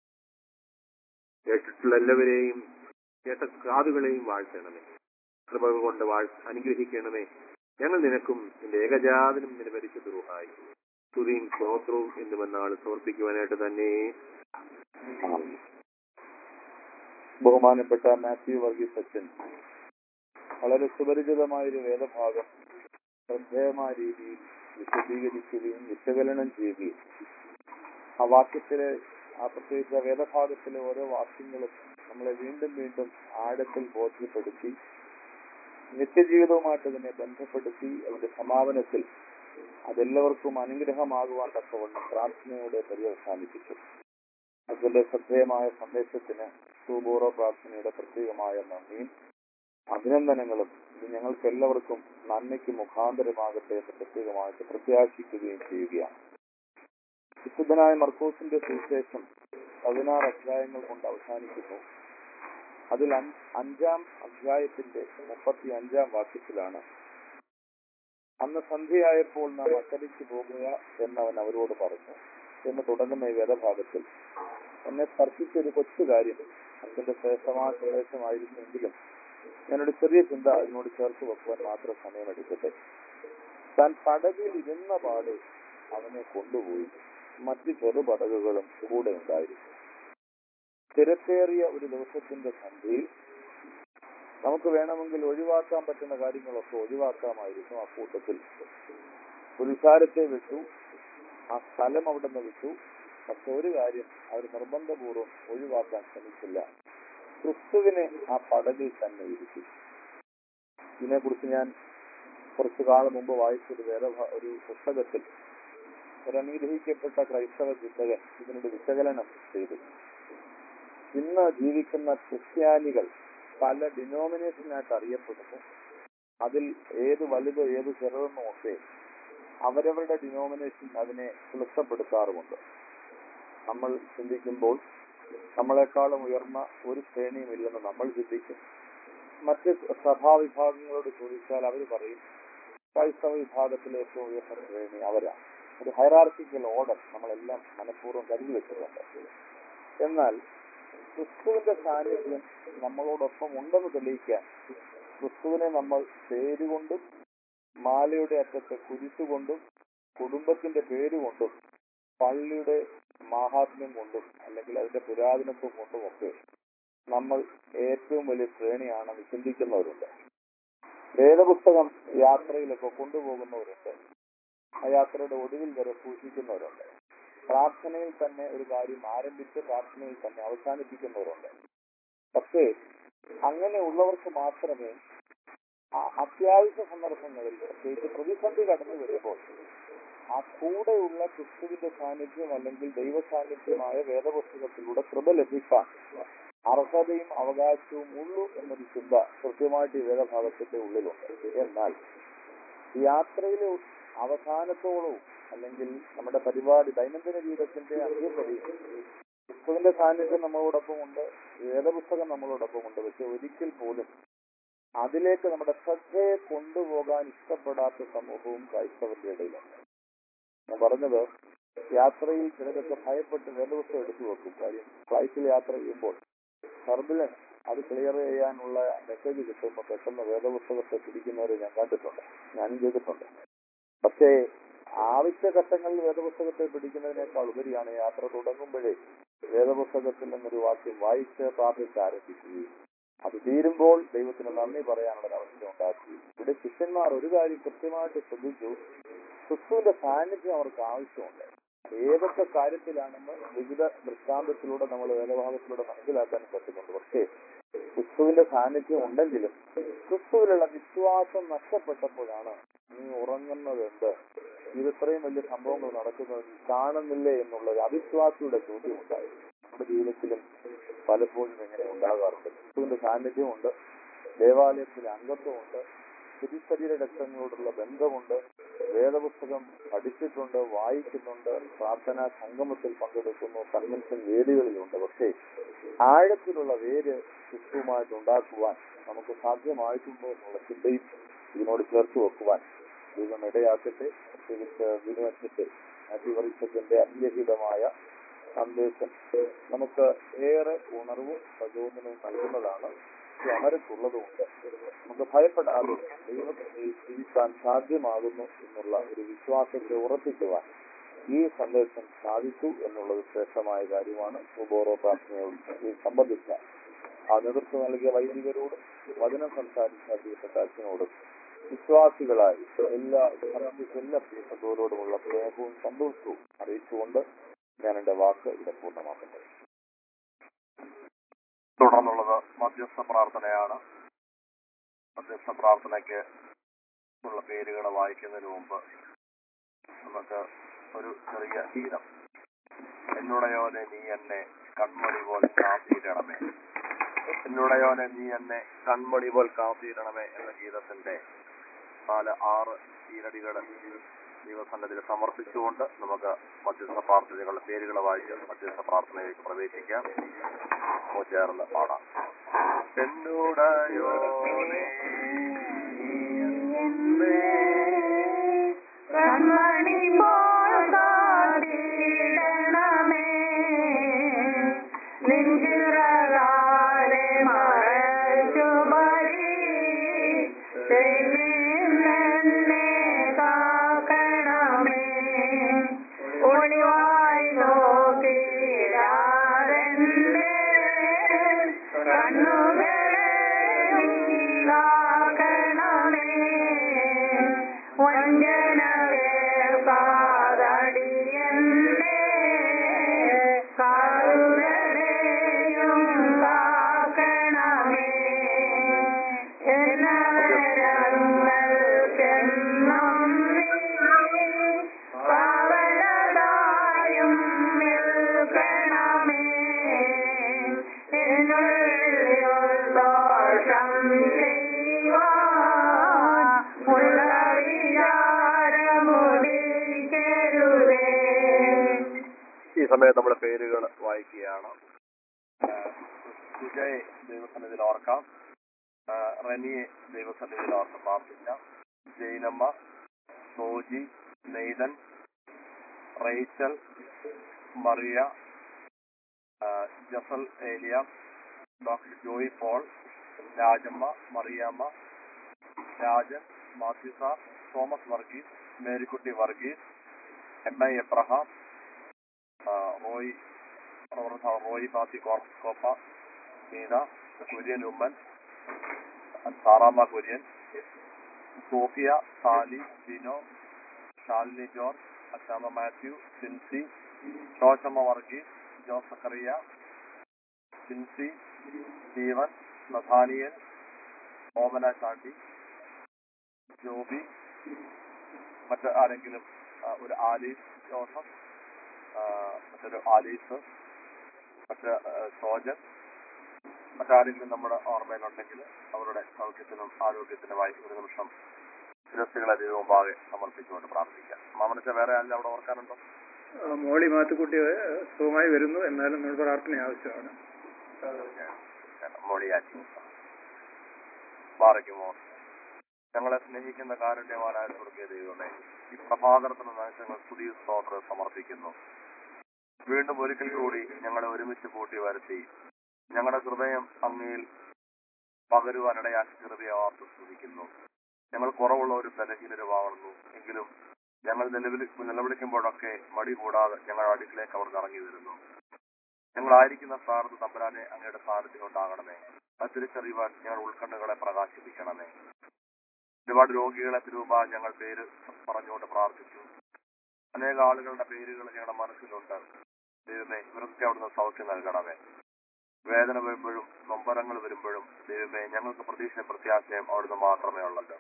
കേട്ടിട്ടുള്ള എല്ലാവരെയും കേട്ട കാതുകളെയും വാഴ്ത്തണമേ കൃപകൾ കൊണ്ട് വാഴ് അനുഗ്രഹിക്കണമേ ഞങ്ങൾ നിനക്കും നിന്റെ ഏകജാതനും നിന്റെ പരിശുദ്ധ റൂഹായി സ്തുതിയും സ്തോത്രവും എന്നുമെന്നാൾ സമർപ്പിക്കുവാനായിട്ട് തന്നെ ബഹുമാനപ്പെട്ട മാത്യു വർഗീസ് അച്ഛൻ വളരെ സുപരിചിതമായൊരു വേദഭാഗം ശ്രദ്ധേയമായ രീതിയിൽ വിശദീകരിക്കുകയും വിശകലനം ചെയ്യുകയും ആ വാക്യത്തിലെ ആ പ്രത്യേക വേദഭാഗത്തിലെ ഓരോ വാക്യങ്ങളും നമ്മളെ വീണ്ടും വീണ്ടും ആഴത്തിൽ ബോധ്യപ്പെടുത്തി നിത്യജീവിതവുമായിട്ട് അതിനെ ബന്ധപ്പെടുത്തി അതിന്റെ സമാപനത്തിൽ അതെല്ലാവർക്കും അനുഗ്രഹമാകുവാൻ തക്കവണ്ണം പ്രാർത്ഥനയോടെ പര്യവസാനിപ്പിച്ചു അതിന്റെ ശ്രദ്ധേയമായ സന്ദേശത്തിന് സുപൂർവ പ്രാർത്ഥനയുടെ പ്രത്യേകമായ നന്ദിയും അഭിനന്ദനങ്ങളും ഇത് ഞങ്ങൾക്ക് എല്ലാവർക്കും നന്മയ്ക്ക് മുഖാന്തരമാകട്ടെ എന്ന് പ്രത്യേകമായിട്ട് പ്രത്യാശിക്കുകയും ചെയ്യുകയാണ് വിശുദ്ധനായ മർക്കോസിന്റെ സുവിശേഷം പതിനാറ് അധ്യായങ്ങൾ കൊണ്ട് അവസാനിക്കുന്നു അതിൽ അഞ്ച് അഞ്ചാം അധ്യായത്തിന്റെ മുപ്പത്തി അഞ്ചാം വാക്യത്തിലാണ് അന്ന് സന്ധ്യയായപ്പോൾ നാം അക്കരയ്ക്ക് പോകുക എന്നവൻ അവരോട് പറഞ്ഞു എന്ന് തുടങ്ങുന്ന ഈ വേദഭാഗത്തിൽ എന്നെ സ്പർശിച്ച ഒരു കൊച്ചു കാര്യം അച്ഛന്റെ ശ്രേഷ്ഠമായ സന്ദേശമായിരുന്നെങ്കിലും ഞാനൊരു ചെറിയ ചിന്ത അതിനോട് ചേർത്ത് വെക്കുവാൻ മാത്രം സമയമെടുക്കട്ടെ താൻ പടകിൽ ഇരുന്ന പാടെ അവനെ കൊണ്ടുപോയി മറ്റു ചെറുപടകുകളും കൂടെ ഉണ്ടായിരുന്നു തിരക്കേറിയ ഒരു ദിവസത്തിന്റെ സന്ധ്യയിൽ നമുക്ക് വേണമെങ്കിൽ ഒഴിവാക്കാൻ പറ്റുന്ന കാര്യങ്ങളൊക്കെ ഒഴിവാക്കാമായിരുന്നു ആ കൂട്ടത്തിൽ പുരുഷാരത്തെ വിട്ടു ആ സ്ഥലം അവിടെ നിന്ന് വിട്ടു പക്ഷെ ഒരു കാര്യം അവർ നിർബന്ധപൂർവ്വം ഒഴിവാക്കാൻ ശ്രമിച്ചില്ല ക്രിസ്തുവിനെ ആ പടകിൽ തന്നെ ഇരുത്തി ഇതിനെക്കുറിച്ച് ഞാൻ കുറച്ചു കാലം മുമ്പ് വായിച്ചൊരു വേദ ഒരു പുസ്തകത്തിൽ ഒരു അനുഗ്രഹിക്കപ്പെട്ട ക്രൈസ്തവ ചിന്തകൻ ഇതിനൊരു വിശകലനം ചെയ്തു ഇന്ന് ജീവിക്കുന്ന ക്രിസ്ത്യാനികൾ പല ഡിനോമിനേഷനായിട്ട് അറിയപ്പെടുന്നു അതിൽ ഏത് വലുത് ഏത് ചെറുതെന്നും ഒക്കെ അവരവരുടെ ഡിനോമിനേഷൻ അതിനെ ക്ലിഷ്ടപ്പെടുത്താറുമുണ്ട് നമ്മൾ ചിന്തിക്കുമ്പോൾ നമ്മളെക്കാളും ഉയർന്ന ഒരു ശ്രേണിയുമില്ലെന്ന് നമ്മൾ ചിന്തിക്കും മറ്റ് സഭാവിഭാഗങ്ങളോട് ചോദിച്ചാൽ അവർ പറയും ക്രൈസ്തവ വിഭാഗത്തിലെ ഏറ്റവും ഉയർന്ന ശ്രേണി അവരാണ് ഒരു ഹൈറാർക്കിക്കൽ ഓർഡർ നമ്മളെല്ലാം മനഃപൂർവ്വം കരുതി വെച്ചിട്ടുണ്ട് എന്നാൽ ക്രിസ്തുവിന്റെ സാന്നിധ്യം നമ്മളോടൊപ്പം ഉണ്ടെന്ന് തെളിയിക്കാൻ ക്രിസ്തുവിനെ നമ്മൾ പേരുകൊണ്ടും മാലയുടെ അറ്റത്തെ കുരിശുകൊണ്ടും കുടുംബത്തിന്റെ പേരുകൊണ്ടും പള്ളിയുടെ മാഹാത്മ്യം കൊണ്ടും അല്ലെങ്കിൽ അതിന്റെ പുരാതനത്വം കൊണ്ടും ഒക്കെ നമ്മൾ ഏറ്റവും വലിയ ശ്രേണിയാണെന്ന് ചിന്തിക്കുന്നവരുണ്ട് വേദപുസ്തകം യാത്രയിലൊക്കെ കൊണ്ടുപോകുന്നവരുണ്ട് ആ യാത്രയുടെ ഒടുവിൽ വരെ സൂക്ഷിക്കുന്നവരുണ്ട് പ്രാർത്ഥനയിൽ തന്നെ ഒരു കാര്യം ആരംഭിച്ച് പ്രാർത്ഥനയിൽ തന്നെ അവസാനിപ്പിക്കുന്നവരുണ്ട് പക്ഷേ അങ്ങനെയുള്ളവർക്ക് മാത്രമേ ആ അത്യാവശ്യ സന്ദർഭങ്ങളിൽ പ്രത്യേകിച്ച് പ്രതിസന്ധി കടന്നു വരുമ്പോൾ ആ കൂടെയുള്ള ക്രിസ്തുവിന്റെ സാന്നിധ്യം അല്ലെങ്കിൽ ദൈവ സാന്നിധ്യമായ വേദപുസ്തകത്തിലൂടെ കൃപ ലഭിക്കാൻ അർഹതയും അവകാശവും ഉള്ളൂ എന്നൊരു ചിന്ത കൃത്യമായിട്ട് ഈ വേദഭാഗത്തിന്റെ ഉള്ളിലുണ്ട് എന്നാൽ യാത്രയിലെ അവസാനത്തോളവും അല്ലെങ്കിൽ നമ്മുടെ പരിപാടി ദൈനംദിന ജീവിതത്തിന്റെ അന്ത്യം വരെയും ക്രിസ്തുവിന്റെ സാന്നിധ്യം നമ്മളോടൊപ്പം ഉണ്ട് വേദപുസ്തകം നമ്മളോടൊപ്പം ഉണ്ട് പക്ഷെ ഒരിക്കൽ പോലും അതിലേക്ക് നമ്മുടെ ശ്രദ്ധയെ കൊണ്ടുപോകാൻ ഇഷ്ടപ്പെടാത്ത സമൂഹവും ക്രൈസ്തവരുടെ ഇടയിലുണ്ട് ഞാൻ പറഞ്ഞത് യാത്രയിൽ ചിലരൊക്കെ ഭയപ്പെട്ട് വേദപുസ്തകം എടുത്തു വെക്കും കാര്യം ഫ്ലൈറ്റിൽ യാത്ര ചെയ്യുമ്പോൾ ടർബുലൻസ് അത് ക്ലിയർ ചെയ്യാനുള്ള മെസ്സേജ് കിട്ടുമ്പോൾ പെട്ടെന്ന് വേദപുസ്തകത്തെ പിടിക്കുന്നവരെ ഞാൻ കണ്ടിട്ടുണ്ട് ഞാനും ചെയ്തിട്ടുണ്ട് പക്ഷേ ആവശ്യഘട്ടങ്ങളിൽ വേദപുസ്തകത്തെ പിടിക്കുന്നതിനേക്കാൾ ഉപരിയാണ് യാത്ര തുടങ്ങുമ്പോഴേ വേദപുസ്തകത്തിൽ നിന്നൊരു വാക്യം വായിച്ച് പ്രാർത്ഥിച്ച് ആരംഭിക്കുകയും അത് തീരുമ്പോൾ ദൈവത്തിന് നന്ദി പറയാനുള്ള ഒരു അവസരം ഉണ്ടാക്കി ഇവിടെ ശിഷ്യന്മാർ ഒരു കാര്യം കൃത്യമായിട്ട് ശ്രദ്ധിച്ചു ക്രിസ്തുവിന്റെ സാന്നിധ്യം അവർക്ക് ആവശ്യമുണ്ട് ഏതൊക്കെ കാര്യത്തിലാണെന്ന് വിവിധ ദൃഷ്ടാന്തത്തിലൂടെ നമ്മൾ വേദഭാഗത്തിലൂടെ മനസ്സിലാക്കാൻ പറ്റുന്നുണ്ട് പക്ഷേ ക്രിസ്തുവിന്റെ സാന്നിധ്യം ഉണ്ടെങ്കിലും ക്രിസ്തുവിലുള്ള വിശ്വാസം നഷ്ടപ്പെട്ടപ്പോഴാണ് നീ ഉറങ്ങുന്നത് എന്ത് ഇത് ഇത്രയും വലിയ സംഭവങ്ങൾ നടക്കുന്നത് നീ കാണുന്നില്ലേ എന്നുള്ള ഒരു അവിശ്വാസിയുടെ ചോദ്യം ഉണ്ടായി നമ്മുടെ ജീവിതത്തിലും പലപ്പോഴും ഇങ്ങനെ ഉണ്ടാകാറുണ്ട് ക്രിസ്തുവിന്റെ സാന്നിധ്യമുണ്ട് ദേവാലയത്തിലെ അംഗത്വമുണ്ട് തിരിശരീര രക്തങ്ങളോടുള്ള ബന്ധമുണ്ട് വേദപുസ്തകം പഠിച്ചിട്ടുണ്ട് വായിക്കുന്നുണ്ട് പ്രാർത്ഥനാ സംഗമത്തിൽ പങ്കെടുക്കുന്നു കൺവെൻഷൻ വേദികളിലുണ്ട് പക്ഷേ ആഴത്തിലുള്ള വേര് ക്രിസ്തുവുമായിട്ട് ഉണ്ടാക്കുവാൻ നമുക്ക് സാധ്യമായിട്ടുണ്ടോ എന്നുള്ള ചിന്തയും ഇതിനോട് ചേർത്ത് വെക്കുവാൻ ദൈവം ഇടയാക്കട്ടെ പ്രത്യേകിച്ച് വിനുവച്ചത്തെ അതിവറിച്ചത്തിന്റെ അനുഗ്രഹീതമായ സന്ദേശം നമുക്ക് ഏറെ ഉണർവും പ്രചോദനവും നൽകുന്നതാണ് അമരത്തുള്ളതുകൊണ്ട് നമുക്ക് ഭയപ്പെടാതെ ദൈവത്തെ ജീവിക്കാൻ സാധ്യമാകുന്നു എന്നുള്ള ഒരു വിശ്വാസത്തെ ഉറപ്പിക്കുവാൻ ഈ സന്ദേശം സാധിച്ചു എന്നുള്ളത് ശ്രേഷ്ഠമായ കാര്യമാണ് സുബോറോ പ്രാർത്ഥനയോട് സംബന്ധിച്ച ആ നേതൃത്വം നൽകിയ വൈദികരോടും വചനം സംസാരിച്ച പ്രിയപ്പെട്ട അച്ഛനോടും വിശ്വാസികളായി എല്ലാ സമർപ്പിച്ച എല്ലാ പ്രിയപ്പെട്ടവരോടുമുള്ള സ്നേഹവും സന്തോഷവും അറിയിച്ചുകൊണ്ട് ഞാൻ എന്റെ വാക്ക് ഇവിടെ പൂർണ്ണമാക്കുന്നത് തുടർന്നുള്ളത് മധ്യസ്ഥ പ്രാർത്ഥനയാണ് മധ്യസ്ഥ പ്രാർത്ഥനയ്ക്ക് ഉള്ള പേരുകൾ വായിക്കുന്നതിന് മുമ്പ് നമുക്ക് ഒരു ചെറിയ ഗീതം എന്നുടയോനെ നീ എന്നെ കൺമണി പോൽ കാത്തിയിടണമേ എന്നുടയോനെ നീ എന്നെ കൺമണി പോൽ കാത്തിയിടണമേ എന്ന ഗീതത്തിന്റെ നാല് ആറ് ഈരടികൾ ദൈവസന്നതിൽ സമർപ്പിച്ചുകൊണ്ട് നമുക്ക് മധ്യസ്ഥ പ്രാർത്ഥനകളുടെ പേരുകൾ വായിച്ച് മധ്യസ്ഥ പ്രാർത്ഥനയിലേക്ക് പ്രവേശിക്കാം ചേർന്ന് പാടാം എന്നോടയോനേ കൺമണി പോടണമേ നെഞ്ചിറകാലെ മറച്ചു മരി എന്നെ കാക്കണമേ ഒളിവായി നോക്കിയാരെന്റെ കണ്ണുകളെ നീലാക്കണമേ വഞ്ചന കേൾക്കാതടിയന്റെ കാലുകളെയും കാക്കണമേ എന്നരങ്ങൾക്കെന്നും നീ കാവലതായും നിൽക്കണമേ എന്നുള്ളിൽ ദോഷം ചെയ്യുവാൻ ഉള്ള വിചാരമുടിക്കരുതേ ഈ സമയത്ത് നമ്മുടെ പേരുകൾ വായിക്കുകയാണ് സുജയ് ദൈവസന്നിധിയിൽ ഓർക്കാം ആ, റനിയെ ദൈവസന്നിധിയിൽ ഓർത്ത് പ്രാർത്ഥിക്കാം ജൈനമ്മ സോജി നെയ്തൻ റേച്ചൽ മറിയ ആ, Jessel Eliya doctor Joy Paul Rajamma Mariyamma Rajan Mathew sir Thomas Varghese Marykutty Varghese M I Abraham ആ, റോയ് റവറൻ സാർ റോയ് പാത്തി കോർ- കോപ്പ നീത കുര്യൻ ഉമ്മൻ സാറാമ്മ കുര്യൻ സോഫിയ സാലി ജിനോ ശാലിനി ജോർജ് അച്ചാമ്മ മാത്യു സിൻസി ശോശമ്മ വർഗീസ് ജോസക്കറിയ സിൻസി സ്റ്റീവൻ നഥാനിയൽ ഓമന ചാണ്ടി ജോബി മറ്റ് ആരെങ്കിലും ആ, ഒരു ആലീസ് ജോസഫ് ആ, മറ്റൊരു ആലീസ് മറ്റ് ആ, സോജൻ മറ്റാരെങ്കിലും നമ്മുടെ ഓർമ്മയിലുണ്ടെങ്കിൽ അവരുടെ സൗഖ്യത്തിനും ആരോഗ്യത്തിനുമായി ഒരു നിമിഷം ശിരസ്സുകളെ ദൈവമുമ്പാകെ സമർപ്പിച്ചുകൊണ്ട് പ്രാർത്ഥിക്കാം മാമനച്ച വേറെ ആരും അവിടെ ഓർക്കാനുണ്ടോ ആ, മോളി മാത്തുക്കുട്ടി ഏ, സുഖമായി വരുന്നു എന്നാലും നമ്മൾ പ്രാർത്ഥന ആവശ്യമാണ് മൊഴിയാറ്റി മാറിക്കുമോ ഞങ്ങളെ സ്നേഹിക്കുന്ന കാരുണ്യവാനായ സ്വർഗീയ ദൈവമേ ഈ പ്രഭാതത്തിന് ഞങ്ങൾ പുതിയ സ്തോത്രം സമർപ്പിക്കുന്നു വീണ്ടും ഒരിക്കൽ കൂടി ഞങ്ങളെ ഒരുമിച്ച് കൂട്ടി വരുത്തി ഞങ്ങളുടെ ഹൃദയം അങ്ങയിൽ പകരുവാനിടയാക്കി കൃപയെ ഓർത്ത് സ്തുതിക്കുന്നു ഞങ്ങൾ കുറവുള്ള ഒരു ബലഹീനരുമാവുന്നു എങ്കിലും ഞങ്ങൾ നിലവിളി നിലവിളിക്കുമ്പോഴൊക്കെ മടി കൂടാതെ ഞങ്ങളുടെ അടുക്കിലേക്ക് അവർ ഇറങ്ങി വരുന്നു ഞങ്ങളായിരിക്കുന്ന സ്ഥാനത്ത് തമ്പുരാനെ അങ്ങയുടെ സാന്നിധ്യം ഉണ്ടാകണമേ അത് തിരിച്ചറിയുവാൻ ഞങ്ങൾ ഉൾക്കണ്ണുകളെ പ്രകാശിപ്പിക്കണമേ ഒരുപാട് രോഗികളെ തിരുവ ഞങ്ങൾ പേര് പറഞ്ഞുകൊണ്ട് പ്രാർത്ഥിച്ചു അനേക ആളുകളുടെ പേരുകൾ ഞങ്ങളുടെ മനസ്സിലുണ്ട് ദൈവമേ ഇവരൊക്കെ അവിടുന്ന് സൗഖ്യം നൽകണമേ വേദന വരുമ്പോഴും നൊമ്പരങ്ങൾ വരുമ്പോഴും ദൈവമേ ഞങ്ങൾക്ക് പ്രതീക്ഷ പ്രത്യാശയം അവിടുന്ന് മാത്രമേ ഉള്ളല്ലോ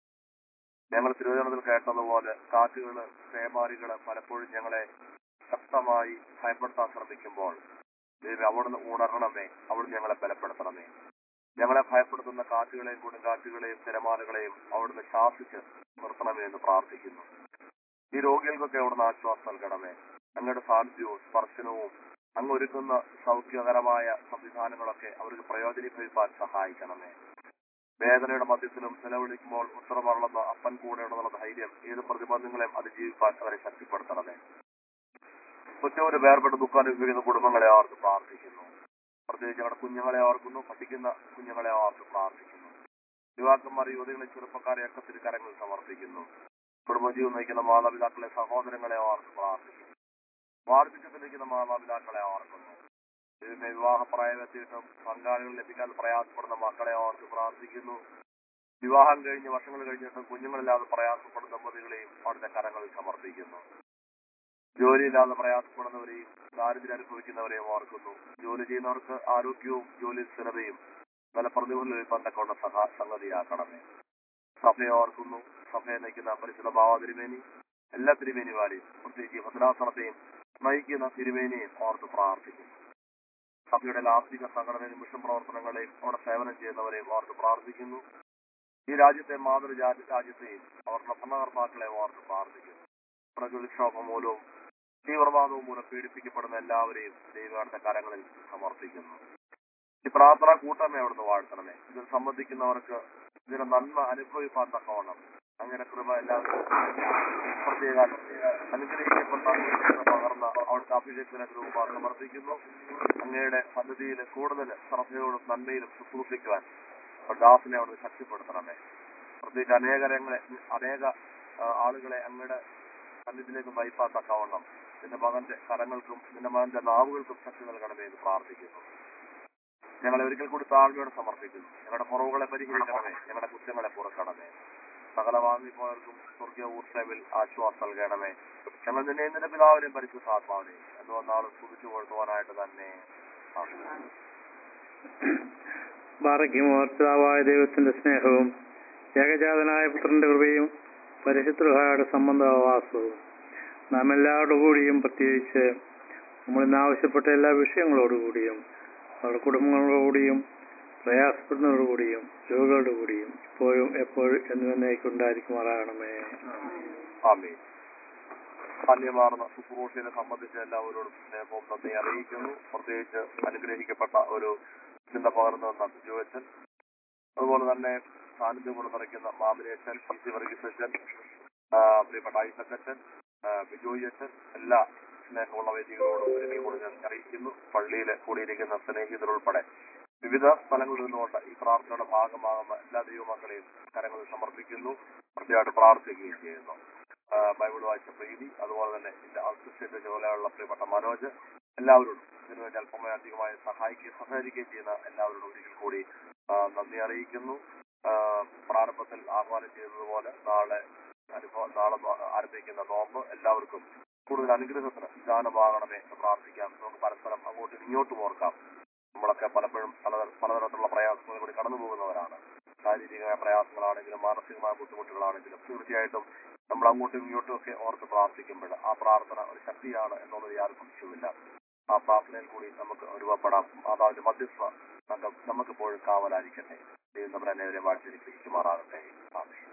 ഞങ്ങൾ തിരുവനന്തപുരത്തിൽ കേട്ടതുപോലെ കാറ്റുകള് പേമാരികള് പലപ്പോഴും ഞങ്ങളെ ശക്തമായി ഭയപ്പെടുത്താൻ ശ്രമിക്കുമ്പോൾ ദൈവം അവിടുന്ന് ഉണരണമേ അവിടുന്ന് ഞങ്ങളെ ബലപ്പെടുത്തണമേ ഞങ്ങളെ ഭയപ്പെടുത്തുന്ന കാറ്റുകളെയും കൊടുങ്കാറ്റുകളെയും തിരമാലകളെയും അവിടുന്ന് ശാസിച്ച് നിർത്തണമേ എന്ന് പ്രാർത്ഥിക്കുന്നു ഈ രോഗികൾക്കൊക്കെ അവിടുന്ന് ആശ്വാസം നൽകണമേ അങ്ങയുടെ സാന്നിധ്യവും സ്പർശനവും അങ്ങ് ഒരുക്കുന്ന സൗഖ്യകരമായ സംവിധാനങ്ങളൊക്കെ അവർക്ക് പ്രയോജനീഭവിക്കാൻ സഹായിക്കണമേ വേദനയുടെ മധ്യത്തിലും നിലവിളിക്കുമ്പോൾ ഉത്തരമറളുന്ന അപ്പൻ കൂടെയുണ്ടെന്നുള്ള ധൈര്യം ഏത് പ്രതിബന്ധങ്ങളെയും അതിജീവിക്കാൻ അവരെ ശക്തിപ്പെടുത്തണമേ കുറ്റവര് വേർപെട്ട് ദുഃഖം അനുഭവിക്കുന്ന കുടുംബങ്ങളെ ഓർത്ത് പ്രാർത്ഥിക്കുന്നു പ്രത്യേകിച്ച് ഞങ്ങളുടെ കുഞ്ഞുങ്ങളെ ഓർക്കുന്നു പഠിക്കുന്ന കുഞ്ഞുങ്ങളെ ഓർത്ത് പ്രാർത്ഥിക്കുന്നു യുവാക്കന്മാർ യുവതികളെ ചെറുപ്പക്കാരെ ഒക്കെ തിരുക്കരങ്ങളിൽ സമർപ്പിക്കുന്നു കുടുംബജീവൻ നയിക്കുന്ന മാതാപിതാക്കളെ സഹോദരങ്ങളെ ഓർത്ത് പ്രാർത്ഥിക്കുന്നു വാർദ്ധക്യത്തിലിരിക്കുന്ന മാതാപിതാക്കളെ ഓർക്കുന്നു ഇതിന്റെ വിവാഹപ്രായമെത്തിയിട്ടും പങ്കാളികൾ ലഭിക്കാൻ പ്രയാസപ്പെടുന്ന മക്കളെ ഓർത്ത് പ്രാർത്ഥിക്കുന്നു വിവാഹം കഴിഞ്ഞ് വർഷങ്ങൾ കഴിഞ്ഞിട്ടും കുഞ്ഞുങ്ങളില്ലാതെ പ്രയാസപ്പെടുന്ന ദമ്പതികളെയും അവിടുത്തെ കരങ്ങളിൽ സമർപ്പിക്കുന്നു ജോലിയില്ലാതെ പ്രയാസപ്പെടുന്നവരെയും ദാരിദ്ര്യം അനുഭവിക്കുന്നവരെയും ഓർക്കുന്നു ജോലി ചെയ്യുന്നവർക്ക് ആരോഗ്യവും ജോലി സ്ഥിരതയും നല്ല പ്രതിഫലം ലഭിക്കത്തക്കൊണ്ട് സഹാ സംഗതിയാക്കണമേ സഭയെ ഓർക്കുന്നു സഭയെ നയിക്കുന്ന പരിശുദ്ധ ഭാവ തിരുമേനി എല്ലാ തിരുമേനിമാരെയും പ്രത്യേകിച്ച് ഈ ഭദ്രാസനത്തെയും നയിക്കുന്ന തിരുമേനിയും ഓർത്ത് പ്രാർത്ഥിക്കുന്നു സഭയുടെ ലാസ്തിക സംഘടനയും മിഷൻ പ്രവർത്തനങ്ങളെയും അവിടെ സേവനം ചെയ്യുന്നവരെയും ഓർത്ത് പ്രാർത്ഥിക്കുന്നു ഈ രാജ്യത്തെ മാതൃ രാജ്യത്തെയും അവരുടെ ഭരണകർത്താക്കളെ ഓർത്ത് പ്രാർത്ഥിക്കുന്നു പ്രകൃതിക്ഷോഭം മൂലവും തീവ്രവാദവും മൂലം പീഡിപ്പിക്കപ്പെടുന്ന എല്ലാവരെയും ദൈവങ്ങളുടെ കരങ്ങളിൽ സമർപ്പിക്കുന്നു ഈ പ്രാർത്ഥന കൂട്ടമേ അവിടുന്ന് വാഴ്ത്തണമേ ഇതിൽ സംബന്ധിക്കുന്നവർക്ക് ഇതിന്റെ നന്മ അനുഭവിപ്പാൻ തക്കവണ്ണം അങ്ങനെ കൃപ എല്ലാവരും പ്രത്യേക അനുഗ്രഹിക്കപ്പെട്ട പകർന്ന അവിടുത്തെ അഭിഷേകത്തിന് രൂപ സമർപ്പിക്കുന്നു അങ്ങയുടെ പദ്ധതിയിൽ കൂടുതൽ ശ്രദ്ധയോടും നന്മയിലും ശുശ്രൂഷിക്കുവാൻ ദാസിനെ അവിടുന്ന് ശക്തിപ്പെടുത്തണമേ പ്രത്യേകിച്ച് അനേകരങ്ങളെ അനേക ആ, ആളുകളെ അങ്ങയുടെ സന്നിധിയിലേക്ക് നയിപ്പാൻ തക്കവണ്ണം നിന്റെ മകന്റെ കരങ്ങൾക്കും നിന്റെ മകന്റെ നാവുകൾക്കും ശക്തി നൽകണമേ എന്ന് പ്രാർത്ഥിക്കുന്നു ഞങ്ങളെ ഒരിക്കൽ കൂടി താഴ്മയോടെ സമർപ്പിക്കുന്നു ഞങ്ങളുടെ കുറവുകളെ പരിഹരിക്കണമേ ഞങ്ങളുടെ കുറ്റങ്ങളെ പുറക്കണമേ സകല വാങ്ങിപ്പോയവർക്കും സ്വർഗീയ ഊർജ്ജവിൽ ആശ്വാസം നൽകണമേ ഞങ്ങൾ നിന്നെ നിന്റെ പിതാവിനെയും പരിശുദ്ധാത്മാവിനെയും എന്ന് വന്നാളും സ്തുതിച്ചു കൊടുക്കുവാനായിട്ട് തന്നെ ആമേൻ. ബാറയ്ക്കുമോർത്താവായ ദൈവത്തിന്റെ സ്നേഹവും ഏകജാതനായ പുത്രന്റെ കൃപയും പരിശുദ്ധയുടെ സംബന്ധവാസവും നാം എല്ലാവരുടെ കൂടിയും പ്രത്യേകിച്ച് നമ്മൾ ഇന്ന് ആവശ്യപ്പെട്ട എല്ലാ വിഷയങ്ങളോടുകൂടിയും അവരുടെ കുടുംബങ്ങളോടുകൂടിയും പ്രയാസപ്പെടുന്നവരോടുകൂടിയും രോഗികളുടെ കൂടിയും ഇപ്പോഴും എപ്പോഴും എന്നുവന്നേക്കുണ്ടായിരിക്കുമാറാകണമേ ആമേൻ ധന്യമാർന്ന ശുശ്രൂഷയെ സംബന്ധിച്ച് എല്ലാവരോടും സ്നേഹവും നന്ദി അറിയിക്കുന്നു പ്രത്യേകിച്ച് അനുഗ്രഹിക്കപ്പെട്ട ഒരു ചിന്ത പകർന്നു വന്ന ബിജുവച്ചൻ അതുപോലെ തന്നെ സാന്നിധ്യം കൊണ്ട് നിറയ്ക്കുന്ന മാമിനേച്ചൻ പി സി വർഗീസച്ചൻ ആ, പ്രിയപ്പെട്ട ഐസക്കച്ചൻ ആ, ബിജോയ് അച്ഛൻ എല്ലാ സ്നേഹമുള്ള വേദികളോടും ഒരിക്കൽ കൂടി ഞാൻ അറിയിക്കുന്നു പള്ളിയിൽ കൂടിയിരിക്കുന്ന സ്നേഹിതരുൾപ്പെടെ വിവിധ സ്ഥലങ്ങളിൽ നിന്നുകൊണ്ട് ഈ പ്രാർത്ഥനയുടെ ഭാഗമാകുന്ന എല്ലാ ദൈവമക്കളെയും കരങ്ങളിൽ സമർപ്പിക്കുന്നു പ്രത്യേകമായിട്ട് പ്രാർത്ഥിക്കുകയും ചെയ്യുന്നു ആ, ബൈബിൾ വായിച്ച പ്രീതി അതുപോലെ തന്നെ ഇതിന്റെ അസിസ്റ്റന്റ് ചുമതലയുള്ള പ്രിയപ്പെട്ട മനോജ് എല്ലാവരോടും ഇതിനുവേണ്ടി അല്പമായി അധികമായി സഹായിക്കുകയും സഹകരിക്കുകയും ചെയ്യുന്ന എല്ലാവരോടും ഒരിക്കൽ കൂടി ആ, നന്ദി അറിയിക്കുന്നു ആ, പ്രാരംഭത്തിൽ ആഹ്വാനം ചെയ്തതുപോലെ നാളെ അനുഭവം നാളെ നോ- ആരംഭിക്കുന്ന നോമ്പ് എല്ലാവർക്കും കൂടുതൽ അനുഗ്രഹത്തിന് ദാനമാകണമേ എന്ന് പ്രാർത്ഥിക്കാം നമുക്ക് പരസ്പരം അങ്ങോട്ടും ഇങ്ങോട്ടും ഓർക്കാം നമ്മളൊക്കെ പലപ്പോഴും പല പലതരത്തിലുള്ള പ്രയാസങ്ങളിൽ കൂടി കടന്നു പോകുന്നവരാണ് ശാരീരികമായ പ്രയാസങ്ങളാണെങ്കിലും മാനസികമായ ബുദ്ധിമുട്ടുകളാണെങ്കിലും തീർച്ചയായിട്ടും നമ്മൾ അങ്ങോട്ടും ഇങ്ങോട്ടും ഒക്കെ ഓർത്ത് പ്രാർത്ഥിക്കുമ്പോൾ ആ പ്രാർത്ഥന ഒരു ശക്തിയാണ് എന്നുള്ളത് യാതൊരു സംശയവുമില്ല ആ പ്രാർത്ഥനയിൽ കൂടി നമുക്ക് രൂപപ്പെടാം മാതാവിന്റെ മധ്യസ്ഥ നമുക്ക് നമുക്കിപ്പോഴും കാവലായിരിക്കട്ടെ ദൈവം നമ്മളെ വാഴ്ച അനുഗ്രഹിക്കുമാറാകട്ടെ ആമേൻ